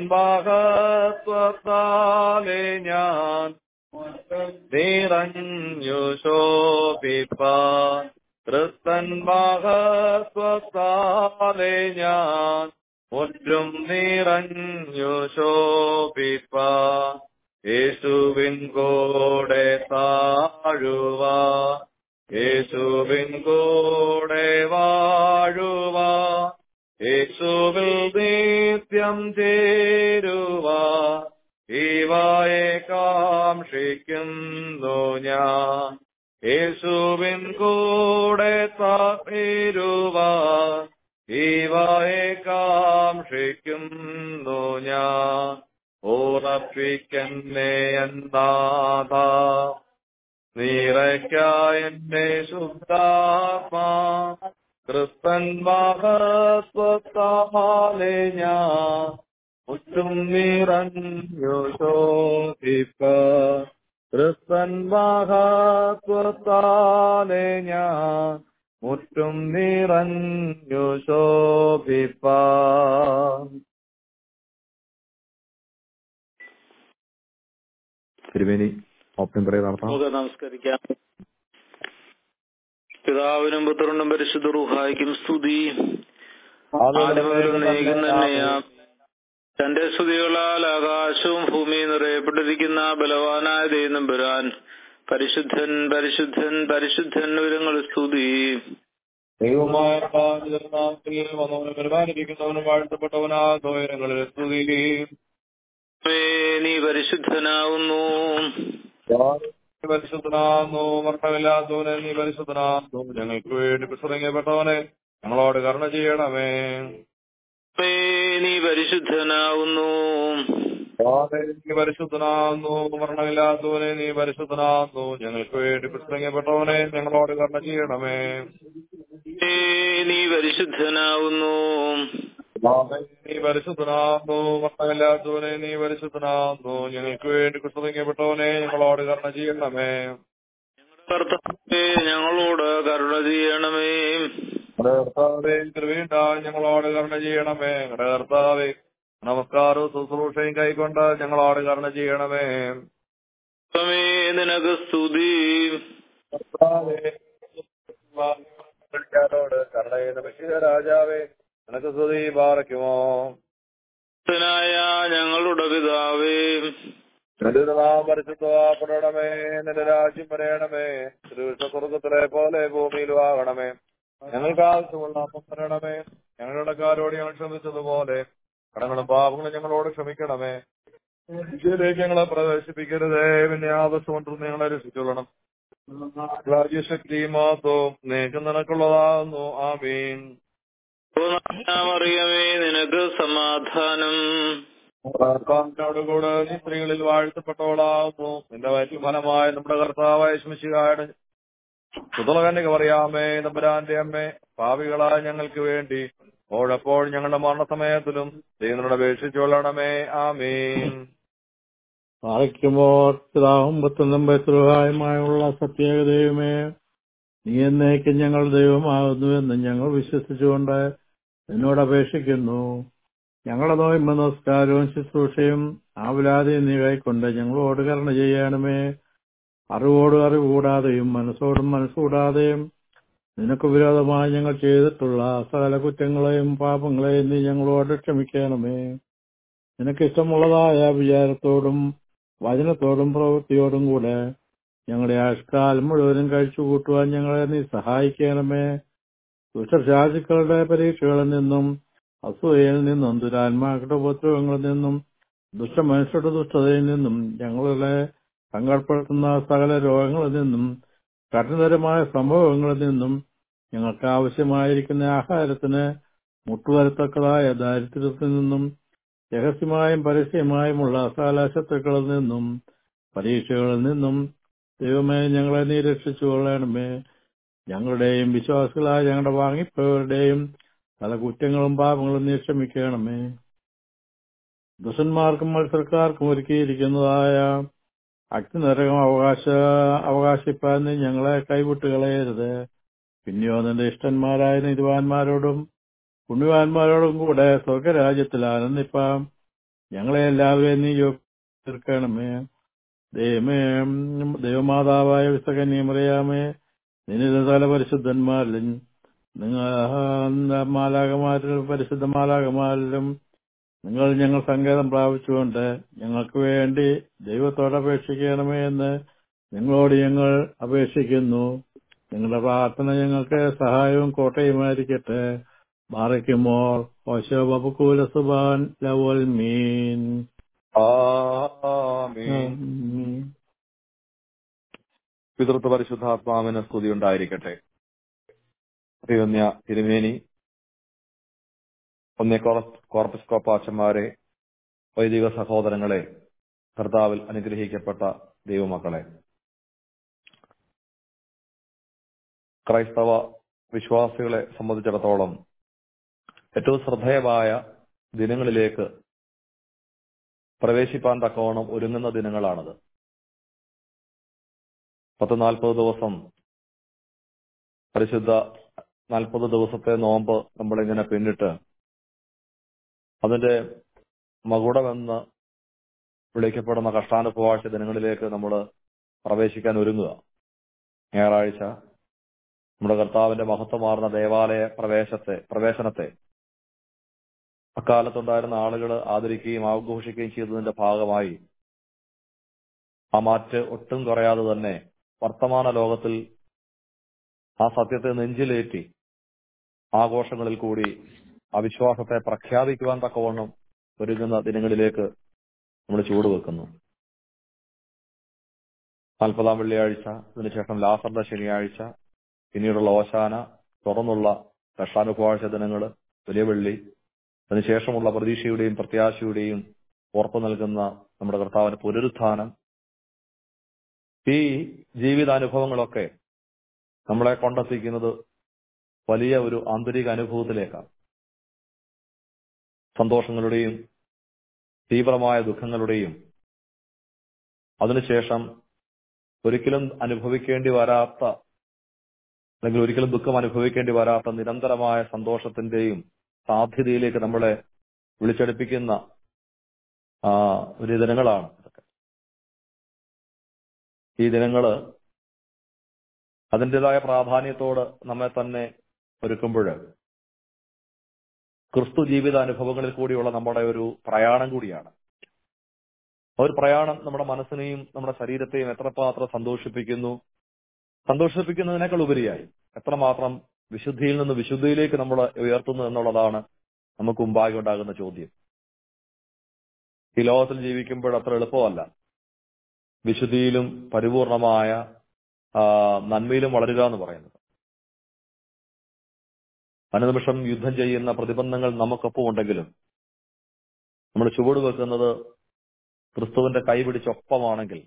മഹത്വത്താലെ ഞാൻ നിറഞ്ഞു ശോഭിപ്പാൻ ക്രിസ്തൻ മഹത്വത്താലെ ഞാൻ മുറ്റും നിറഞ്ഞു ശോഭിപ്പാൻ യേശുവിൻ കൂടെ താഴുവാ യേശുവിൻ കൂടെ വാഴുവാ യേശുവിൽ നിത്യം ചേരുവാ ഈവായെ കാക്ഷിക്കുന്നു ഞാൻ യേശുവിൻ കൂടെ താരുവാ ഈവായെ കാക്ഷിക്കുന്നു ഞാൻ ഓറപ്പിക്കന്നെ എന്നാഥ നീറയ്ക്കായെന്നെ ശുദ്ധാത്മാ ക്രിസ്തൻ മഹത്വത്താലെ ഞാൻ മുറ്റും നിറഞ്ഞു ശോഭിപ്പ ക്രിസ്തൻ മഹത്വത്താലെ ഞാൻ മുറ്റും നിറഞ്ഞു ശോഭിപ്പ തിരുവേനി ഓപ്പൺ പറയ നടത്താം നമുക്ക് നമസ്കരിക്കാം പിതാവിനും പുത്രനും പരിശുദ്ധ റുഹായിക്കും സ്തുതി ആദ്യമേലും നീക്കും തന്നെയാം തന്റെ സ്തുതികളാൽ ആകാശവും ഭൂമിയും നിറയപ്പെട്ടിരിക്കുന്ന ബലവാനായ ദൈവം പുരാൻ പരിശുദ്ധൻ പരിശുദ്ധൻ പരിശുദ്ധൻ വിവരങ്ങൾ സ്തുതി ദൈവമായ നാമത്തിൽ വന്നവനും പരിപാലിക്കുന്നവനും വാഴ്ത്തപ്പെട്ടവനാ ദ്വയങ്ങളിൽ സ്തുതി ദൈവമേ, നീ പരിശുദ്ധനാവുന്നു നീ പരിശുദ്ധനാകുന്നു മരണമില്ലാത്തവനെ നീ പരിശുദ്ധനാകുന്നു ഞങ്ങൾക്ക് വേണ്ടി പ്രസംഗപ്പെട്ടവനെ ഞങ്ങളോട് കരുണ ചെയ്യണമേ ദൈവമേ, നീ പരിശുദ്ധനാവുന്നു കർത്താവേ, നീ പരിശുദ്ധനാകുന്നു മരണമില്ലാത്തവനെ നീ പരിശുദ്ധനാകുന്നു ഞങ്ങൾക്ക് വേണ്ടി പ്രസംഗപ്പെട്ടവനെ ഞങ്ങളോട് കരുണ ചെയ്യണമേ ദൈവമേ, നീ പരിശുദ്ധനാവുന്നു കർത്താവേ, നീ പരിശുദ്ധനാകുന്നു മരണമില്ലാത്തവനെ നീ പരിശുദ്ധനാകുന്നു ഞങ്ങൾക്ക് വേണ്ടി പ്രസംഗപ്പെട്ടവനെ ഞങ്ങളോട് കരുണ ചെയ്യണമേ കർത്താവേ ഞങ്ങളോട് കരുണ ചെയ്യണമേ ഞങ്ങളുടെ കർത്താവേ കൃപയുണ്ടായി ഞങ്ങളോട് കരുണ ചെയ്യണമേ ഞങ്ങളുടെ കർത്താവേ നമസ്കാരവും ശുശ്രൂഷയും കൈക്കൊണ്ട് ഞങ്ങളോട് കരുണ ചെയ്യണമേ ദൈവമേ, നിനക്ക് സ്തുതി കർത്താവേ ോട് കരുണ ചെയ്യുന്ന ബഷീർ രാജാവേ നിനക്ക് സ്തുതി പാറയ്ക്കുമോ ായ ഞങ്ങളുടെ പിതാവേ നിന്റെ നാം പരിശുദ്ധമാക്കണമേ നിന്റെ രാജ്യം വരയണമേ തിരുവിശ സ്വർഗത്തിലെ പോലെ ഭൂമിയിലും ആകണമേ ഞങ്ങൾക്ക് ആവശ്യമുള്ള അപ്പം തരണമേ ഞങ്ങളുടെ കാരോട് ഞങ്ങൾ ക്ഷമിച്ചതുപോലെ കടങ്ങളും പാപങ്ങളും ഞങ്ങളോട് ക്ഷമിക്കണമേ ഇതിലേക്ക് ഞങ്ങളെ പ്രവേശിപ്പിക്കരുതേ പിന്നെ ആവശ്യം കൊണ്ട് ഞങ്ങളെ രക്ഷിച്ചോളണം രാജ്യശക്തി മാത്രം നീക്കം നിനക്കുള്ളതാകുന്നു ആമീൻ അറിയമേ നിനക്ക് സമാധാനം കൂടെ നീ സ്ത്രീകളിൽ വാഴ്ത്തപ്പെട്ടവളാകുന്നു നിന്റെ വയറ്റിൽ ഫലമായ നമ്മുടെ കർത്താവായ ശമിശികായുടെ സുതളകന്യക പറയാമേ നമ്പരാന്റെ അമ്മേ പാവികളായ ഞങ്ങൾക്ക് വേണ്ടി ഓഴപ്പോൾ ഞങ്ങളുടെ മരണസമയത്തിലും ദൈവങ്ങളുടെ അപേക്ഷിച്ചുകൊള്ളണമേ ആമീൻ പാലിക്കുമ്പോൾ പിതാവും പുത്രനും പൈതൃകായുമായുള്ള സത്യേകതയുമേ നീ എന്നേക്കും ഞങ്ങൾ ദൈവമാകുന്നുവെന്ന് ഞങ്ങൾ വിശ്വസിച്ചുകൊണ്ട് എന്നോട് അപേക്ഷിക്കുന്നു ഞങ്ങളുടെ നോയമ്പ് നമസ്കാരവും ശുശ്രൂഷയും ആവലാതെയും നീ കൈക്കൊണ്ട് ഞങ്ങളോട് കരുണ ചെയ്യണമേ അറിവോട് അറിവ് കൂടാതെയും മനസ്സോടും മനസ്സുകൂടാതെയും നിനക്ക് വിരോധമായി ഞങ്ങൾ ചെയ്തിട്ടുള്ള സകല കുറ്റങ്ങളെയും പാപങ്ങളെയും നീ ഞങ്ങളോട് ക്ഷമിക്കണമേ നിനക്ക് ഇഷ്ടമുള്ളതായ വിചാരത്തോടും വചനത്തോടും പ്രവൃത്തിയോടും കൂടെ ഞങ്ങളുടെ ആഷ്കാലം മുഴുവനും കഴിച്ചു കൂട്ടുവാൻ ഞങ്ങളെ നീ സഹായിക്കണമേ ദുഷ്ടശാസിക്കളുടെ പരീക്ഷകളിൽ നിന്നും അസൂയയിൽ നിന്നും ദുരാത്മാക്കളുടെ ഉപദ്രവങ്ങളിൽ നിന്നും ദുഷ്ടമനുഷ്യരുടെ ദുഷ്ടതയിൽ നിന്നും ഞങ്ങളെ സങ്കടപ്പെടുത്തുന്ന സകല രോഗങ്ങളിൽ നിന്നും കഠിനതരമായ സംഭവങ്ങളിൽ നിന്നും ഞങ്ങൾക്ക് ആവശ്യമായിരിക്കുന്ന ആഹാരത്തിന് മുട്ടുവരത്തക്കതായ ദാരിദ്ര്യത്തിൽ നിന്നും രഹസ്യമായും പരസ്യമായുമുള്ള സകല ശത്രുക്കളിൽ നിന്നും പരീക്ഷകളിൽ നിന്നും ദൈവമേ ഞങ്ങളെ നീ രക്ഷിച്ചു കൊള്ളണമേ ഞങ്ങളുടെയും വിശ്വാസികളായ ഞങ്ങളുടെ വാങ്ങിപ്പോയവരുടെയും പല കുറ്റങ്ങളും പാപങ്ങളും നീ ക്ഷമിക്കണമേ ദുഷന്മാർക്കും മത്സരക്കാർക്കും ഒരുക്കിയിരിക്കുന്നതായ അഗ്നിനരകം അവകാശ അവകാശിപ്പാൻ നീ ഞങ്ങളെ കൈവിട്ട് കളയരുത് പിന്നെയോ നിന്റെ ഇഷ്ടന്മാരായ നീതിവാന്മാരോടും പുണ്യവാന്മാരോടും കൂടെ സ്വർഗരാജ്യത്തിൽ ആനന്ദിപ്പാം ഞങ്ങളെ എല്ലാവരെയും നീ തീർക്കണമേ ദൈവമേ ദൈവമാതാവായ വിസകന്യമറിയാമേ നിന്നിലെ തല പരിശുദ്ധന്മാരിലും നിങ്ങൾ മാലാകമാരിലും പരിശുദ്ധ മാലാകമാരിലും നിങ്ങൾ ഞങ്ങൾ സങ്കേതം പ്രാപിച്ചുകൊണ്ട് ഞങ്ങൾക്ക് വേണ്ടി ദൈവത്തോട് അപേക്ഷിക്കണമേ എന്ന് നിങ്ങളോട് ഞങ്ങൾ അപേക്ഷിക്കുന്നു നിങ്ങളുടെ പ്രാർത്ഥന ഞങ്ങൾക്ക് സഹായവും കോട്ടയുമായിരിക്കട്ടെ മാറിക്കുമോൾ ഓശോ ബബുക്കൂല സുബാൻ ലവൽ മീൻ ആമീൻ പിതൃത്വ പരിശുദ്ധാത്മാവിന് സ്തുതി ഉണ്ടായിരിക്കട്ടെ തിരുവന്യ തിരുമേനി ഒന്നേ കോർപ്പസ് കോപ്പാച്ചന്മാരെ വൈദിക സഹോദരങ്ങളെ കർത്താവിൽ അനുഗ്രഹിക്കപ്പെട്ട ദൈവമക്കളെ ക്രൈസ്തവ വിശ്വാസികളെ സംബന്ധിച്ചിടത്തോളം ഏറ്റവും ശ്രദ്ധേയമായ ദിനങ്ങളിലേക്ക് പ്രവേശിപ്പാൻ തക്കവണ്ണം ഒരുങ്ങുന്ന ദിനങ്ങളാണത് പത്ത് നാൽപ്പത് ദിവസം പരിശുദ്ധ നാൽപ്പത് ദിവസത്തെ നോമ്പ് നമ്മളിങ്ങനെ പിന്നിട്ട് അതിന്റെ മകുടമെന്ന് വിളിക്കപ്പെടുന്ന കഷ്ടാനുഭവാഴ്ച ദിനങ്ങളിലേക്ക് നമ്മൾ പ്രവേശിക്കാൻ ഒരുങ്ങുക ഞായറാഴ്ച നമ്മുടെ കർത്താവിന്റെ മഹത്വമാർന്ന ദേവാലയ പ്രവേശത്തെ പ്രവേശനത്തെ അക്കാലത്തുണ്ടായിരുന്ന ആളുകൾ ആദരിക്കുകയും ആഘോഷിക്കുകയും ചെയ്തതിന്റെ ഭാഗമായി ആ മാറ്റ് ഒട്ടും കുറയാതെ തന്നെ വർത്തമാന ലോകത്തിൽ ആ സത്യത്തെ നെഞ്ചിലേറ്റി ആഘോഷങ്ങളിൽ കൂടി ആ വിശ്വാസത്തെ പ്രഖ്യാപിക്കുവാൻ തക്കവണ്ണം ഒരുങ്ങുന്ന ദിനങ്ങളിലേക്ക് നമ്മൾ ചൂടുവെക്കുന്നു നാൽപ്പതാം വെള്ളിയാഴ്ച അതിനുശേഷം ലാസറിന്റെ ശനിയാഴ്ച പിന്നീടുള്ള ഓശാന തുറന്നുള്ള കഷ്ടാനുഭവാഴ്ച ദിനങ്ങൾ വലിയ വെള്ളി അതിനുശേഷമുള്ള പ്രതീക്ഷയുടെയും പ്രത്യാശയുടെയും ഉറപ്പു നൽകുന്ന നമ്മുടെ കർത്താവിന്റെ പുനരുത്ഥാനം ഈ ജീവിതാനുഭവങ്ങളൊക്കെ നമ്മളെ കൊണ്ടെത്തിക്കുന്നത് വലിയ ഒരു ആന്തരിക അനുഭവത്തിലേക്കാണ് സന്തോഷങ്ങളുടെയും തീവ്രമായ ദുഃഖങ്ങളുടെയും അതിനുശേഷം ഒരിക്കലും അനുഭവിക്കേണ്ടി വരാത്ത അല്ലെങ്കിൽ ഒരിക്കലും ദുഃഖം അനുഭവിക്കേണ്ടി വരാത്ത നിരന്തരമായ സന്തോഷത്തിന്റെയും സാധ്യതയിലേക്ക് നമ്മളെ വിളിച്ചെടുപ്പിക്കുന്ന ആ ഒരു ദിനങ്ങളാണ് ഇതൊക്കെ ഈ ദിനങ്ങള് അതിൻ്റെതായ പ്രാധാന്യത്തോട് നമ്മെ തന്നെ ഒരുക്കുമ്പോൾ ക്രിസ്തു ജീവിത അനുഭവങ്ങളിൽ കൂടിയുള്ള നമ്മുടെ ഒരു പ്രയാണം കൂടിയാണ് ആ ഒരു പ്രയാണം നമ്മുടെ മനസ്സിനെയും നമ്മുടെ ശരീരത്തെയും എത്രമാത്രം സന്തോഷിപ്പിക്കുന്നു സന്തോഷിപ്പിക്കുന്നതിനേക്കാൾ ഉപരിയായി എത്രമാത്രം വിശുദ്ധിയിൽ നിന്ന് വിശുദ്ധിയിലേക്ക് നമ്മൾ ഉയർത്തുന്നു എന്നുള്ളതാണ് നമുക്ക് മുമ്പാകെ ഉണ്ടാകുന്ന ചോദ്യം ഈ ലോകത്തിൽ ജീവിക്കുമ്പോൾ അത്ര എളുപ്പമല്ല വിശുദ്ധിയിലും പരിപൂർണമായ ആ, നന്മയിലും വളരുക എന്ന് പറയുന്നത് അനുനിമിഷം യുദ്ധം ചെയ്യുന്ന പ്രതിബന്ധങ്ങൾ നമുക്കൊപ്പം ഉണ്ടെങ്കിലും നമ്മൾ ചുവട് വെക്കുന്നത് ക്രിസ്തുവിന്റെ കൈ പിടിച്ചൊപ്പമാണെങ്കിൽ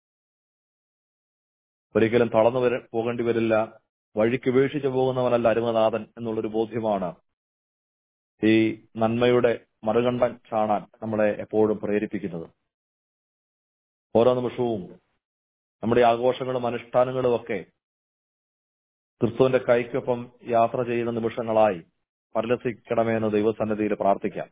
ഒരിക്കലും തളർന്നു വര പോകേണ്ടി വരില്ല വഴിക്ക് ഉപേക്ഷിച്ചു പോകുന്നവനല്ല അരുമനാഥൻ എന്നുള്ളൊരു ബോധ്യമാണ് ഈ നന്മയുടെ മറുകണ്ഠം കാണാൻ നമ്മളെ എപ്പോഴും പ്രേരിപ്പിക്കുന്നത് ഓരോ നിമിഷവും നമ്മുടെ ആഘോഷങ്ങളും അനുഷ്ഠാനങ്ങളും ഒക്കെ ക്രിസ്തുവിന്റെ കൈക്കൊപ്പം യാത്ര ചെയ്യുന്ന നിമിഷങ്ങളായി പരിലസിക്കണമേ എന്ന് ദൈവസന്നിധിയിൽ പ്രാർത്ഥിക്കാം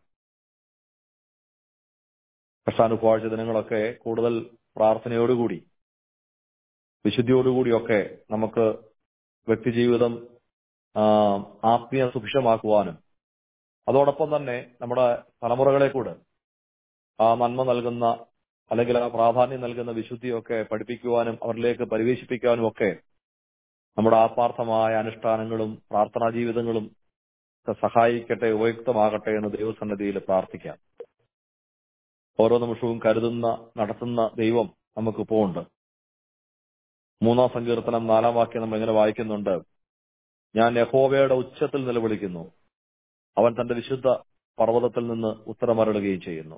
കർഷാനുഭവാഴ്ച ദിനങ്ങളൊക്കെ കൂടുതൽ പ്രാർത്ഥനയോടുകൂടി വിശുദ്ധിയോടുകൂടിയൊക്കെ നമുക്ക് വ്യക്തിജീവിതം ആ, ആത്മീയ സുഭിക്ഷമാക്കുവാനും അതോടൊപ്പം തന്നെ നമ്മുടെ തലമുറകളെ കൂടെ ആ നന്മ നൽകുന്ന അല്ലെങ്കിൽ ആ പ്രാധാന്യം നൽകുന്ന വിശുദ്ധിയൊക്കെ പഠിപ്പിക്കുവാനും അവരിലേക്ക് പരിവേശിപ്പിക്കാനും ഒക്കെ നമ്മുടെ ആത്മാർത്ഥമായ അനുഷ്ഠാനങ്ങളും പ്രാർത്ഥനാ ജീവിതങ്ങളും ഒക്കെ സഹായിക്കട്ടെ ഉപയുക്തമാകട്ടെ എന്ന് ദൈവസന്നിധിയിൽ പ്രാർത്ഥിക്കാം ഓരോ നിമിഷവും കരുതുന്ന നടത്തുന്ന ദൈവം നമുക്കിപ്പോ ഉണ്ട് മൂന്നാം സങ്കീർത്തനം നാലാം വാക്യം നമ്മൾ ഇങ്ങനെ വായിക്കുന്നുണ്ട് ഞാൻ യഹോവയുടെ ഉച്ചത്തിൽ നിലവിളിക്കുന്നു അവൻ തന്റെ വിശുദ്ധ പർവ്വതത്തിൽ നിന്ന് ഉത്തരമരളുകയും ചെയ്യുന്നു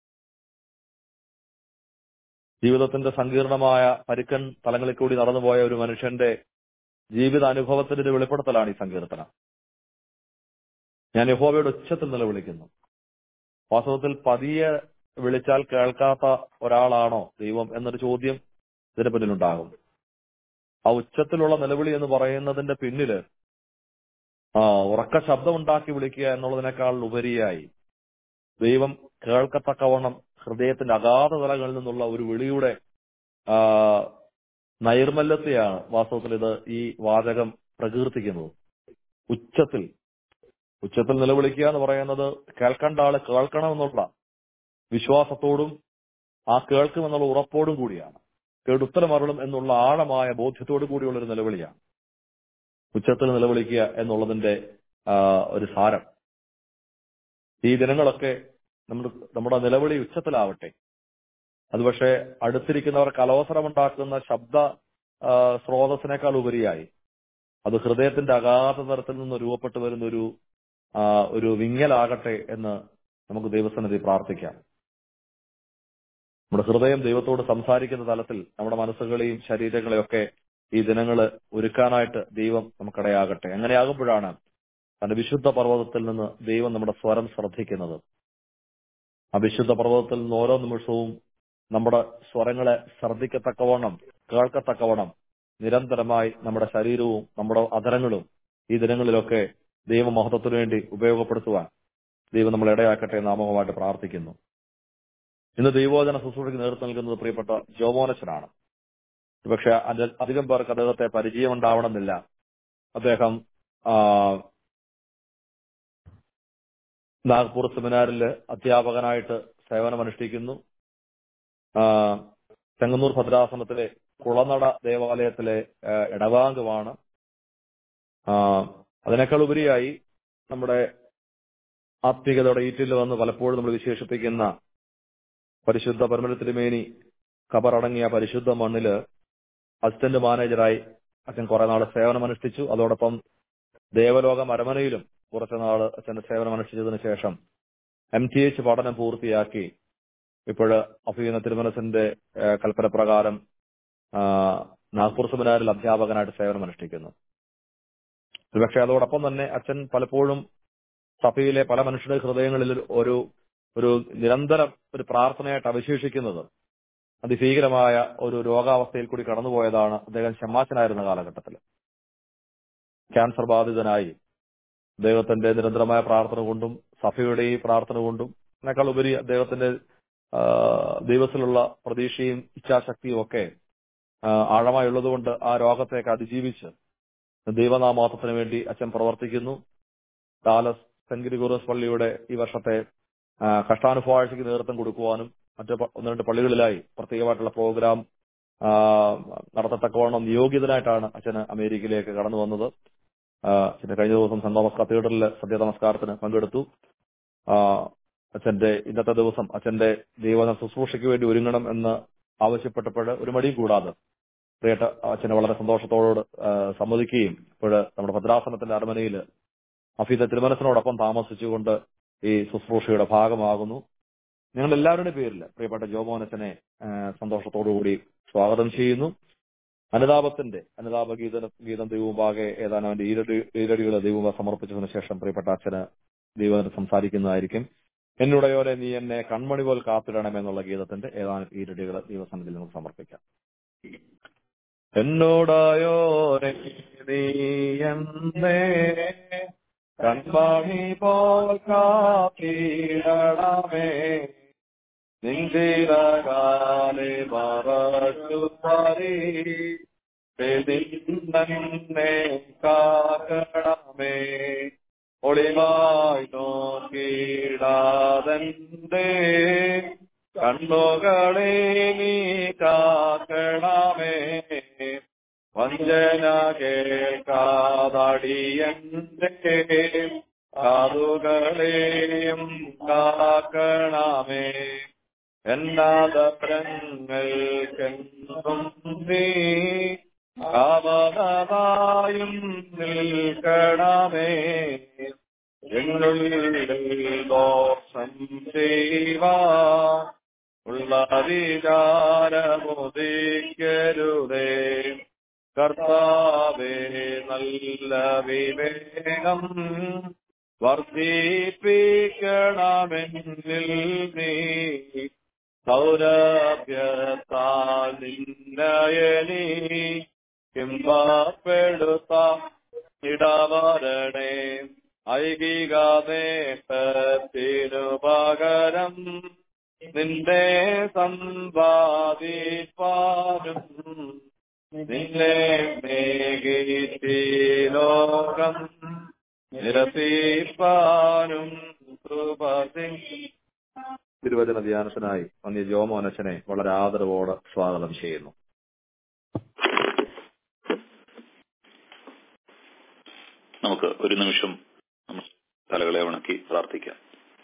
ജീവിതത്തിന്റെ സങ്കീർണമായ പരുക്കൻ തലങ്ങളിൽ കൂടി നടന്നുപോയ ഒരു മനുഷ്യന്റെ ജീവിത അനുഭവത്തിന്റെ ഒരു വെളിപ്പെടുത്തലാണ് ഈ സങ്കീർത്തനം ഞാൻ യഹോവയുടെ ഉച്ചത്തിൽ നിലവിളിക്കുന്നു വാസ്തവത്തിൽ പതിയെ വിളിച്ചാൽ കേൾക്കാത്ത ഒരാളാണോ ദൈവം എന്നൊരു ചോദ്യം ഇതിന് പിന്നിലുണ്ടാകും ആ ഉച്ചത്തിലുള്ള നിലവിളി എന്ന് പറയുന്നതിന്റെ പിന്നില് ആ ഉറക്ക ശബ്ദമുണ്ടാക്കി വിളിക്കുക എന്നുള്ളതിനേക്കാൾ ഉപരിയായി ദൈവം കേൾക്കത്തക്കവണ്ണം ഹൃദയത്തിന്റെ അഗാധ തലങ്ങളിൽ നിന്നുള്ള ഒരു വിളിയുടെ ആ നൈർമല്യത്തെയാണ് വാസ്തവത്തിൽ ഇത് ഈ വാചകം പ്രകീർത്തിക്കുന്നത് ഉച്ചത്തിൽ ഉച്ചത്തിൽ നിലവിളിക്കുക എന്ന് പറയുന്നത് കേൾക്കേണ്ട ആള് കേൾക്കണമെന്നുള്ള വിശ്വാസത്തോടും ആ കേൾക്കുമെന്നുള്ള ഉറപ്പോടും കൂടിയാണ് കേടുത്തരമരുളും എന്നുള്ള ആഴമായ ബോധ്യത്തോടു കൂടിയുള്ള ഒരു നിലവിളിയാണ് ഉച്ചത്തിൽ നിലവിളിക്കുക എന്നുള്ളതിന്റെ ആ, ഒരു സാരം ഈ ദിനങ്ങളൊക്കെ നമ്മൾ നമ്മുടെ നിലവിളി ഉച്ചത്തിലാവട്ടെ അത് പക്ഷേ അടുത്തിരിക്കുന്നവർക്ക് അലോസരമുണ്ടാക്കുന്ന ശബ്ദ ആ, സ്രോതസ്സിനേക്കാൾ ഉപരിയായി അത് ഹൃദയത്തിന്റെ അഗാധ തരത്തിൽ നിന്ന് രൂപപ്പെട്ടു വരുന്ന ഒരു ആ, ഒരു വിങ്ങലാകട്ടെ എന്ന് നമുക്ക് ദൈവസന്നിധി പ്രാർത്ഥിക്കാം നമ്മുടെ ഹൃദയം ദൈവത്തോട് സംസാരിക്കുന്ന തലത്തിൽ നമ്മുടെ മനസ്സുകളെയും ശരീരങ്ങളെയും ഒക്കെ ഈ ദിനങ്ങള് ഒരുക്കാനായിട്ട് ദൈവം നമുക്കിടയാകട്ടെ അങ്ങനെയാകുമ്പോഴാണ് തന്റെ വിശുദ്ധ പർവ്വതത്തിൽ നിന്ന് ദൈവം നമ്മുടെ സ്വരം ശ്രദ്ധിക്കുന്നത് ആ വിശുദ്ധ പർവ്വതത്തിൽ നിന്ന് ഓരോ നിമിഷവും നമ്മുടെ സ്വരങ്ങളെ ശ്രദ്ധിക്കത്തക്കവണ്ണം കേൾക്കത്തക്കവണ്ണം നിരന്തരമായി നമ്മുടെ ശരീരവും നമ്മുടെ അധരങ്ങളും ഈ ദിനങ്ങളിലൊക്കെ ദൈവമഹത്വത്തിനു വേണ്ടി ഉപയോഗപ്പെടുത്തുവാൻ ദൈവം നമ്മളെ ഇടയാക്കട്ടെ എന്ന് നാമകമായിട്ട് പ്രാർത്ഥിക്കുന്നു ഇന്ന് ദൈവോചന ശുശ്രൂഷയ്ക്ക് നേതൃത്വം നൽകുന്നത് പ്രിയപ്പെട്ട ജോമോനച്ചനാണ് പക്ഷെ അധികം പേർക്ക് അദ്ദേഹത്തെ പരിചയമുണ്ടാവണമെന്നില്ല അദ്ദേഹം ആ, നാഗ്പൂർ സെമിനാറിൽ അധ്യാപകനായിട്ട് സേവനമനുഷ്ഠിക്കുന്നു ആ, ചെങ്ങന്നൂർ ഭദ്രാസനത്തിലെ കുളനട ദേവാലയത്തിലെ ആ, ഇടവാംഗമാണ് ആ, അതിനേക്കാൾ ഉപരിയായി നമ്മുടെ ആത്മീയതയുടെ ഈറ്റിൽ വന്ന് പലപ്പോഴും നമ്മൾ വിശേഷിപ്പിക്കുന്ന പരിശുദ്ധ പരമന തിരുമേനി കബറടങ്ങിയ പരിശുദ്ധ മണ്ണില് അസിസ്റ്റന്റ് മാനേജറായി അച്ഛൻ കുറെ നാൾ സേവനമനുഷ്ഠിച്ചു അതോടൊപ്പം ദേവലോകം അരമനയിലും കുറച്ചു നാൾ അച്ഛന്റെ സേവനമനുഷ്ഠിച്ചതിന് ശേഷം എം ടി എച്ച് പഠനം പൂർത്തിയാക്കി ഇപ്പോഴ് അഫീന തിരുമനസിന്റെ ഏഹ്, കൽപ്പന പ്രകാരം ആ, നാഗ്പൂർ സെമിനാറിൽ അധ്യാപകനായിട്ട് സേവനമനുഷ്ഠിക്കുന്നു പക്ഷെ അതോടൊപ്പം തന്നെ അച്ഛൻ പലപ്പോഴും സഭയിലെ പല മനുഷ്യരുടെ ഹൃദയങ്ങളിൽ ഒരു ഒരു നിരന്തരം ഒരു പ്രാർത്ഥനയായിട്ട് അവശേഷിക്കുന്നത് അതിഭീകരമായ ഒരു രോഗാവസ്ഥയിൽ കൂടി കടന്നുപോയതാണ് അദ്ദേഹം ഷമ്മാച്ചനായിരുന്ന കാലഘട്ടത്തിൽ ക്യാൻസർ ബാധിതനായി അദ്ദേഹത്തിന്റെ നിരന്തരമായ പ്രാർത്ഥന കൊണ്ടും സഭയുടെ ഈ പ്രാർത്ഥന കൊണ്ടും അതിനേക്കാൾ ഉപരി അദ്ദേഹത്തിന്റെ ആ, ദൈവത്തിലുള്ള പ്രതീക്ഷയും ഇച്ഛാശക്തിയും ഒക്കെ ആ, ആഴമായുള്ളതുകൊണ്ട് ആ രോഗത്തെയൊക്കെ അതിജീവിച്ച് ദൈവനാമാർത്ഥത്തിന് വേണ്ടി അച്ഛൻ പ്രവർത്തിക്കുന്നു ഡാലസ് സെന്റ് ഗ്രിഗോറിയസ് പള്ളിയുടെ ഈ വർഷത്തെ ആ, കഷ്ടാനുഭവാഴ്ചയ്ക്ക് നേതൃത്വം കൊടുക്കുവാനും മറ്റ് പ- ഒന്ന് രണ്ട് പള്ളികളിലായി പ്രത്യേകമായിട്ടുള്ള പ്രോഗ്രാം ആ, നടത്തത്തക്കവണ്ണം നിയോഗിതനായിട്ടാണ് അച്ഛന് അമേരിക്കയിലേക്ക് കടന്നു വന്നത് ആ, അച്ഛന് കഴിഞ്ഞ ദിവസം സെന്റ് തോമസ് കത്തീഡ്രലിലെ സത്യ നമസ്കാരത്തിന് പങ്കെടുത്തു ആ, അച്ഛന്റെ ഇന്നത്തെ ദിവസം അച്ഛന്റെ ദൈവന ശുശ്രൂഷയ്ക്ക് വേണ്ടി ഒരുങ്ങണം എന്ന് ആവശ്യപ്പെട്ടപ്പോൾ ഒരു മടിയും കൂടാതെ പ്രിയട്ട അച്ഛനെ വളരെ സന്തോഷത്തോട് ആ, സമ്മതിക്കുകയും ഇപ്പോൾ നമ്മുടെ ഭദ്രാസനത്തിന്റെ അരമനയിൽ അഫീദ തിരുമനസിനോടൊപ്പം താമസിച്ചുകൊണ്ട് ഈ ശുശ്രൂഷയുടെ ഭാഗമാകുന്നു ഞങ്ങൾ എല്ലാവരുടെ പേരിൽ പ്രിയപ്പെട്ട ജോമോനച്ചനെ സന്തോഷത്തോടുകൂടി സ്വാഗതം ചെയ്യുന്നു അനുതാപത്തിന്റെ അനുതാപ ഗീത ഗീതം ദൈവമുമ്പാകെ ഏതാനും അവന്റെ ഈരടി ഈരടികൾ ദൈവം സമർപ്പിച്ചതിന് ശേഷം പ്രിയപ്പെട്ട അച്ഛന് ദൈവത്തിന് സംസാരിക്കുന്നതായിരിക്കും എന്നുടയോരെ നീ എന്നെ കൺമണി പോൽ കാത്തിടണമെന്നുള്ള ഗീതത്തിന്റെ ഏതാനും ഈരടികൾ ദൈവസന്നിധിയിൽ നമുക്ക് സമർപ്പിക്കാം എന്നോടായോരെ നീ എന്നെ കൺമണി പോൽ കാത്തിടണമേ നിന്ദിരകാലെ മറച്ചു പറി പെതിന്നെ കാക്കണമേ ഒളിവായി നോക്കിടാതന്റെ കണ്ണുകളെ നീ കാക്കണമേ വഞ്ചന കേൾക്കാതടിയന്റെ കാതുകളെയും കാക്കണമേ എന്നാദപ്രങ്ങൾക്കെന്തും നീ കാവതായും നിൽക്കണമേ എന്നുള്ളിൽ ദോഷം ചെയ്യുവാ ഉള്ള വിചാരമുദിക്കരുതേ കർത്താവേ നല്ല വിവേകം വർദ്ധിപ്പിക്കണമെന്നിൽ നീ സൗരഭ്യത്താൽ നിന്നയനി കിംബപ്പെടുത്ത ഇടവരണേ ഐകിക നേട്ടത്തിനു പകരം നിന്റെ സമ്പാദിപ്പാനും നിന്നെ മേകീറ്റി ലോകം നിരസിപ്പാനും കൃപസി തിരുവചന ധ്യാനത്തിനായി വന്യ ജോമോനച്ചനെ വളരെ ആദരവോടെ സ്വാഗതം ചെയ്യുന്നു നമുക്ക് ഒരു നിമിഷം നമ്മൾ തലകളെ വണക്കി പ്രാർത്ഥിക്കാം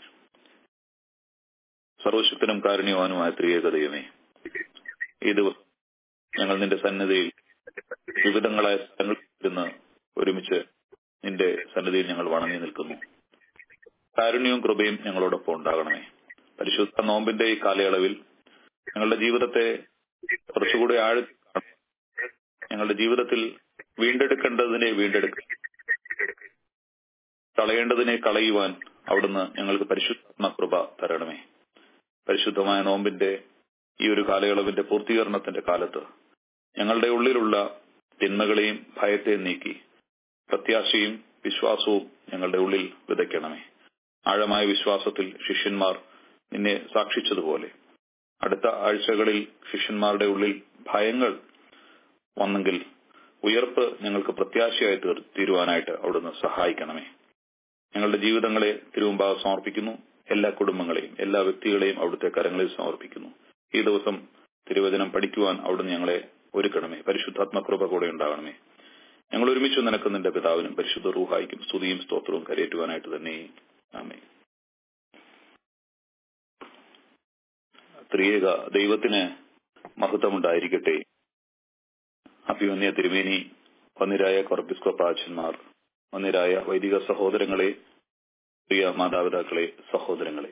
സർവശക്തനും കാരുണ്യവാനുമായ ത്രിയേക ദൈവമേ ഈ ദിവസം ഞങ്ങൾ നിന്റെ സന്നിധിയിൽ വിവിധങ്ങളായ സ്ഥലങ്ങളിൽ ഇരുന്ന് ഒരുമിച്ച് നിന്റെ സന്നിധിയിൽ ഞങ്ങൾ വണങ്ങി നിൽക്കുന്നു കാരുണ്യവും കൃപയും ഞങ്ങളോടൊപ്പം ഉണ്ടാകണമേ പരിശുദ്ധ നോമ്പിന്റെ ഈ കാലയളവിൽ ഞങ്ങളുടെ ജീവിതത്തെ കുറച്ചുകൂടി ആഴത്തിൽ കാണുവാൻ, ഞങ്ങളുടെ ജീവിതത്തിൽ വീണ്ടെടുക്കേണ്ടതിനെ വീണ്ടെടുക്കുക കളയേണ്ടതിനെ കളയുവാൻ അവിടുന്ന് ഞങ്ങൾക്ക് പരിശുദ്ധാത്മ കൃപ തരണമേ പരിശുദ്ധമായ നോമ്പിന്റെ ഈ ഒരു കാലയളവിന്റെ പൂർത്തീകരണത്തിന്റെ കാലത്ത് ഞങ്ങളുടെ ഉള്ളിലുള്ള തിന്മകളെയും ഭയത്തെയും നീക്കി പ്രത്യാശയും വിശ്വാസവും ഞങ്ങളുടെ ഉള്ളിൽ വിതയ്ക്കണമേ ആഴമായ വിശ്വാസത്തിൽ ശിഷ്യന്മാർ നിന്നെ സാക്ഷിച്ചതുപോലെ അടുത്ത ആഴ്ചകളിൽ ശിഷ്യന്മാരുടെ ഉള്ളിൽ ഭയങ്ങൾ വന്നെങ്കിൽ ഉയർപ്പ് ഞങ്ങൾക്ക് പ്രത്യാശയായി തീർ തീരുവാനായിട്ട് അവിടുന്ന് സഹായിക്കണമേ ഞങ്ങളുടെ ജീവിതങ്ങളെ തിരുമുമ്പാകെ സമർപ്പിക്കുന്നു എല്ലാ കുടുംബങ്ങളെയും എല്ലാ വ്യക്തികളെയും അവിടുത്തെ കരങ്ങളിൽ സമർപ്പിക്കുന്നു ഈ ദിവസം തിരുവചനം പഠിക്കുവാൻ അവിടുന്ന് ഞങ്ങളെ ഒരുക്കണമേ പരിശുദ്ധാത്മ കൃപ കൂടെ ഉണ്ടാകണമേ ഞങ്ങൾ ഒരുമിച്ച് നിനക്ക് നിന്റെ പിതാവിനും പരിശുദ്ധ റൂഹായിക്കും സ്തുതിയും സ്തോത്രവും കരയേറ്റുവാനായിട്ട് തന്നെ ആമേ ത്രിയേക ദൈവത്തിന് മഹത്വമുണ്ടായിരിക്കട്ടെ അഭിമന്യ തിരുമേനി വന്നിരായ കൊറപ്പിസ്കോപ്പാച്ചന്മാർ വന്നിരായ വൈദിക സഹോദരങ്ങളെ പ്രിയ മാതാപിതാക്കളെ സഹോദരങ്ങളെ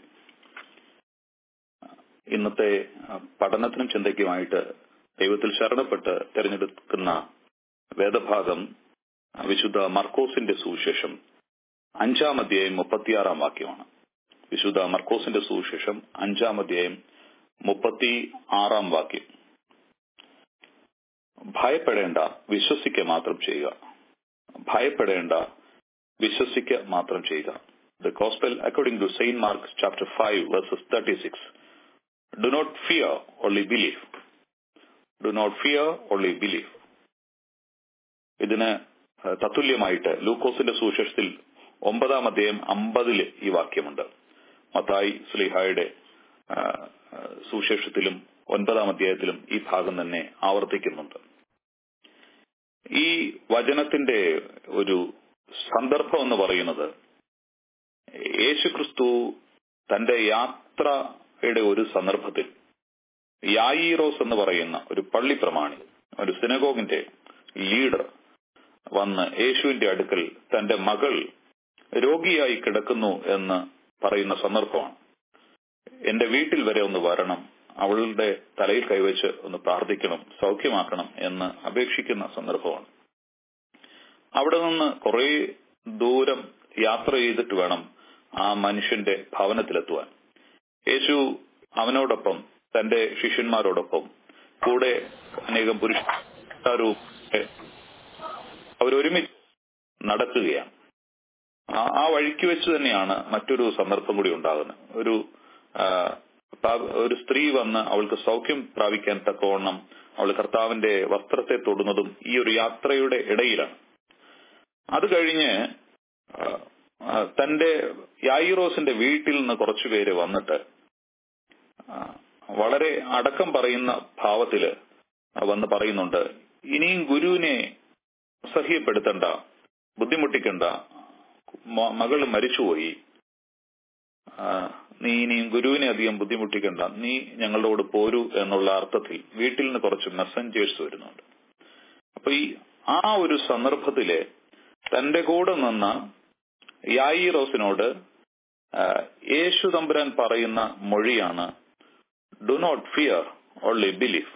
ഇന്നത്തെ പഠനത്തിനും ചിന്തയ്ക്കുമായിട്ട് ദൈവത്തിൽ ശരണപ്പെട്ട് തിരഞ്ഞെടുക്കുന്ന വേദഭാഗം വിശുദ്ധ മർക്കോസിന്റെ സുവിശേഷം അഞ്ചാം അധ്യായം മുപ്പത്തിയാറാം വാക്യമാണ് വിശുദ്ധ മർക്കോസിന്റെ സുവിശേഷം അഞ്ചാം അധ്യായം മുപ്പത്തി ആറാം വാക്യം ഭയപ്പെടേണ്ട വിശ്വസിക്കുക മാത്രം ചെയ്യുക ഭയപ്പെടേണ്ട വിശ്വസിക്കുക മാത്രം ചെയ്യുക the gospel according to saint Mark chapter five verses thirty six do not fear only believe do not fear only believe ഇതിന് തത്തുല്യമായിട്ട് ലൂക്കോസിന്റെ സുവിശേഷത്തിൽ ഒമ്പതാം അധ്യായം അമ്പതില് ഈ വാക്യമുണ്ട് മത്തായി സ്ലിഹായുടെ സുവിശേഷത്തിലും ഒൻപതാം അധ്യായത്തിലും ഈ ഭാഗം തന്നെ ആവർത്തിക്കുന്നുണ്ട് ഈ വചനത്തിന്റെ ഒരു സന്ദർഭം എന്ന് പറയുന്നത് യേശുക്രിസ്തു തന്റെ യാത്രയുടെ ഒരു സന്ദർഭത്തിൽ യായിറോസ് എന്ന് പറയുന്ന ഒരു പള്ളി പ്രമാണി ഒരു സിനഗോഗിന്റെ ലീഡർ വന്ന് യേശുവിന്റെ അടുക്കൽ തന്റെ മകൾ രോഗിയായി കിടക്കുന്നു എന്ന് പറയുന്ന സന്ദർഭമാണ് എന്റെ വീട്ടിൽ വരെ ഒന്ന് വരണം അവളുടെ തലയിൽ കൈവച്ച് ഒന്ന് പ്രാർത്ഥിക്കണം സൗഖ്യമാക്കണം എന്ന് അപേക്ഷിക്കുന്ന സന്ദർഭമാണ് അവിടെ നിന്ന് കുറെ ദൂരം യാത്ര ചെയ്തിട്ട് വേണം ആ മനുഷ്യന്റെ ഭവനത്തിലെത്തുവാൻ യേശു അവനോടൊപ്പം തന്റെ ശിഷ്യന്മാരോടൊപ്പം കൂടെ അനേകം പുരുഷന്മാരും അവരൊരുമിച്ച് നടക്കുകയാണ് ആ ആ വഴിക്ക് വെച്ച് തന്നെയാണ് മറ്റൊരു സന്ദർഭം കൂടി ഉണ്ടാകുന്നത് ഒരു ആ, പ്രാ- ഒരു സ്ത്രീ വന്ന് അവൾക്ക് സൗഖ്യം പ്രാപിക്കാൻ തക്കവണ്ണം അവൾ കർത്താവിന്റെ വസ്ത്രത്തെ തൊടുന്നതും ഈ ഒരു യാത്രയുടെ ഇടയിലാണ് അത് കഴിഞ്ഞ് ആ, ആ, തന്റെ യായിറോസിന്റെ വീട്ടിൽ നിന്ന് കുറച്ചുപേര് വന്നിട്ട് ആ, വളരെ അടക്കം പറയുന്ന ഭാവത്തില് വന്ന് പറയുന്നുണ്ട് ഇനിയും ഗുരുവിനെ അസഹ്യപ്പെടുത്തണ്ട ബുദ്ധിമുട്ടിക്കണ്ട മ- മകള് മരിച്ചുപോയി ആ, നീ ഇനിയും ഗുരുവിനെ അധികം ബുദ്ധിമുട്ടിക്കണ്ട നീ ഞങ്ങളുടെ കൂടെ പോരൂ എന്നുള്ള അർത്ഥത്തിൽ വീട്ടിൽ നിന്ന് കുറച്ച് മെസ്സഞ്ചേഴ്സ് വരുന്നുണ്ട് അപ്പൊ ഈ ആ ഒരു സന്ദർഭത്തില് തന്റെ കൂടെ നിന്ന യായിറോസിനോട് ആ, യേശു തമ്പുരാൻ പറയുന്ന മൊഴിയാണ് do not fear only belief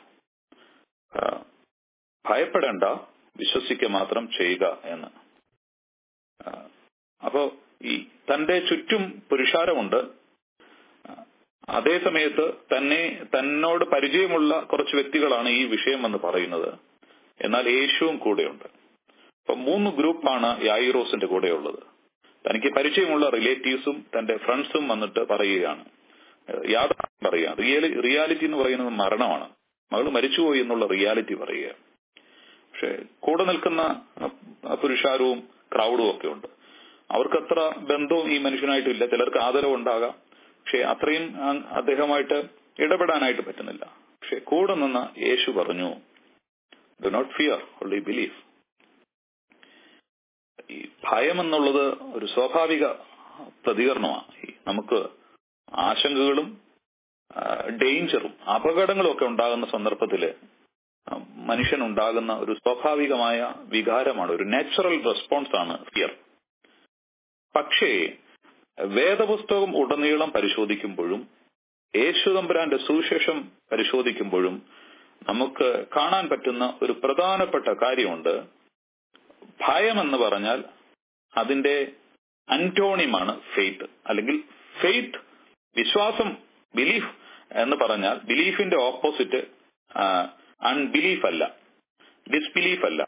ഭയപ്പെടേണ്ട വിശ്വസിക്കുക മാത്രം ചെയ്യുക എന്ന് ആ, അപ്പോ ഈ തന്റെ ചുറ്റും പുരുഷാരമുണ്ട് ആ, അതേ സമയത്ത് തന്നെ തന്നോട് പരിചയമുള്ള കുറച്ച് വ്യക്തികളാണ് ഈ വിഷയം എന്ന് പറയുന്നത് എന്നാൽ യേശുവും കൂടെയുണ്ട് അപ്പൊ മൂന്ന് ഗ്രൂപ്പാണ് യായിറോസിന്റെ കൂടെയുള്ളത് തനിക്ക് പരിചയമുള്ള റിലേറ്റീവ്സും തന്റെ ഫ്രണ്ട്സും വന്നിട്ട് പറയുകയാണ് ഏഹ് യാഥാർത്ഥ്യം പറയുക റിയലി റിയാലിറ്റി എന്ന് പറയുന്നത് മരണമാണ് മകള് മരിച്ചുപോയി എന്നുള്ള റിയാലിറ്റി പറയുക പക്ഷെ കൂടെ നിൽക്കുന്ന അഹ് പുരുഷാരവും ക്രൗഡും ഒക്കെ ഉണ്ട് അവർക്കത്ര ബന്ധവും ഈ മനുഷ്യനായിട്ടില്ല ചിലർക്ക് ആദരവുണ്ടാകാം പക്ഷെ അത്രയും അ- അദ്ദേഹമായിട്ട് ഇടപെടാനായിട്ട് പറ്റുന്നില്ല പക്ഷെ കൂടെ നിന്ന് യേശു പറഞ്ഞു do not fear only belief ഈ ഭയം എന്നുള്ളത് ഒരു സ്വാഭാവിക പ്രതികരണമാണ് ഈ നമുക്ക് ആശങ്കകളും ഡേഞ്ചറും അപകടങ്ങളും ഒക്കെ ഉണ്ടാകുന്ന സന്ദർഭത്തില് ആ, മനുഷ്യനുണ്ടാകുന്ന ഒരു സ്വാഭാവികമായ വികാരമാണ് ഒരു നാച്ചുറൽ റെസ്പോൺസ് ആണ് ഫിയർ പക്ഷേ വേദപുസ്തകം ഉടനീളം പരിശോധിക്കുമ്പോഴും യേശുദമ്പുരാന്റെ സുവിശേഷം പരിശോധിക്കുമ്പോഴും നമുക്ക് കാണാൻ പറ്റുന്ന ഒരു പ്രധാനപ്പെട്ട കാര്യമുണ്ട് ഭയം എന്ന് പറഞ്ഞാൽ അതിന്റെ അന്റോണിയമാണ് ഫെയ്ത്ത് അല്ലെങ്കിൽ ഫെയ്ത്ത് വിശ്വാസം ബിലീഫ് എന്ന് പറഞ്ഞാൽ ബിലീഫിന്റെ ഓപ്പോസിറ്റ് അൺബിലീഫ് അല്ല ഡിസ്ബിലീഫ് അല്ല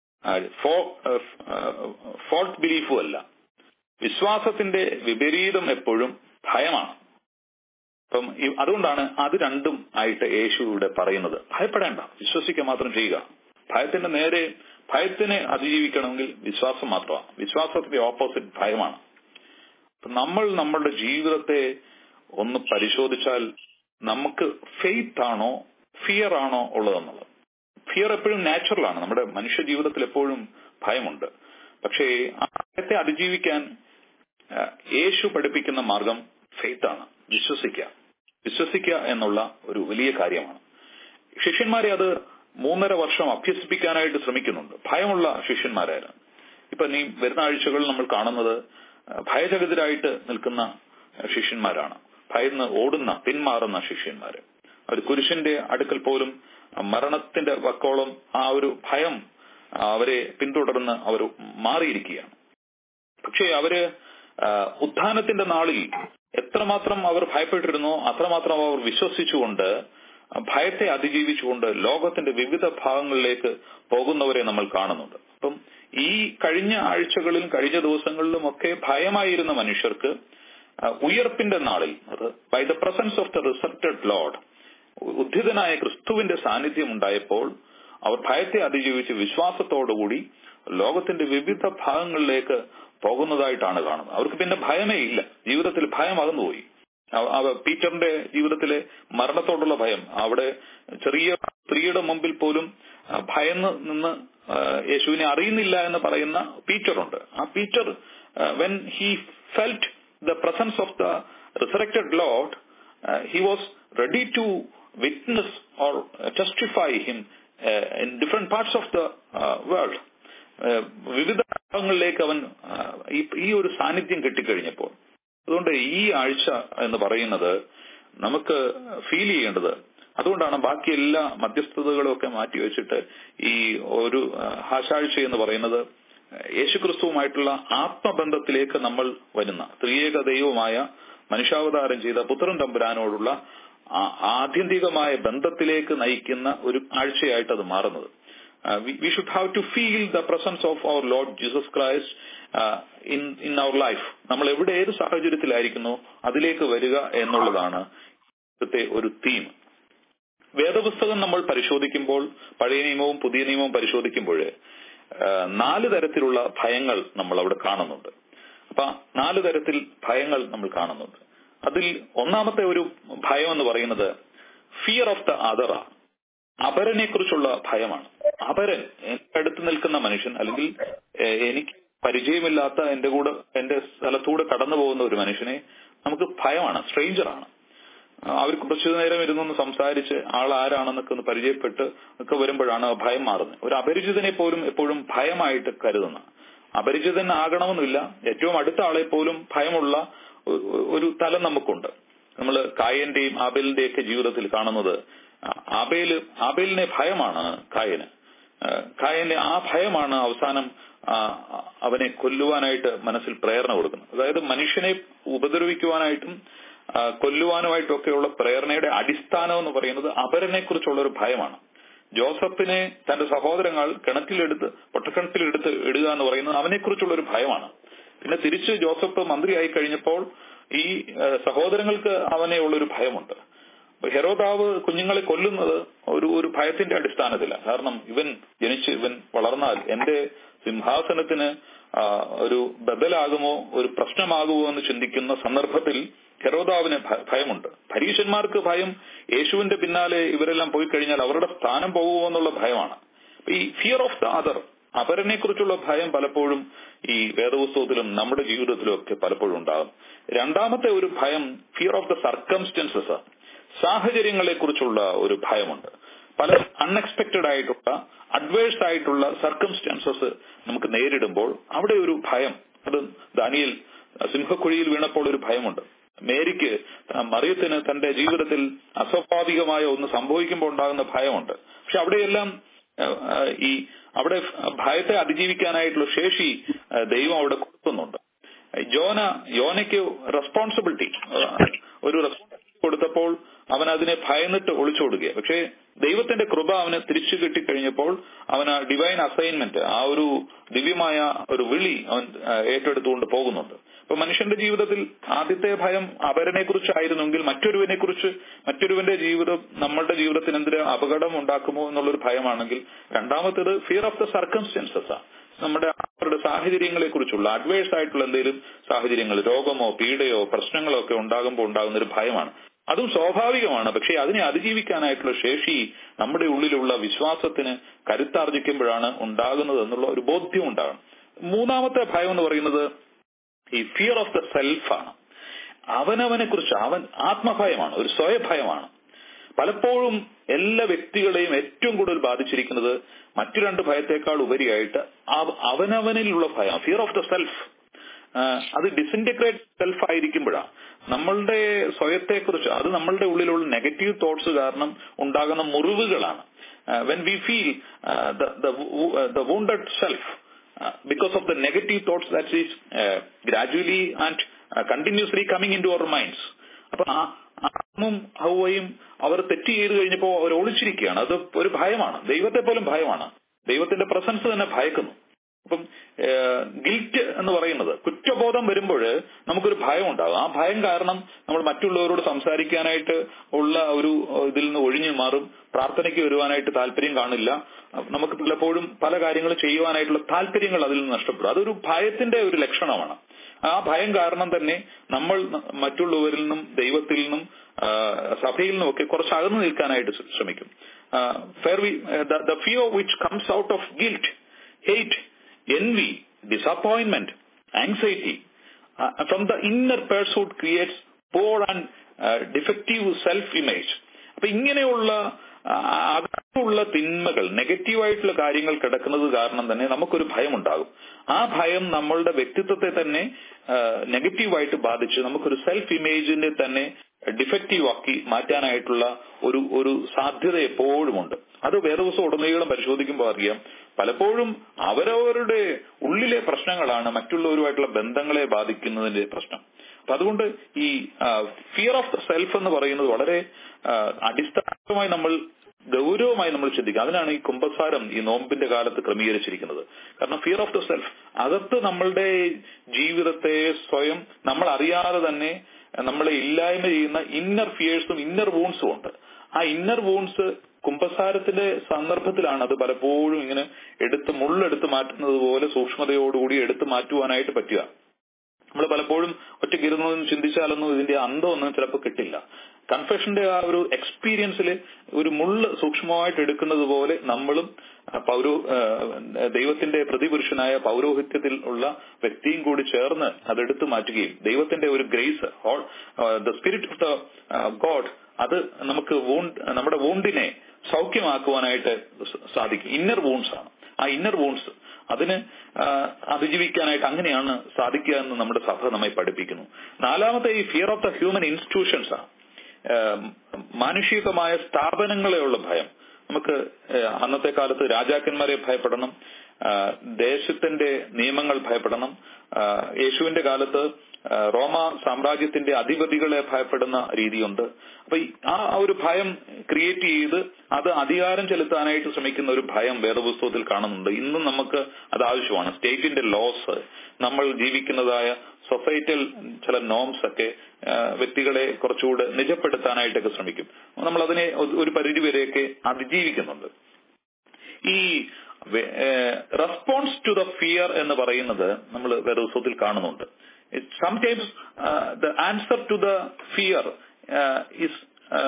ഫോൾട്ട് ബിലീഫും അല്ല വിശ്വാസത്തിന്റെ വിപരീതം എപ്പോഴും ഭയമാണ് അപ്പം ഈ- അതുകൊണ്ടാണ് അത് രണ്ടും ആയിട്ട് യേശു ഇവിടെ പറയുന്നത് ഭയപ്പെടേണ്ട വിശ്വസിക്കുക മാത്രം ചെയ്യുക ഭയത്തിന്റെ നേരെ ഭയത്തിനെ അതിജീവിക്കണമെങ്കിൽ വിശ്വാസം മാത്രമാണ് വിശ്വാസത്തിന്റെ ഓപ്പോസിറ്റ് ഭയമാണ് അപ്പൊ നമ്മൾ നമ്മളുടെ ജീവിതത്തെ ഒന്ന് പരിശോധിച്ചാൽ നമുക്ക് ഫെയ്ത്ത് ആണോ ഫിയർ ആണോ ഉള്ളതെന്നുള്ളത് ഫിയർ എപ്പോഴും നാച്ചുറൽ ആണ് നമ്മുടെ മനുഷ്യ ജീവിതത്തിൽ എപ്പോഴും ഭയമുണ്ട് പക്ഷേ ആ ഭയത്തെ അതിജീവിക്കാൻ ആ, യേശു പഠിപ്പിക്കുന്ന മാർഗം ഫെയ്ത്ത് ആണ് വിശ്വസിക്കുക വിശ്വസിക്കുക എന്നുള്ള ഒരു വലിയ കാര്യമാണ് ശിഷ്യന്മാരെ അത് മൂന്നര വർഷം അഭ്യസിപ്പിക്കാനായിട്ട് ശ്രമിക്കുന്നുണ്ട് ഭയമുള്ള ശിഷ്യന്മാരായിരുന്നു ഇപ്പൊ നീ വരുന്ന ആഴ്ചകളിൽ നമ്മൾ കാണുന്നത് ആ, ഭയചകിതരായിട്ട് നിൽക്കുന്ന ശിഷ്യന്മാരാണ് ഭയന്ന് ഓടുന്ന പിന്മാറുന്ന ശിഷ്യന്മാര് അവർ കുരിശിന്റെ അടുക്കൽ പോലും ആ, മരണത്തിന്റെ വക്കോളം ആ ഒരു ഭയം ആ, അവരെ പിന്തുടർന്ന് അവർ മാറിയിരിക്കുകയാണ് പക്ഷേ അവര് ആ, ഉത്ഥാനത്തിന്റെ നാളിൽ എത്രമാത്രം അവർ ഭയപ്പെട്ടിരുന്നോ അത്രമാത്രം അവർ വിശ്വസിച്ചുകൊണ്ട് ആ, ഭയത്തെ അതിജീവിച്ചുകൊണ്ട് ലോകത്തിന്റെ വിവിധ ഭാഗങ്ങളിലേക്ക് പോകുന്നവരെ നമ്മൾ കാണുന്നുണ്ട് അപ്പം ഈ കഴിഞ്ഞ ആഴ്ചകളിലും കഴിഞ്ഞ ദിവസങ്ങളിലും ഒക്കെ ഭയമായിരുന്ന മനുഷ്യർക്ക് ആ, ഉയർപ്പിന്റെ നാളിൽ അത് by the presence of the resurrected lord ഉദ്ധിതനായ ക്രിസ്തുവിന്റെ സാന്നിധ്യം ഉണ്ടായപ്പോൾ അവർ ഭയത്തെ അതിജീവിച്ച് വിശ്വാസത്തോടുകൂടി ലോകത്തിന്റെ വിവിധ ഭാഗങ്ങളിലേക്ക് പോകുന്നതായിട്ടാണ് കാണുന്നത് അവർക്ക് പിന്നെ ഭയമേ ഇല്ല ജീവിതത്തിൽ ഭയം അകന്നുപോയി അവ- അവ പീറ്ററിന്റെ ജീവിതത്തിലെ മരണത്തോടുള്ള ഭയം അവിടെ ചെറിയ സ്ത്രീയുടെ മുമ്പിൽ പോലും ആ, ഭയന്ന് നിന്ന് ആ, യേശുവിനെ അറിയുന്നില്ല എന്ന് പറയുന്ന പീറ്ററുണ്ട് ആ Peter when he felt the presence of the resurrected Lord, uh, he was ready to witness or uh, testify him uh, in different parts of the uh, world. Uh, വിവിധ ഭാഗങ്ങളിലേക്ക് അവൻ uh, ഈ- ഈ ഒരു സാന്നിധ്യം കിട്ടിക്കഴിഞ്ഞപ്പോൾ അതുകൊണ്ട് ഈ ആഴ്ച എന്ന് പറയുന്നത് നമുക്ക് ഫീൽ ചെയ്യേണ്ടത് അതുകൊണ്ടാണ് ബാക്കി എല്ലാ മധ്യസ്ഥതകളും ഒക്കെ മാറ്റിവെച്ചിട്ട് ഈ ഒരു ഹാശാഴ്ച എന്ന് പറയുന്നത് യേശുക്രിസ്തുവുമായിട്ടുള്ള ആത്മബന്ധത്തിലേക്ക് നമ്മൾ വരുന്ന ത്രിയേക ദൈവമായ മനുഷ്യാവതാരം ചെയ്ത പുത്രൻ തമ്പുരാനോടുള്ള ആ- ആത്യന്തികമായ ബന്ധത്തിലേക്ക് നയിക്കുന്ന ഒരു ആഴ്ചയായിട്ട് അത് മാറുന്നത് we should have to feel the presence of our lord Jesus Christ in in our life നമ്മൾ എവിടെ ഏത് സാഹചര്യത്തിലായിരിക്കുന്നു അതിലേക്ക് വരിക എന്നുള്ളതാണ് ഇപ്പോഴത്തെ ഒരു തീം വേദപുസ്തകം നമ്മൾ പരിശോധിക്കുമ്പോൾ പഴയ നിയമവും പുതിയ നിയമവും പരിശോധിക്കുമ്പോൾ നാല് തരത്തിലുള്ള ഭയങ്ങൾ നമ്മൾ അവിടെ കാണുന്നുണ്ട് അപ്പൊ നാല് തരത്തിൽ ഭയങ്ങൾ നമ്മൾ കാണുന്നുണ്ട് അതിൽ ഒന്നാമത്തെ ഒരു ഭയം എന്ന് പറയുന്നത് ഫിയർ ഓഫ് ദ അതറ അപരനെ കുറിച്ചുള്ള ഭയമാണ് അപരൻ എന്റെ അടുത്ത് നിൽക്കുന്ന മനുഷ്യൻ അല്ലെങ്കിൽ ഏഹ്, എനിക്ക് പരിചയമില്ലാത്ത എന്റെ കൂടെ എന്റെ സ്ഥലത്തൂടെ കടന്നു പോകുന്ന ഒരു മനുഷ്യനെ നമുക്ക് ഭയമാണ് സ്ട്രേഞ്ചറാണ് അവർ കുറച്ചു നേരം ഇരുന്നൊന്ന് സംസാരിച്ച് ആൾ ആരാണെന്നൊക്കെ ഒന്ന് പരിചയപ്പെട്ട് ഒക്കെ വരുമ്പോഴാണ് ആ ഭയം മാറുന്നത് ഒരു അപരിചിതനെ പോലും എപ്പോഴും ഭയമായിട്ട് കരുതുന്ന അപരിചിതൻ ആകണമെന്നില്ല ഏറ്റവും അടുത്ത ആളെ പോലും ഭയമുള്ള ഒ- ഒ- ഒരു തലം നമുക്കുണ്ട് നമ്മൾ കായന്റെയും ആബേലിന്റെയും ഒക്കെ ജീവിതത്തിൽ കാണുന്നത് ആ- ആബേല് ആബേലിനെ ഭയമാണ് കായന് ആ, കായന് ആ ഭയമാണ് അവസാനം ആ, അവനെ കൊല്ലുവാനായിട്ട് മനസ്സിൽ പ്രേരണ കൊടുക്കുന്നത് അതായത് മനുഷ്യനെ ഉപദ്രവിക്കുവാനായിട്ടും ആ, കൊല്ലുവാനുമായിട്ടൊക്കെയുള്ള പ്രേരണയുടെ അടിസ്ഥാനം എന്ന് പറയുന്നത് അപരനെ കുറിച്ചുള്ള ഒരു ഭയമാണ് ജോസഫിനെ തന്റെ സഹോദരങ്ങൾ കിണറ്റിലെടുത്ത് പൊട്ടക്കിണറ്റിലെടുത്ത് ഇടുക എന്ന് പറയുന്നത് അവനെക്കുറിച്ചുള്ള ഒരു ഭയമാണ് പിന്നെ തിരിച്ച് ജോസഫ് മന്ത്രിയായി കഴിഞ്ഞപ്പോൾ ഈ ആ, സഹോദരങ്ങൾക്ക് അവനെ ഉള്ളൊരു ഭയമുണ്ട് അപ്പൊ ഹെരോദാവ് കുഞ്ഞുങ്ങളെ കൊല്ലുന്നത് ഒരു ഒരു ഭയത്തിന്റെ അടിസ്ഥാനത്തിലാണ് കാരണം ഇവൻ ജനിച്ച് ഇവൻ വളർന്നാൽ എന്റെ സിംഹാസനത്തിന് ആ, ഒരു ബദലാകുമോ ഒരു പ്രശ്നമാകുമോ എന്ന് ചിന്തിക്കുന്ന സന്ദർഭത്തിൽ ഹെരോദാവിന് ഭ- ഭയമുണ്ട് പരീശന്മാർക്ക് ഭയം യേശുവിന്റെ പിന്നാലെ ഇവരെല്ലാം പോയി കഴിഞ്ഞാൽ അവരുടെ സ്ഥാനം പോകുമോ എന്നുള്ള ഭയമാണ് അപ്പൊ ഈ ഫിയർ ഓഫ് ദ അതർ അവരനെ കുറിച്ചുള്ള ഭയം പലപ്പോഴും ഈ വേദപുസ്തകത്തിലും നമ്മുടെ ജീവിതത്തിലും ഒക്കെ പലപ്പോഴും ഉണ്ടാകും രണ്ടാമത്തെ ഒരു ഭയം ഫിയർ ഓഫ് ദ സർക്കംസ്റ്റൻസസ് സാഹചര്യങ്ങളെ കുറിച്ചുള്ള ഒരു ഭയമുണ്ട് പല അൺഎക്സ്പെക്ടഡ് ആയിട്ടുള്ള അഡ്വേഴ്സ് ആയിട്ടുള്ള സർക്കംസ്റ്റാൻസസ് നമുക്ക് നേരിടുമ്പോൾ അവിടെ ഒരു ഭയം അത് ദാനിയിൽ സിംഹക്കുഴിയിൽ വീണപ്പോൾ ഒരു ഭയമുണ്ട് മേരിക്ക് ആ, മറിയത്തിന് തന്റെ ജീവിതത്തിൽ അസ്വാഭാവികമായ ഒന്ന് സംഭവിക്കുമ്പോൾ ഉണ്ടാകുന്ന ഭയമുണ്ട് പക്ഷെ അവിടെയെല്ലാം ആ, ആ, ഈ അവിടെ ഭയത്തെ അതിജീവിക്കാനായിട്ടുള്ള ശേഷി ആ, ദൈവം അവിടെ കൊടുക്കുന്നുണ്ട് ജോന യോനയ്ക്ക് റെസ്പോൺസിബിലിറ്റി ഒരു റെസ്പോൺസിബിലിറ്റി കൊടുത്തപ്പോൾ അവൻ അതിനെ ഭയന്നിട്ട് ഒളിച്ചോടുക പക്ഷേ ദൈവത്തിന്റെ കൃപ അവന് തിരിച്ചു കിട്ടിക്കഴിഞ്ഞപ്പോൾ അവൻ ആ ഡിവൈൻ അസൈൻമെന്റ് ആ ഒരു ദിവ്യമായ ഒരു വിളി അവൻ ആ, ഏറ്റെടുത്തുകൊണ്ട് പോകുന്നുണ്ട് അപ്പൊ മനുഷ്യന്റെ ജീവിതത്തിൽ ആദ്യത്തെ ഭയം അവരനെ കുറിച്ചായിരുന്നെങ്കിൽ മറ്റൊരുവനെ കുറിച്ച് മറ്റൊരുവന്റെ ജീവിതം നമ്മളുടെ ജീവിതത്തിന് എന്തെങ്കിലും അപകടം ഉണ്ടാക്കുമോ എന്നുള്ളൊരു ഭയമാണെങ്കിൽ രണ്ടാമത്തേത് ഫിയർ ഓഫ് ദ സർക്കംസ്റ്റൻസസ് ആ നമ്മുടെ അവരുടെ സാഹചര്യങ്ങളെ കുറിച്ചുള്ള അഡ്വേഴ്സ് ആയിട്ടുള്ള എന്തെങ്കിലും സാഹചര്യങ്ങൾ രോഗമോ പീഡയോ പ്രശ്നങ്ങളോ ഒക്കെ ഉണ്ടാകുമ്പോൾ ഉണ്ടാകുന്ന ഒരു ഭയമാണ് അതും സ്വാഭാവികമാണ് പക്ഷേ അതിനെ അതിജീവിക്കാനായിട്ടുള്ള ശേഷി നമ്മുടെ ഉള്ളിലുള്ള വിശ്വാസത്തിന് കരുത്താർജിക്കുമ്പോഴാണ് ഉണ്ടാകുന്നത് എന്നുള്ള ഒരു ബോധ്യം ഉണ്ടാകണം മൂന്നാമത്തെ ഭയം എന്ന് പറയുന്നത് ഈ ഫിയർ ഓഫ് ദ സെൽഫാണ് അവനവനെ കുറിച്ച് അവൻ ആത്മഭയമാണ് ഒരു സ്വയഭയമാണ് പലപ്പോഴും എല്ലാ വ്യക്തികളെയും ഏറ്റവും കൂടുതൽ ബാധിച്ചിരിക്കുന്നത് മറ്റു രണ്ട് ഭയത്തെക്കാൾ ഉപരിയായിട്ട് അവ- അവനവനിലുള്ള ഭയം ഫിയർ ഓഫ് ദ സെൽഫ് അത് ഡിസിൻറ്റഗ്രേറ്റ് സെൽഫ് ആയിരിക്കുമ്പോഴാണ് നമ്മളുടെ സ്വയത്തെക്കുറിച്ച് അത് നമ്മളുടെ ഉള്ളിലുള്ള നെഗറ്റീവ് തോട്ട്സ് കാരണം ഉണ്ടാകുന്ന മുറിവുകളാണ് when we feel the wounded self because of the negative thoughts that is uh, gradually and uh, continuously coming into our minds. അപ്പൊ ആ ആമും ഹൗവയും അവർ തെറ്റ് ചെയ്ത് കഴിഞ്ഞപ്പോൾ അവർ ഒളിച്ചിരിക്കുകയാണ് അത് ഒരു ഭയമാണ് ദൈവത്തെ പോലും ഭയമാണ് ദൈവത്തിന്റെ പ്രസൻസ് തന്നെ ഭയക്കുന്നു അപ്പം ഗിൽറ്റ് എന്ന് പറയുന്നത് കുറ്റബോധം വരുമ്പോൾ നമുക്കൊരു ഭയം ഉണ്ടാകും ആ ഭയം കാരണം നമ്മൾ മറ്റുള്ളവരോട് സംസാരിക്കാനായിട്ട് ഉള്ള ഒരു ഇതിൽ നിന്ന് ഒഴിഞ്ഞു മാറും പ്രാർത്ഥനയ്ക്ക് വരുവാനായിട്ട് താല്പര്യം കാണില്ല നമുക്ക് പലപ്പോഴും പല കാര്യങ്ങൾ ചെയ്യുവാനായിട്ടുള്ള താല്പര്യങ്ങൾ അതിൽ നിന്ന് നഷ്ടപ്പെടും അതൊരു ഭയത്തിന്റെ ഒരു ലക്ഷണമാണ് ആ ഭയം കാരണം തന്നെ നമ്മൾ മറ്റുള്ളവരിൽ നിന്നും ദൈവത്തിൽ നിന്നും ആ, സഭയിൽ നിന്നും ഒക്കെ കുറച്ച് അകന്നു നിൽക്കാനായിട്ട് ശ്രമിക്കും fear we the fear which comes out of guilt hate envy, disappointment, anxiety uh, from the inner pursuit creates poor and defective self image അപ്പൊ ഇങ്ങനെയുള്ള ആ, അകത്തുള്ള തിന്മകൾ നെഗറ്റീവായിട്ടുള്ള കാര്യങ്ങൾ കിടക്കുന്നത് കാരണം തന്നെ നമുക്കൊരു ഭയം ഉണ്ടാകും ആ ഭയം നമ്മളുടെ വ്യക്തിത്വത്തെ തന്നെ നെഗറ്റീവായിട്ട് ബാധിച്ച് നമുക്കൊരു സെൽഫ് ഇമേജിനെ തന്നെ ഡിഫക്റ്റീവ് ആക്കി മാറ്റാനായിട്ടുള്ള ഒരു ഒരു സാധ്യത എപ്പോഴുമുണ്ട് അത് വേറെ ദിവസം ഉടനീളം പരിശോധിക്കുമ്പോൾ അറിയാം പലപ്പോഴും അവരവരുടെ ഉള്ളിലെ പ്രശ്നങ്ങളാണ് മറ്റുള്ളവരുമായിട്ടുള്ള ബന്ധങ്ങളെ ബാധിക്കുന്നതിന്റെ പ്രശ്നം അപ്പൊ അതുകൊണ്ട് ഈ ഫിയർ ഓഫ് ദ സെൽഫ് എന്ന് പറയുന്നത് വളരെ ആ, അടിസ്ഥാനപരമായി നമ്മൾ ഗൗരവമായി നമ്മൾ ചിന്തിക്കുക അതിനാണ് ഈ കുംഭസാരം ഈ നോമ്പിന്റെ കാലത്ത് ക്രമീകരിച്ചിരിക്കുന്നത് കാരണം ഫിയർ ഓഫ് ദ സെൽഫ് അകത്ത് നമ്മളുടെ ജീവിതത്തെ സ്വയം നമ്മൾ അറിയാതെ തന്നെ നമ്മളെ ഇല്ലായ്മ ചെയ്യുന്ന ഇന്നർ ഫിയേഴ്സും ഇന്നർ വൂൺസും ഉണ്ട് ആ ഇന്നർ വൂൺസ് കുംഭസാരത്തിന്റെ സന്ദർഭത്തിലാണ് അത് പലപ്പോഴും ഇങ്ങനെ എടുത്ത് മുള്ളെടുത്ത് മാറ്റുന്നത് പോലെ സൂക്ഷ്മതയോടുകൂടി എടുത്ത് മാറ്റുവാനായിട്ട് പറ്റുക നമ്മൾ പലപ്പോഴും ഒറ്റയ്ക്ക് ഇരുന്നൊന്നും ചിന്തിച്ചാലൊന്നും ഇതിന്റെ അന്തമൊന്നും ചിലപ്പോൾ കിട്ടില്ല കൺഫെഷന്റെ ആ ഒരു എക്സ്പീരിയൻസിൽ ഒരു മുള്ള് സൂക്ഷ്മമായിട്ട് എടുക്കുന്നത് പോലെ നമ്മളും ആ, പൗരോ ആ, ദൈവത്തിന്റെ പ്രതിപുരുഷനായ പൗരോഹിത്യത്തിൽ ഉള്ള വ്യക്തിയും കൂടി ചേർന്ന് അതെടുത്തു മാറ്റുകയും ദൈവത്തിന്റെ ഒരു grace the spirit of the God അത് നമുക്ക് wound- നമ്മുടെ വൂണ്ടിനെ സൗഖ്യമാക്കുവാനായിട്ട് സ- സാധിക്കും ഇന്നർ വൂൺസ് ആണ് ആ ഇന്നർ വൂൺസ് അതിന് ആ, അതിജീവിക്കാനായിട്ട് അങ്ങനെയാണ് സാധിക്കുക എന്ന് നമ്മുടെ സഭ നമ്മെ പഠിപ്പിക്കുന്നു നാലാമത്തെ ഈ fear of the human institutions ആണ് ഏഹ് മാനുഷികമായ സ്ഥാപനങ്ങളെയുള്ള ഭയം നമുക്ക് ഏഹ് അന്നത്തെ കാലത്ത് രാജാക്കന്മാരെ ഭയപ്പെടണം ആഹ് ദേശത്തിന്റെ നിയമങ്ങൾ ഭയപ്പെടണം ആഹ് യേശുവിന്റെ കാലത്ത് ആഹ് റോമ സാമ്രാജ്യത്തിന്റെ അധിപതികളെ ഭയപ്പെടുന്ന രീതിയുണ്ട് അപ്പൊ ഈ ആ ഒരു ഭയം ക്രിയേറ്റ് ചെയ്ത് അത് അധികാരം ചെലുത്താനായിട്ട് ശ്രമിക്കുന്ന ഒരു ഭയം വേദപുസ്തകത്തിൽ കാണുന്നുണ്ട് ഇന്നും നമുക്ക് അത് ആവശ്യമാണ് സ്റ്റേറ്റിന്റെ ലോസ് നമ്മൾ ജീവിക്കുന്നതായ സൊസൈറ്റൽ ചില നോംസ് ഒക്കെ ആ, വ്യക്തികളെ കുറച്ചുകൂടെ നിജപ്പെടുത്താനായിട്ടൊക്കെ ശ്രമിക്കും നമ്മൾ അതിനെ ഒരു പരിധി വരെയൊക്കെ അതിജീവിക്കുന്നുണ്ട് ഈ റെസ്പോൺസ് ടു ദ ഫിയർ എന്ന് പറയുന്നത് നമ്മൾ വേദോത്സവത്തിൽ കാണുന്നുണ്ട് sometimes the answer to the fear is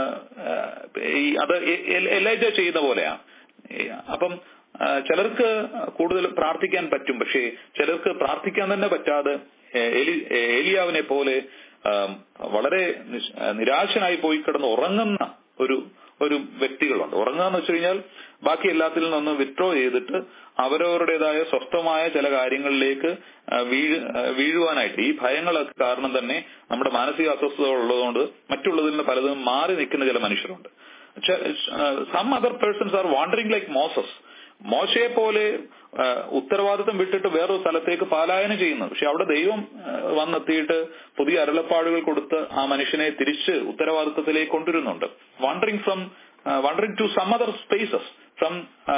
അത് എലൈജ ചെയ്യുന്ന പോലെയാണ് ഈ അപ്പം ആ, ചിലർക്ക് കൂടുതൽ പ്രാർത്ഥിക്കാൻ പറ്റും പക്ഷേ ചിലർക്ക് പ്രാർത്ഥിക്കാൻ തന്നെ പറ്റാതെ ഏ, എലി- ഏ, ഏലിയാവിനെ പോലെ ആം, വളരെ നിശ്- ആ, നിരാശനായി പോയി കിടന്ന് ഉറങ്ങുന്ന ഒരു ഒരു വ്യക്തികളുണ്ട് ഉറങ്ങുക എന്ന് വെച്ച് കഴിഞ്ഞാൽ ബാക്കി എല്ലാത്തിൽ നിന്നും വിത്ഡ്രോ ചെയ്തിട്ട് അവരവരുടേതായ സ്വസ്ഥമായ ചില കാര്യങ്ങളിലേക്ക് ആ, വീഴ് ആ, വീഴുവാനായിട്ട് ഈ ഭയങ്ങളൊക്കെ കാരണം തന്നെ നമ്മുടെ മാനസിക അസ്വസ്ഥതകൾ ഉള്ളതുകൊണ്ട് മറ്റുള്ളതിൽ നിന്ന് പലതും മാറി നിൽക്കുന്ന ചില മനുഷ്യരുണ്ട് some other persons are wandering like Moses മോശയെ പോലെ ആ, ഉത്തരവാദിത്തം വിട്ടിട്ട് വേറൊരു സ്ഥലത്തേക്ക് പാലായനം ചെയ്യുന്നു പക്ഷെ അവിടെ ദൈവം ആ, വന്നെത്തിയിട്ട് പുതിയ അരുളപ്പാടുകൾ കൊടുത്ത് ആ മനുഷ്യനെ തിരിച്ച് ഉത്തരവാദിത്തത്തിലേക്ക് കൊണ്ടുവരുന്നുണ്ട് wandering from wandering to some other spaces from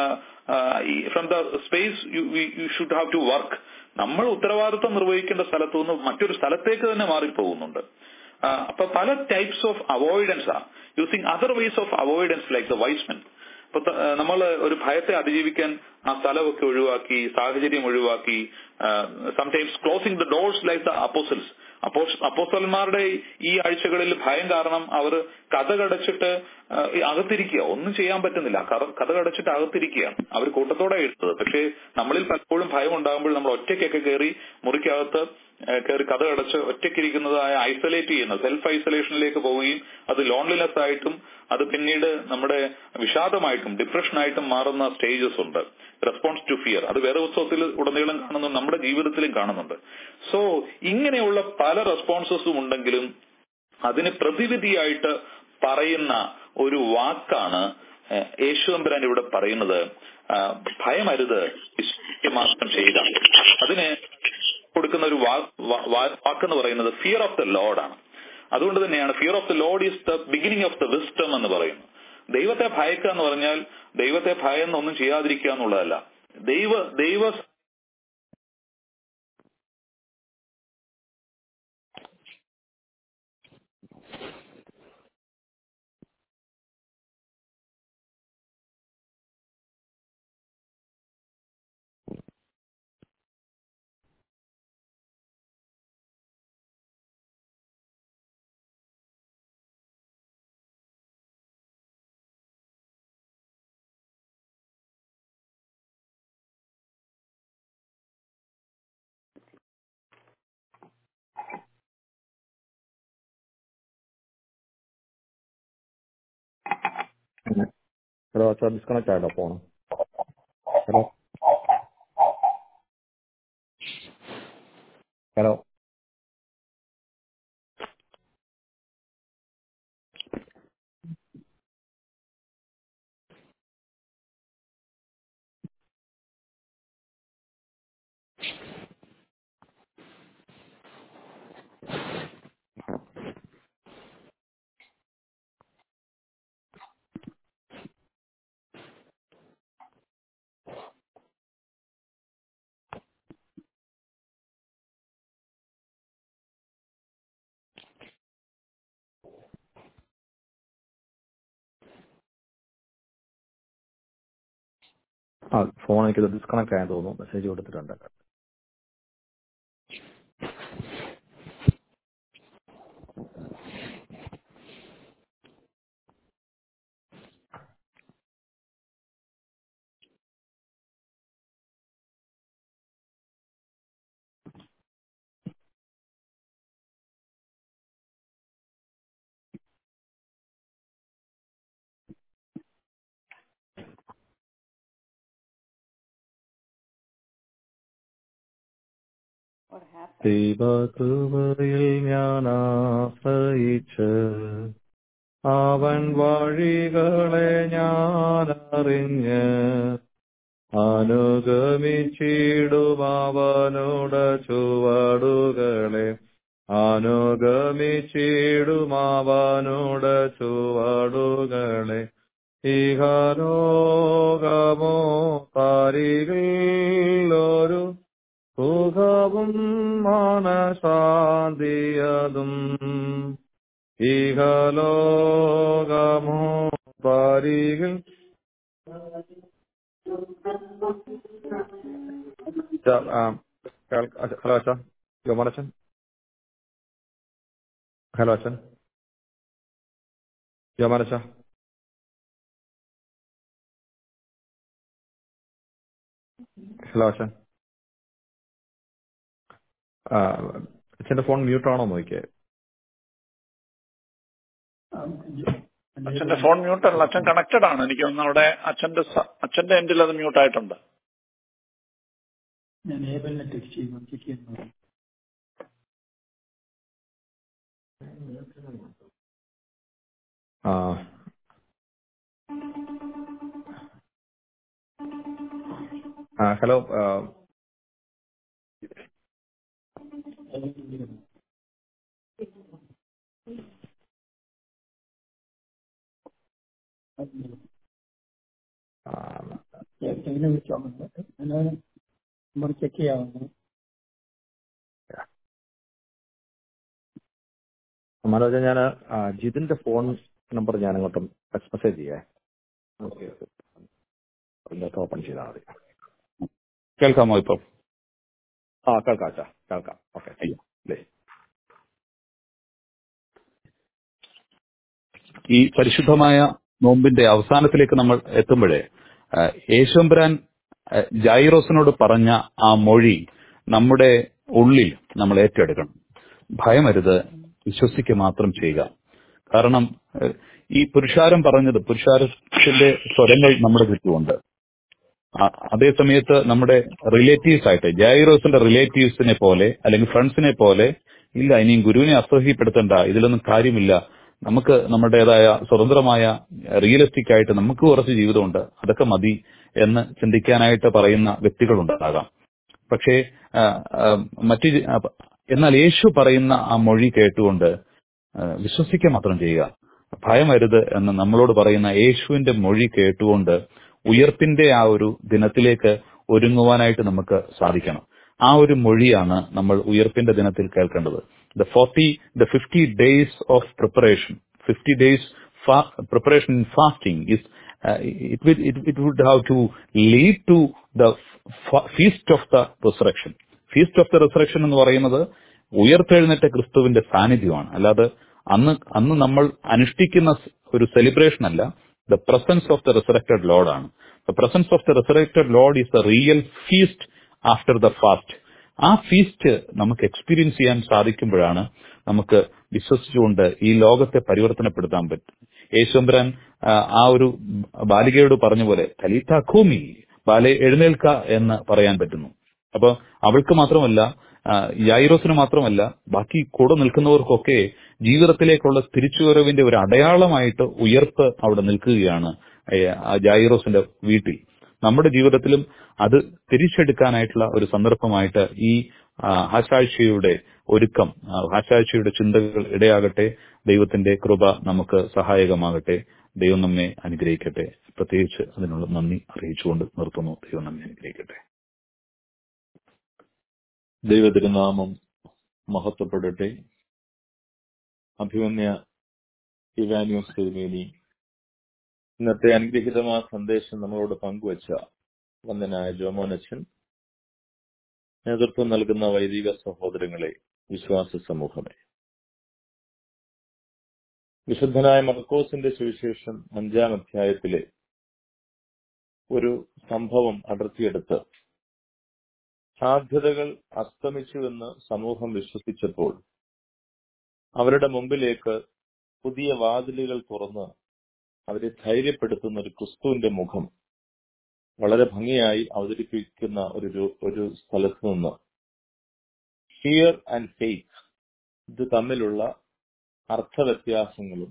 from the space you should have to work നമ്മൾ ഉത്തരവാദിത്തം നിർവഹിക്കേണ്ട സ്ഥലത്തു നിന്ന് മറ്റൊരു സ്ഥലത്തേക്ക് തന്നെ മാറിപ്പോകുന്നുണ്ട് ആ, അപ്പൊ പല ടൈപ്സ് ഓഫ് അവോയ്ഡൻസ് ആണ് using other ways of avoidance like the wise men ഇപ്പൊ നമ്മൾ ഒരു ഭയത്തെ അതിജീവിക്കാൻ ആ സ്ഥലമൊക്കെ ഒഴിവാക്കി സാഹചര്യം ഒഴിവാക്കി sometimes closing the doors like the apostles അപ്പോസലന്മാരുടെ ഈ ആഴ്ചകളിൽ ഭയം കാരണം അവർ കഥ കടച്ചിട്ട് ആ, ഈ അകത്തിരിക്കുക ഒന്നും ചെയ്യാൻ പറ്റുന്നില്ല കറ- കഥ കടച്ചിട്ട് അകത്തിരിക്കുകയാണ് അവർ കൂട്ടത്തോടെ എഴുതുന്നത് പക്ഷേ നമ്മളിൽ പലപ്പോഴും ഭയം ഉണ്ടാകുമ്പോൾ നമ്മൾ ഒറ്റയ്ക്കൊക്കെ കയറി മുറിക്കകത്ത് ആ, കയറി കഥ കടച്ച് ഒറ്റയ്ക്കിരിക്കുന്നതായ ഐസൊലേറ്റ് ചെയ്യുന്ന സെൽഫ് ഐസൊലേഷനിലേക്ക് പോവുകയും അത് ലോൺലിനെസ് ആയിട്ടും അത് പിന്നീട് നമ്മുടെ വിഷാദമായിട്ടും ഡിപ്രഷനായിട്ടും മാറുന്ന സ്റ്റേജസ് ഉണ്ട് റെസ്പോൺസ് ടു ഫിയർ അത് വേറെ ഉത്സവത്തിൽ ഉടനീളം കാണുന്നു നമ്മുടെ ജീവിതത്തിലും കാണുന്നുണ്ട് സോ ഇങ്ങനെയുള്ള പല റെസ്പോൺസസും ഉണ്ടെങ്കിലും അതിന് പ്രതിവിധിയായിട്ട് പറയുന്ന ഒരു വാക്കാണ് ഏഹ്, യേശുദമ്പുരാൻ ഇവിടെ പറയുന്നത് ആ, ഭയമരുത് വിശ്വസിക്കുക മാത്രം ചെയ്യുക അതിന് കൊടുക്കുന്ന ഒരു വാ- വാ- വാ- വാക്കെന്ന് പറയുന്നത് ഫിയർ ഓഫ് ദ ലോഡ് ആണ് അതുകൊണ്ട് തന്നെയാണ് fear of the lord is the beginning of the wisdom എന്ന് പറയുന്നത് ദൈവത്തെ ഭയക്കുക എന്ന് പറഞ്ഞാൽ ദൈവത്തെ ഭയന്ന് ഒന്നും ചെയ്യാതിരിക്കുക എന്നുള്ളതല്ല ദൈവ ദൈവ ഹലോ അച്ഛാ ഡിസ്കണക്ട് ആയിട്ടോ ഫോൺ ഹലോ ഹലോ ആ ഫോൺ എനിക്കിത് ഡിസ്കണക്ട് ആയെന്ന് തോന്നുന്നു മെസ്സേജ് കൊടുത്തിട്ടുണ്ട് What happened? ദൈവകൃപയിൽ ഞാൻ ആശ്രയിച്ച് അവൻ വഴികളെ ഞാൻ അറിഞ്ഞ് അനുഗമിച്ചിടും അവനുടെ ചുവടുകളെ അനുഗമിച്ചിടും അവനുടെ ചുവടുകളെ ഇഹലോകമോ താരികിൽ ഒരു സുഖവും മനശാന്തിയതും ഇഹലോകമോ താരികിൽ ച- ആ, കേൾ- അച്ഛ- ഹലോ അച്ഛൻ യോമനച്ഛൻ ഹലോ അച്ഛൻ യോമനച്ഛ ഹലോ അച്ഛൻ ആ, അച്ഛന്റെ ഫോൺ മ്യൂട്ട് ആണോ നോക്കിയേ അച്ഛന്റെ ഫോൺ മ്യൂട്ട് അല്ല അച്ഛൻ കണക്റ്റഡ് ആണ് എനിക്ക് തോന്നുന്നു അവിടെ അച്ഛന്റെ സ- അച്ഛന്റെ എൻഡിൽ അത് മ്യൂട്ട് ആയിട്ടുണ്ട് ഞാൻ ഏബലിനെ ടെക്സ്റ്റ് ചെയ്യുന്നു ചെക്ക് ചെയ്യുന്നു ആ ആ ഹലോ ആ, ആ, എങ്ങനെ വിളിച്ചോ ഞാൻ നമ്പർ ചെക്ക് ചെയ്യാവുന്നു മനോജ ഞാൻ ജിതിന്റെ ഫോൺ നമ്പർ ഞാൻ അങ്ങോട്ട് ടെക്സ്റ്റ് മെസ്സേജ് ചെയ്യേ ഓക്കെ അതിനകത്ത് ഓപ്പൺ ചെയ്താൽ മതി കേൾക്കാമോ ഇപ്പം ആ കേൾക്കാം അച്ഛാ കേൾക്കാം ഓക്കെ അല്ലേ ഈ പരിശുദ്ധമായ നോമ്പിന്റെ അവസാനത്തിലേക്ക് നമ്മൾ എത്തുമ്പോഴേ ആ, യേശുമ്പരാൻ ആ, ജൈറോസിനോട് പറഞ്ഞ ആ മൊഴി നമ്മുടെ ഉള്ളിൽ നമ്മൾ ഏറ്റെടുക്കണം ഭയമരുത് വിശ്വസിക്കുക മാത്രം ചെയ്യുക കാരണം ആ, ഈ പുരുഷാരം പറഞ്ഞത് പുരുഷാരത്തിന്റെ സ്വരങ്ങൾ നമ്മുടെ ചുറ്റുമുണ്ട് ആ- അതേ സമയത്ത് നമ്മുടെ റിലേറ്റീവ്സ് ആയിട്ട് ജൈറോസിന്റെ റിലേറ്റീവ്സിനെ പോലെ അല്ലെങ്കിൽ ഫ്രണ്ട്സിനെ പോലെ ഇല്ല ഇനിയും ഗുരുവിനെ അസഹ്യപ്പെടുത്തണ്ട ഇതിലൊന്നും കാര്യമില്ല നമുക്ക് നമ്മുടേതായ സ്വതന്ത്രമായ റിയലിസ്റ്റിക് ആയിട്ട് നമുക്ക് കുറച്ച് ജീവിതമുണ്ട് അതൊക്കെ മതി എന്ന് ചിന്തിക്കാനായിട്ട് പറയുന്ന വ്യക്തികളുണ്ടാകാം പക്ഷേ ആ, ആ, മറ്റു ജി- ആ, എന്നാൽ യേശു പറയുന്ന ആ മൊഴി കേട്ടുകൊണ്ട് ആ, വിശ്വസിക്കുക മാത്രം ചെയ്യുക ഭയമരുത് എന്ന് നമ്മളോട് പറയുന്ന യേശുവിന്റെ മൊഴി കേട്ടുകൊണ്ട് ഉയർപ്പിന്റെ ആ ഒരു ദിനത്തിലേക്ക് ഒരുങ്ങുവാനായിട്ട് നമുക്ക് സാധിക്കണം ആ ഒരു മൊഴിയാണ് നമ്മൾ ഉയർപ്പിന്റെ ദിനത്തിൽ കേൾക്കേണ്ടത് the forty the fifty days of preparation fifty days preparation in fasting is it would have to lead to the feast of the resurrection feast of the resurrection എന്ന് പറയുന്നത് ഉയർത്തെഴുന്നേറ്റ ക്രിസ്തുവിന്റെ സാന്നിധ്യമാണ് അല്ലാതെ അന്ന് അന്ന് നമ്മൾ അനുഷ്ഠിക്കുന്ന ഒരു സെലിബ്രേഷൻ അല്ല the presence of the resurrected Lord ആണ് the presence of the resurrected Lord is the real feast after the fast ആ ഫീസ്റ്റ് നമുക്ക് എക്സ്പീരിയൻസ് ചെയ്യാൻ സാധിക്കുമ്പോഴാണ് നമുക്ക് വിശ്വസിച്ചുകൊണ്ട് ഈ ലോകത്തെ പരിവർത്തനപ്പെടുത്താൻ പറ്റും യേശുമ്പരാൻ ആ ഒരു ബാലികയോട് പറഞ്ഞ പോലെ തലീത്ത ഖൂമി ബാലെ എഴുന്നേൽക്ക എന്ന് പറയാൻ പറ്റുന്നു അപ്പൊ അവൾക്ക് മാത്രമല്ല ആ, യായിറോസിന് മാത്രമല്ല ബാക്കി കൂടെ നിൽക്കുന്നവർക്കൊക്കെ ജീവിതത്തിലേക്കുള്ള തിരിച്ചുവരവിന്റെ ഒരു അടയാളമായിട്ട് ഉയർപ്പ് അവിടെ നിൽക്കുകയാണ് ഏ, ആ ജായിറോസിന്റെ വീട്ടിൽ നമ്മുടെ ജീവിതത്തിലും അത് തിരിച്ചെടുക്കാനായിട്ടുള്ള ഒരു സന്ദർഭമായിട്ട് ഈ ആ, ആശാഴ്ചയുടെ ഒരുക്കം ആ, ആശാഴ്ചയുടെ ചിന്തകൾ ഇടയാകട്ടെ ദൈവത്തിന്റെ കൃപ നമുക്ക് സഹായകമാകട്ടെ ദൈവം നമ്മെ അനുഗ്രഹിക്കട്ടെ പ്രത്യേകിച്ച് അതിനുള്ള നന്ദി അറിയിച്ചുകൊണ്ട് നിർത്തുന്നു ദൈവം നമ്മെ അനുഗ്രഹിക്കട്ടെ ദൈവതിരുനാമം മഹത്വപ്പെടട്ടെ അഭിമന്യ ഇവാനിയോസ് തിരുമേനി ഇന്നത്തെ അനുഗ്രഹീതമായ സന്ദേശം നമ്മളോട് പങ്കുവച്ച വന്ദനായ ജോമോനച്ചൻ നേതൃത്വം നൽകുന്ന വൈദിക സഹോദരങ്ങളെ വിശ്വാസ സമൂഹമേ വിശുദ്ധനായ മർക്കോസിന്റെ സുവിശേഷം അഞ്ചാം അധ്യായത്തിലെ ഒരു സംഭവം അടർത്തിയെടുത്ത് സാധ്യതകൾ അസ്തമിച്ചുവെന്ന് സമൂഹം വിശ്വസിച്ചപ്പോൾ അവരുടെ മുമ്പിലേക്ക് പുതിയ വാതിലുകൾ തുറന്ന് അവരെ ധൈര്യപ്പെടുത്തുന്ന ഒരു ക്രിസ്തുവിന്റെ മുഖം വളരെ ഭംഗിയായി അവതരിപ്പിക്കുന്ന ഒരു രു- ഒരു സ്ഥലത്ത് നിന്ന് ഫിയർ ആൻഡ് ഫെയ്ത്ത് ഇത് തമ്മിലുള്ള അർത്ഥവ്യത്യാസങ്ങളും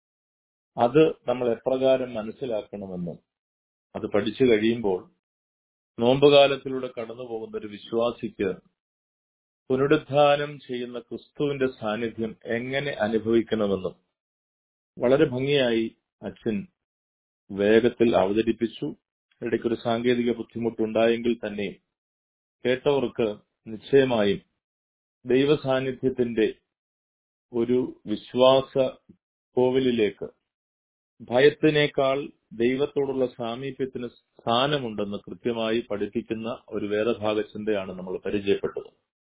അത് നമ്മൾ എപ്രകാരം മനസ്സിലാക്കണമെന്നും അത് പഠിച്ചു കഴിയുമ്പോൾ നോമ്പുകാലത്തിലൂടെ കടന്നു പോകുന്ന ഒരു വിശ്വാസിക്ക് പുനരുദ്ധാനം ചെയ്യുന്ന ക്രിസ്തുവിന്റെ സാന്നിധ്യം എങ്ങനെ അനുഭവിക്കണമെന്നും വളരെ ഭംഗിയായി അച്ഛൻ വേഗത്തിൽ അവതരിപ്പിച്ചു ഇടയ്ക്കൊരു സാങ്കേതിക ബുദ്ധിമുട്ടുണ്ടായെങ്കിൽ തന്നെ കേട്ടവർക്ക് നിശ്ചയമായും ദൈവ സാന്നിധ്യത്തിന്റെ ഒരു വിശ്വാസ കോവിലിലേക്ക് ഭയത്തിനേക്കാൾ ദൈവത്തോടുള്ള സാമീപ്യത്തിന് സ്ഥാനമുണ്ടെന്ന് കൃത്യമായി പഠിപ്പിക്കുന്ന ഒരു വേദഭാഗ ചിന്തയാണ് നമ്മൾ പരിചയപ്പെട്ടത്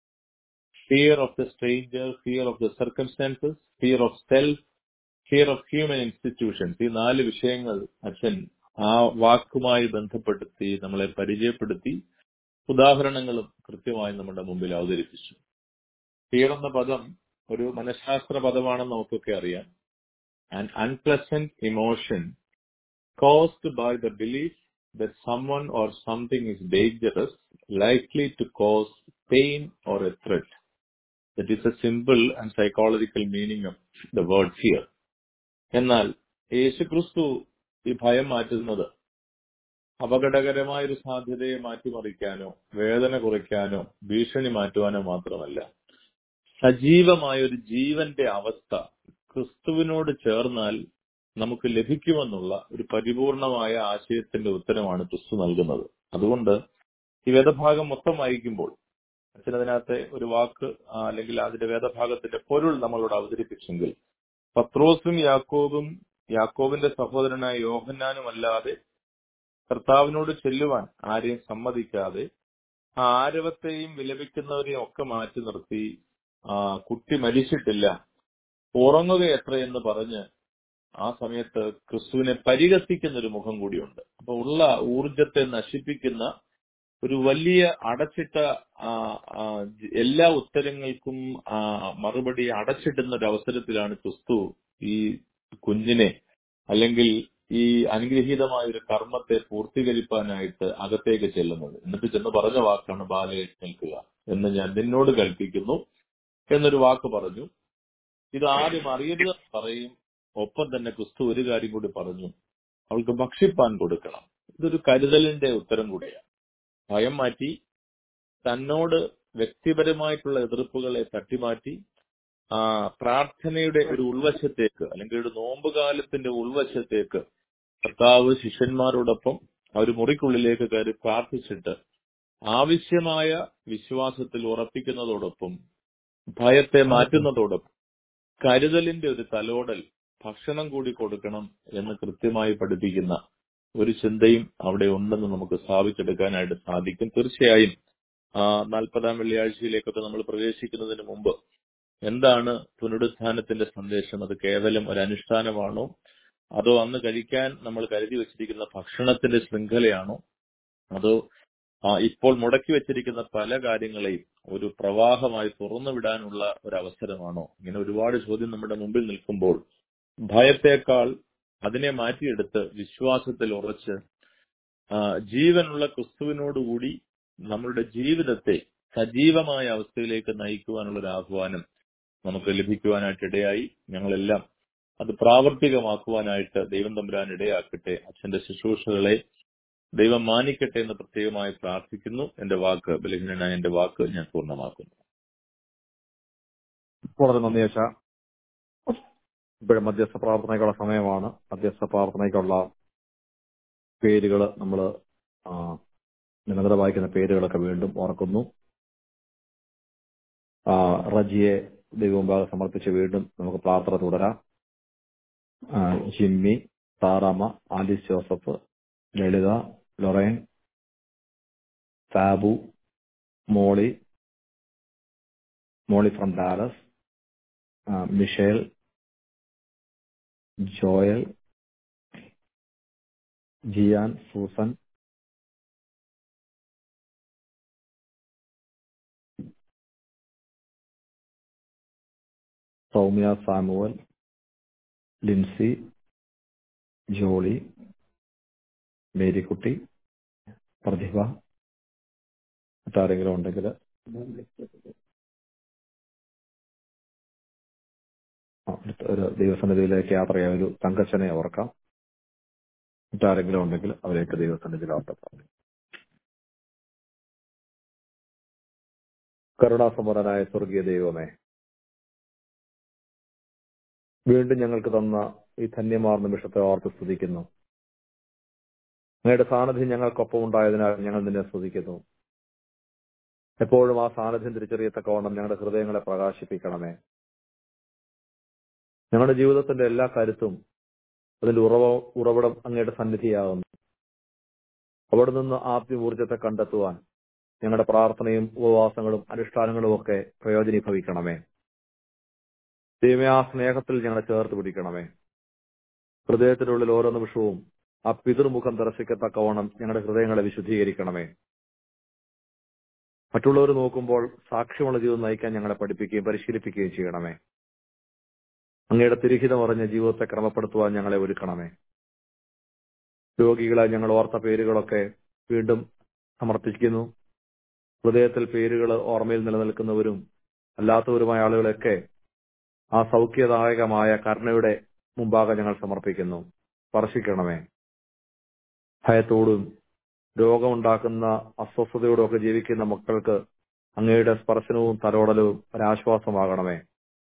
fear of the stranger fear of the circumstances fear of self fear of human institutions ഈ നാല് വിഷയങ്ങൾ അച്ഛൻ ആ വാക്കുമായി ബന്ധപ്പെടുത്തി നമ്മളെ പരിചയപ്പെടുത്തി ഉദാഹരണങ്ങളും കൃത്യമായി നമ്മുടെ മുമ്പിൽ അവതരിപ്പിച്ചു ഫിയർ എന്ന പദം ഒരു മനഃശാസ്ത്ര പദമാണെന്ന് നമുക്കൊക്കെ അറിയാം an unpleasant emotion caused by the belief that someone or something is dangerous, likely to cause pain or a threat. That is a simple and psychological meaning of the word fear. എന്നാൽ യേശുക്രിസ്തു ഈ ഭയം മാറ്റുന്നത് അപകടകരമായ ഒരു സാധ്യതയെ മാറ്റിമറിക്കാനോ വേദന കുറയ്ക്കാനോ ഭീഷണി മാറ്റുവാനോ മാത്രമല്ല സജീവമായ ഒരു ജീവന്റെ അവസ്ഥ ക്രിസ്തുവിനോട് ചേർന്നാൽ നമുക്ക് ലഭിക്കുമെന്നുള്ള ഒരു പരിപൂർണമായ ആശയത്തിന്റെ ഉത്തരമാണ് ക്രിസ്തു നൽകുന്നത് അതുകൊണ്ട് ഈ വേദഭാഗം മൊത്തം വായിക്കുമ്പോൾ അച്ഛനതിനകത്തെ ഒരു വാക്ക് ആ, അല്ലെങ്കിൽ അതിന്റെ വേദഭാഗത്തിന്റെ പൊരുൾ നമ്മളോട് അവതരിപ്പിച്ചെങ്കിൽ പത്രോസും യാക്കോബും യാക്കോബിന്റെ സഹോദരനായ യോഹന്നാനും അല്ലാതെ കർത്താവിനോട് ചെല്ലുവാൻ ആരെയും സമ്മതിക്കാതെ ആ ആരവത്തെയും വിലപിക്കുന്നവരെയും ഒക്കെ മാറ്റി നിർത്തി ആ കുട്ടി മരിച്ചിട്ടില്ല ഉറങ്ങുക എത്രയെന്ന് പറഞ്ഞ് ആ സമയത്ത് ക്രിസ്തുവിനെ പരിഹസിക്കുന്ന ഒരു മുഖം കൂടിയുണ്ട് അപ്പൊ ഉള്ള ഊർജത്തെ നശിപ്പിക്കുന്ന ഒരു വലിയ അടച്ചിട്ട ആ, ആ, ജ- എല്ലാ ഉത്തരങ്ങൾക്കും ആ, മറുപടി അടച്ചിടുന്ന ഒരു അവസരത്തിലാണ് ക്രിസ്തു ഈ കുഞ്ഞിനെ അല്ലെങ്കിൽ ഈ അനുഗ്രഹീതമായ ഒരു കർമ്മത്തെ പൂർത്തീകരിക്കാനായിട്ട് അകത്തേക്ക് ചെല്ലുന്നത് എന്നിട്ട് ചെന്ന് പറഞ്ഞ വാക്കാണ് ബാലെ നിൽക്കുക എന്ന് ഞാൻ നിന്നോട് കൽപ്പിക്കുന്നു എന്നൊരു വാക്ക് പറഞ്ഞു ഇത് ആരും അറിയരുത് എന്ന് പറയും ഒപ്പം തന്നെ ക്രിസ്തു ഒരു കാര്യം കൂടി പറഞ്ഞു അവൾക്ക് ഭക്ഷിപ്പാൻ കൊടുക്കണം ഇതൊരു കരുതലിന്റെ ഉത്തരം കൂടിയാണ് ഭയം മാറ്റി തന്നോട് വ്യക്തിപരമായിട്ടുള്ള എതിർപ്പുകളെ തട്ടിമാറ്റി ആ പ്രാർത്ഥനയുടെ ഒരു ഉൾവശത്തേക്ക് അല്ലെങ്കിൽ ഒരു നോമ്പുകാലത്തിന്റെ ഉൾവശത്തേക്ക് കർത്താവ് ശിഷ്യന്മാരോടൊപ്പം ആ ഒരു മുറിക്കുള്ളിലേക്ക് കയറി പ്രാർത്ഥിച്ചിട്ട് ആവശ്യമായ വിശ്വാസത്തിൽ ഉറപ്പിക്കുന്നതോടൊപ്പം ഭയത്തെ മാറ്റുന്നതോടൊപ്പം കരുതലിന്റെ ഒരു തലോടൽ ഭക്ഷണം കൂടി കൊടുക്കണം എന്ന് കൃത്യമായി പഠിപ്പിക്കുന്ന ഒരു ചിന്തയും അവിടെ ഉണ്ടെന്ന് നമുക്ക് സ്ഥാപിച്ചെടുക്കാനായിട്ട് സാധിക്കും തീർച്ചയായും ആ നാൽപ്പതാം വെള്ളിയാഴ്ചയിലേക്കൊക്കെ നമ്മൾ പ്രവേശിക്കുന്നതിന് മുമ്പ് എന്താണ് പുനരുത്ഥാനത്തിന്റെ സന്ദേശം അത് കേവലം ഒരു അനുഷ്ഠാനമാണോ അതോ അന്ന് കഴിക്കാൻ നമ്മൾ കരുതി വെച്ചിരിക്കുന്ന ഭക്ഷണത്തിന്റെ ശൃംഖലയാണോ അതോ ആ, ഇപ്പോൾ മുടക്കി വെച്ചിരിക്കുന്ന പല കാര്യങ്ങളെയും ഒരു പ്രവാഹമായി തുറന്നു വിടാനുള്ള ഒരു അവസരമാണോ ഇങ്ങനെ ഒരുപാട് ചോദ്യം നമ്മുടെ മുമ്പിൽ നിൽക്കുമ്പോൾ ഭയത്തേക്കാൾ അതിനെ മാറ്റിയെടുത്ത് വിശ്വാസത്തിൽ ഉറച്ച് ആ, ജീവനുള്ള ക്രിസ്തുവിനോടുകൂടി നമ്മളുടെ ജീവിതത്തെ സജീവമായ അവസ്ഥയിലേക്ക് നയിക്കുവാനുള്ള ഒരു ആഹ്വാനം നമുക്ക് ലഭിക്കുവാനായിട്ട് ഇടയായി ഞങ്ങളെല്ലാം അത് പ്രാവർത്തികമാക്കുവാനായിട്ട് ദൈവം തമ്പുരാൻ ഇടയാക്കട്ടെ അച്ഛന്റെ ശുശ്രൂഷകളെ ദൈവം മാനിക്കട്ടെ എന്ന് പ്രത്യേകമായി പ്രാർത്ഥിക്കുന്നു എന്റെ വാക്ക് ബലഹീനനായ എന്റെ വാക്ക് ഞാൻ പൂർണ്ണമാക്കുന്നു വളരെ നന്ദി അച്ഛ ഇപ്പോഴും മധ്യസ്ഥ പ്രാർത്ഥനയ്ക്കുള്ള സമയമാണ് മധ്യസ്ഥ പ്രാർത്ഥനയ്ക്കുള്ള പേരുകൾ നമ്മൾ നിരന്തരം വായിക്കുന്ന പേരുകളൊക്കെ വീണ്ടും ഓർക്കുന്നു ആ, റജിയെ ദൈവമുമ്പാകെ സമർപ്പിച്ച് വീണ്ടും നമുക്ക് പ്രാർത്ഥന തുടരാം ആ, ജിമ്മി താറാമ Alice Joseph Lalitha Lorraine Sabu Molly Molly from Dallas ആ, മിഷേൽ ജോയൽ ജിയാൻ Susan Soumya Samuel Lincy Jolly Marykutty Prathibha മറ്റാരെങ്കിലും ഉണ്ടെങ്കിൽ ആ, അടുത്ത ഒരു ദൈവസന്നിധിയിലേക്ക് യാത്രയായ ഒരു തങ്കച്ചനെ ഓർക്കാം മറ്റാരെങ്കിലും ഉണ്ടെങ്കിൽ അവരെയൊക്കെ ദൈവസന്നിധിയിൽ ഓർക്കാം കരുണാസമ്പന്നനായ സ്വർഗീയ ദൈവമേ വീണ്ടും ഞങ്ങൾക്ക് തന്ന ഈ ധന്യമാർന്ന നിമിഷത്തെ ഓർത്ത് സ്തുതിക്കുന്നു അങ്ങയുടെ സാന്നിധ്യം ഞങ്ങൾക്കൊപ്പം ഉണ്ടായതിനാൽ ഞങ്ങൾ നിന്നെ സ്തുതിക്കുന്നു എപ്പോഴും ആ സാന്നിധ്യം തിരിച്ചറിയത്തക്കവണ്ണം ഞങ്ങളുടെ ഹൃദയങ്ങളെ പ്രകാശിപ്പിക്കണമേ ഞങ്ങളുടെ ജീവിതത്തിന്റെ എല്ലാ കരുത്തും അതിന്റെ ഉറവ ഉറവിടം അങ്ങയുടെ സന്നിധിയാകുന്നു അവിടെ നിന്ന് ആത്മീയ ഊർജത്തെ കണ്ടെത്തുവാൻ ഞങ്ങളുടെ പ്രാർത്ഥനയും ഉപവാസങ്ങളും അനുഷ്ഠാനങ്ങളും ഒക്കെ പ്രയോജനീഭവിക്കണമേ ദൈവമേ ആ സ്നേഹത്തിൽ ഞങ്ങളെ ചേർത്ത് പിടിക്കണമേ ഹൃദയത്തിനുള്ളിൽ ഓരോ നിമിഷവും ആ പിതൃമുഖം ദർശിക്കത്തക്കവണ്ണം ഞങ്ങളുടെ ഹൃദയങ്ങളെ വിശുദ്ധീകരിക്കണമേ മറ്റുള്ളവർ നോക്കുമ്പോൾ സാക്ഷ്യമുള്ള ജീവിതം നയിക്കാൻ ഞങ്ങളെ പഠിപ്പിക്കുകയും പരിശീലിപ്പിക്കുകയും ചെയ്യണമേ അങ്ങയുടെ തിരിഹിതം അറിഞ്ഞ ജീവിതത്തെ ക്രമപ്പെടുത്തുവാൻ ഞങ്ങളെ ഒരുക്കണമേ രോഗികളെ ഞങ്ങൾ ഓർത്ത പേരുകളൊക്കെ വീണ്ടും സമർപ്പിക്കുന്നു ഹൃദയത്തിൽ പേരുകൾ ഓർമ്മയിൽ നിലനിൽക്കുന്നവരും അല്ലാത്തവരുമായ ആളുകളെയൊക്കെ ആ സൗഖ്യദായകമായ കരുണയുടെ മുമ്പാകെ ഞങ്ങൾ സമർപ്പിക്കുന്നു സ്പർശിക്കണമേ ഭയത്തോടും രോഗമുണ്ടാക്കുന്ന അസ്വസ്ഥതയോടും ഒക്കെ ജീവിക്കുന്ന മക്കൾക്ക് അങ്ങയുടെ സ്പർശനവും തലോടലും ഒരാശ്വാസമാകണമേ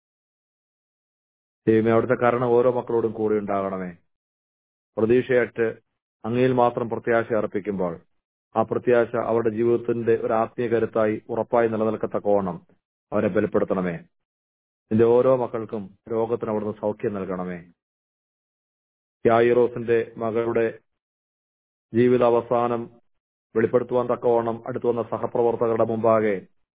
ദൈവമേ അവിടുത്തെ കാരണം ഓരോ മക്കളോടും കൂടെ ഉണ്ടാകണമേ പ്രതീക്ഷയായിട്ട് അങ്ങയിൽ മാത്രം പ്രത്യാശ അർപ്പിക്കുമ്പോൾ ആ പ്രത്യാശ അവരുടെ ജീവിതത്തിന്റെ ഒരു ആത്മീയ കരുത്തായി ഉറപ്പായി നിലനിൽക്കത്തക്കോണം അവരെ ബലപ്പെടുത്തണമേ നിന്റെ ഓരോ മക്കൾക്കും രോഗത്തിന് അവിടുന്ന് സൗഖ്യം നൽകണമേ യായിറോസിന്റെ മകളുടെ ജീവിത അവസാനം വെളിപ്പെടുത്തുവാൻ തക്കവണ്ണം അടുത്തു വന്ന സഹപ്രവർത്തകരുടെ മുമ്പാകെ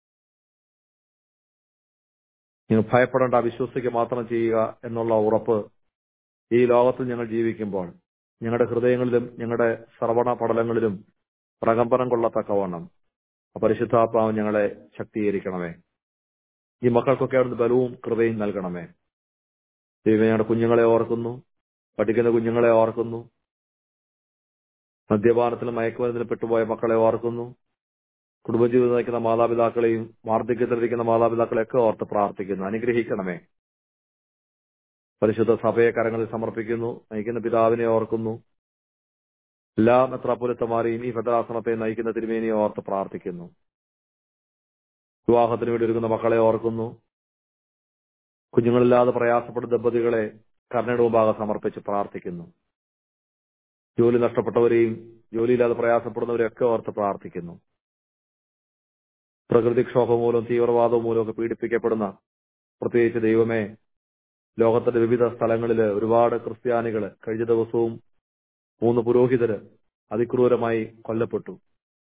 നിങ്ങൾ ഭയപ്പെടേണ്ട വിശ്വസിക്കുക മാത്രം ചെയ്യുക എന്നുള്ള ഉറപ്പ് ഈ ലോകത്തിൽ ഞങ്ങൾ ജീവിക്കുമ്പോൾ ഞങ്ങളുടെ ഹൃദയങ്ങളിലും ഞങ്ങളുടെ ശ്രവണ പടലങ്ങളിലും പ്രകമ്പനം കൊള്ളത്തക്കവണ്ണം പരിശുദ്ധാത്മാവ് ഞങ്ങളെ ശക്തീകരിക്കണമേ ഈ മക്കൾക്കൊക്കെ അവിടുന്ന് ബലവും കൃപയും നൽകണമേ ദൈവം ഞങ്ങളുടെ കുഞ്ഞുങ്ങളെ ഓർക്കുന്നു പഠിക്കുന്ന കുഞ്ഞുങ്ങളെ ഓർക്കുന്നു മദ്യപാനത്തിലും മയക്കുമരുന്നിലും പെട്ടുപോയ മക്കളെ ഓർക്കുന്നു കുടുംബജീവിതം നയിക്കുന്ന മാതാപിതാക്കളെയും വാർദ്ധക്യത്തിലിരിക്കുന്ന മാതാപിതാക്കളെയൊക്കെ ഓർത്ത് പ്രാർത്ഥിക്കുന്നു അനുഗ്രഹിക്കണമേ പരിശുദ്ധ സഭയെ കരങ്ങളിൽ സമർപ്പിക്കുന്നു നയിക്കുന്ന പിതാവിനെ ഓർക്കുന്നു എല്ലാ മെത്രാപൊലിത്തമാരെയും ഈ ഭദ്രാസനത്തെ നയിക്കുന്ന തിരുമേനിയെ ഓർത്ത് പ്രാർത്ഥിക്കുന്നു വിവാഹത്തിന് വേണ്ടി ഒരുങ്ങുന്ന മക്കളെ ഓർക്കുന്നു കുഞ്ഞുങ്ങളില്ലാതെ പ്രയാസപ്പെടുന്ന ദമ്പതികളെ കരുണയുടെ മുമ്പാകെ സമർപ്പിച്ച് പ്രാർത്ഥിക്കുന്നു ജോലി നഷ്ടപ്പെട്ടവരെയും ജോലിയില്ലാതെ പ്രയാസപ്പെടുന്നവരെയൊക്കെ ഓർത്ത് പ്രാർത്ഥിക്കുന്നു പ്രകൃതിക്ഷോഭം മൂലം തീവ്രവാദവും മൂലം ഒക്കെ പീഡിപ്പിക്കപ്പെടുന്ന പ്രത്യേകിച്ച് ദൈവമേ ലോകത്തിന്റെ വിവിധ സ്ഥലങ്ങളിൽ ഒരുപാട് ക്രിസ്ത്യാനികൾ കഴിഞ്ഞ ദിവസവും മൂന്ന് പുരോഹിതര് അതിക്രൂരമായി കൊല്ലപ്പെട്ടു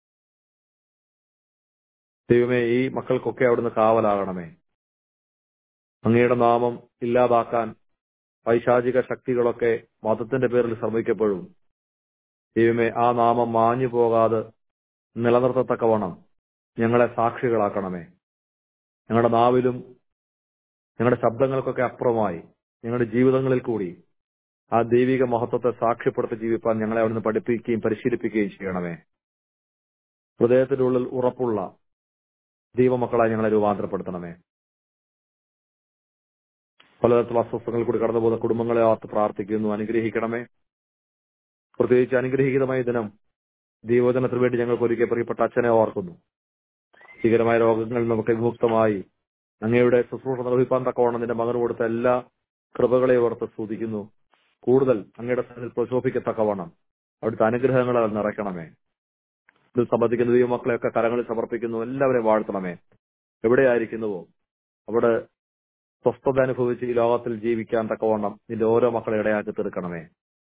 ദൈവമേ ഈ മക്കൾക്കൊക്കെ അവിടുന്ന് കാവലാകണമേ അങ്ങയുടെ നാമം ഇല്ലാതാക്കാൻ പൈശാചിക ശക്തികളൊക്കെ മതത്തിന്റെ പേരിൽ ശ്രമിക്കപ്പെടും ദൈവമേ ആ നാമം മാഞ്ഞു പോകാതെ നിലനിർത്തത്തക്കവണ്ണം ഞങ്ങളെ സാക്ഷികളാക്കണമേ ഞങ്ങളുടെ നാവിലും ഞങ്ങളുടെ ശബ്ദങ്ങൾക്കൊക്കെ അപ്പുറമായി ഞങ്ങളുടെ ജീവിതങ്ങളിൽ കൂടി ആ ദൈവിക മഹത്വത്തെ സാക്ഷ്യപ്പെടുത്തി ജീവിപ്പാൻ ഞങ്ങളെ അവിടുന്ന് പഠിപ്പിക്കുകയും പരിശീലിപ്പിക്കുകയും ചെയ്യണമേ ഹൃദയത്തിന്റെ ഉള്ളിൽ ഉറപ്പുള്ള ദൈവമക്കളായി ഞങ്ങളെ രൂപാന്തരപ്പെടുത്തണമേ പലതരത്തിലുള്ള അസ്വസ്ഥങ്ങൾ കൂടി കടന്നു പോകുന്ന കുടുംബങ്ങളെ ഓർത്ത് പ്രാർത്ഥിക്കുന്നു അനുഗ്രഹിക്കണമേ പ്രത്യേകിച്ച് അനുഗ്രഹീതമായ ദിനം ദൈവജനത്തിന് വേണ്ടി ഞങ്ങൾക്ക് ഒരുക്കിയ പ്രിയപ്പെട്ട അച്ഛനെ ഓർക്കുന്നു ഭീകരമായ രോഗങ്ങളിൽ നമുക്ക് വിമുക്തമായി അങ്ങയുടെ ശുശ്രൂഷ നിർവഹിപ്പാൻ തക്കവണ്ണം നിന്റെ മകന് കൊടുത്ത എല്ലാ കൃപകളെയും ഓർത്ത് സ്തുതിക്കുന്നു കൂടുതൽ അങ്ങയുടെ സന്നിധിയിൽ പ്രശോഭിക്കത്തക്കവണ്ണം അവിടുത്തെ അനുഗ്രഹങ്ങളെ നിറയ്ക്കണമേ ഇതിൽ സംബന്ധിക്കുന്ന ദൈവമക്കളെയൊക്കെ കരങ്ങളിൽ സമർപ്പിക്കുന്നു എല്ലാവരെയും വാഴ്ത്തണമേ എവിടെയായിരിക്കുന്നുവോ അവിടെ സ്വസ്ഥത അനുഭവിച്ച് ഈ ലോകത്തിൽ ജീവിക്കാൻ തക്കവണ്ണം നിന്റെ ഓരോ മക്കളെ ഇടയാക്കി തീർക്കണമേ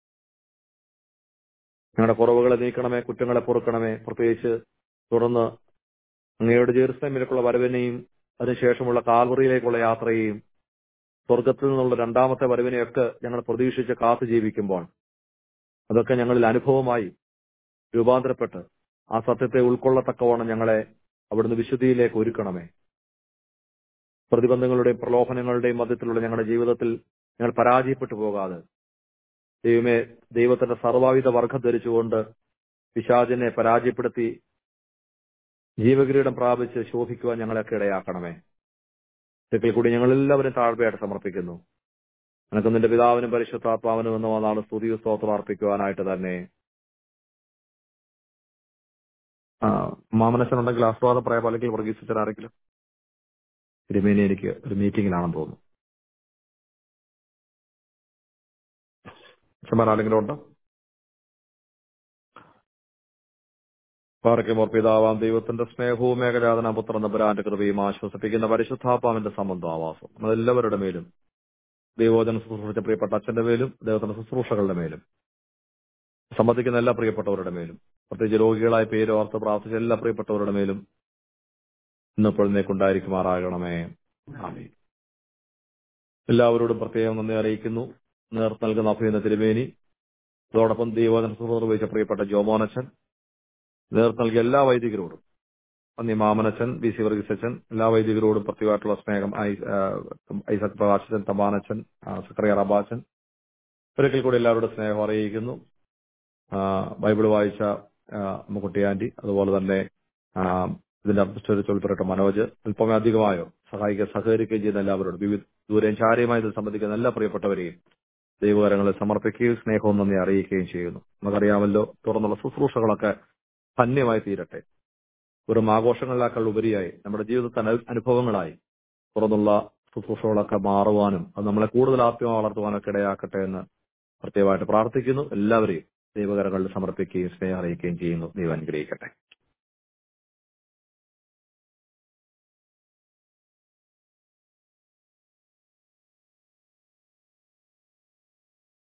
ഞങ്ങളുടെ കുറവുകളെ നീക്കണമേ കുറ്റങ്ങളെ പൊറുക്കണമേ പ്രത്യേകിച്ച് തുടർന്ന് അങ്ങയുടെ ജെറുസലേമിലേക്കുള്ള വരവിനെയും അതിനുശേഷമുള്ള കാൽവറിയിലേക്കുള്ള യാത്രയെയും സ്വർഗത്തിൽ നിന്നുള്ള രണ്ടാമത്തെ വരവിനെയൊക്കെ ഞങ്ങൾ പ്രതീക്ഷിച്ച് കാത്തു ജീവിക്കുമ്പോൾ അതൊക്കെ ഞങ്ങളിൽ അനുഭവമായി രൂപാന്തരപ്പെട്ട് ആ സത്യത്തെ ഉൾക്കൊള്ളത്തക്കവണ്ണം ഞങ്ങളെ അവിടുന്ന് വിശുദ്ധിയിലേക്ക് ഒരുക്കണമേ പ്രതിബന്ധങ്ങളുടെയും പ്രലോഭനങ്ങളുടെയും മധ്യത്തിലുള്ള ഞങ്ങളുടെ ജീവിതത്തിൽ ഞങ്ങൾ പരാജയപ്പെട്ടു പോകാതെ ദൈവമേ ദൈവത്തിന്റെ സർവായുധ വർഗം ധരിച്ചുകൊണ്ട് പിശാചിനെ പരാജയപ്പെടുത്തി ജീവകിരീടം പ്രാപിച്ച് ശോഭിക്കുവാൻ ഞങ്ങളെയൊക്കെ ഇടയാക്കണമേ ഇതൊക്കെ കൂടി ഞങ്ങൾ എല്ലാവരും താഴ്മയായിട്ട് സമർപ്പിക്കുന്നു നിനക്ക് നിന്റെ പിതാവിനും പരിശുദ്ധാത്മാവിനും എന്ന നാളെ സ്തുതിയും സ്തോത്രം അർപ്പിക്കുവാനായിട്ട് തന്നെ ആ, മാമനച്ചനുണ്ടെങ്കിൽ ആസ്വാദം പറയാം അല്ലെങ്കിൽ വർഗീസിച്ചൻ ആരെങ്കിലും തിരുമേനി എനിക്ക് ഒരു മീറ്റിംഗിലാണെന്ന് തോന്നുന്നു അച്ഛന്മാർ ആരെങ്കിലും ഉണ്ടോ പാറയ്ക്കുമോർ പിതാവാം ദൈവത്തിന്റെ സ്നേഹവും ഏകജാതന പുത്രൻ നബരാന്റെ കൃപയും ആശ്വസിപ്പിക്കുന്ന പരിശുദ്ധാത്മാവിന്റെ സംബന്ധം ആവാസം നമ്മളെല്ലാവരുടെ മേലും ദൈവോചന ശുശ്രൂഷിച്ച പ്രിയപ്പെട്ട അച്ഛന്റെ മേലും ദൈവത്തിന്റെ ശുശ്രൂഷകളുടെ മേലും സംബന്ധിക്കുന്ന എല്ലാ പ്രിയപ്പെട്ടവരുടെ മേലും പ്രത്യേകിച്ച് രോഗികളായ പേര് ഓർത്ത് പ്രാർത്ഥിച്ച എല്ലാ പ്രിയപ്പെട്ടവരുടെ മേലും ഇന്നിപ്പോഴേക്കുണ്ടായിരിക്കുമാറാകണമേ ആമീൻ എല്ലാവരോടും പ്രത്യേകം നന്ദി അറിയിക്കുന്നു നേർത്ത് നൽകുന്ന അഭ്യുന്ന തിരുമേനി അതോടൊപ്പം ദൈവോചന ശുശ്രൂഷ നിർവഹിച്ച പ്രിയപ്പെട്ട ജോമോനച്ചൻ നേതൃത്വം നൽകിയ എല്ലാ വൈദികരോടും നന്ദി മാമനച്ചൻ ബി സി വർഗീസച്ചൻ എല്ലാ വൈദികരോടും പ്രത്യേകമായിട്ടുള്ള സ്നേഹം ഐ- ആ, ഐസക് പ്രകാശൻ തമ്പാനച്ചൻ ആ, സക്കറിയ റബാച്ചൻ ഒരിക്കൽ കൂടി എല്ലാവരോടും സ്നേഹം അറിയിക്കുന്നു ആ, ബൈബിൾ വായിച്ച ആ, അമ്മുക്കുട്ടി ആന്റി അതുപോലെ തന്നെ ആ, ഇതിന്റെ അഡ്മിനിസ്ട്രേറ്റർ ചൊൽപ്പരട്ട മനോജ് അല്പമേ അധികമായോ സഹായിക്കുക സഹകരിക്കുകയും ചെയ്യുന്ന എല്ലാവരോടും വിവിധ ദൂരെയും ചാരയുമായി ഇതിൽ സംബന്ധിക്കുന്ന എല്ലാ പ്രിയപ്പെട്ടവരെയും ദൈവകരങ്ങളെ സമർപ്പിക്കുകയും സ്നേഹവും നന്ദി അറിയിക്കുകയും ചെയ്യുന്നു നമുക്കറിയാമല്ലോ തുറന്നുള്ള ശുശ്രൂഷകളൊക്കെ ധന്യമായി തീരട്ടെ വെറും ആഘോഷങ്ങളിലേക്കാൾ ഉപരിയായി നമ്മുടെ ജീവിതത്തെ അനു- അനുഭവങ്ങളായി തുറന്നുള്ള ശുശ്രൂഷകളൊക്കെ മാറുവാനും അത് നമ്മളെ കൂടുതൽ ആത്മീയ വളർത്തുവാനൊക്കെ ഇടയാക്കട്ടെ എന്ന് പ്രത്യേകമായിട്ട് പ്രാർത്ഥിക്കുന്നു എല്ലാവരെയും ദൈവകരങ്ങളിൽ സമർപ്പിക്കുകയും സ്നേഹം അറിയിക്കുകയും ചെയ്യുന്നു ദൈവം അനുഗ്രഹിക്കട്ടെ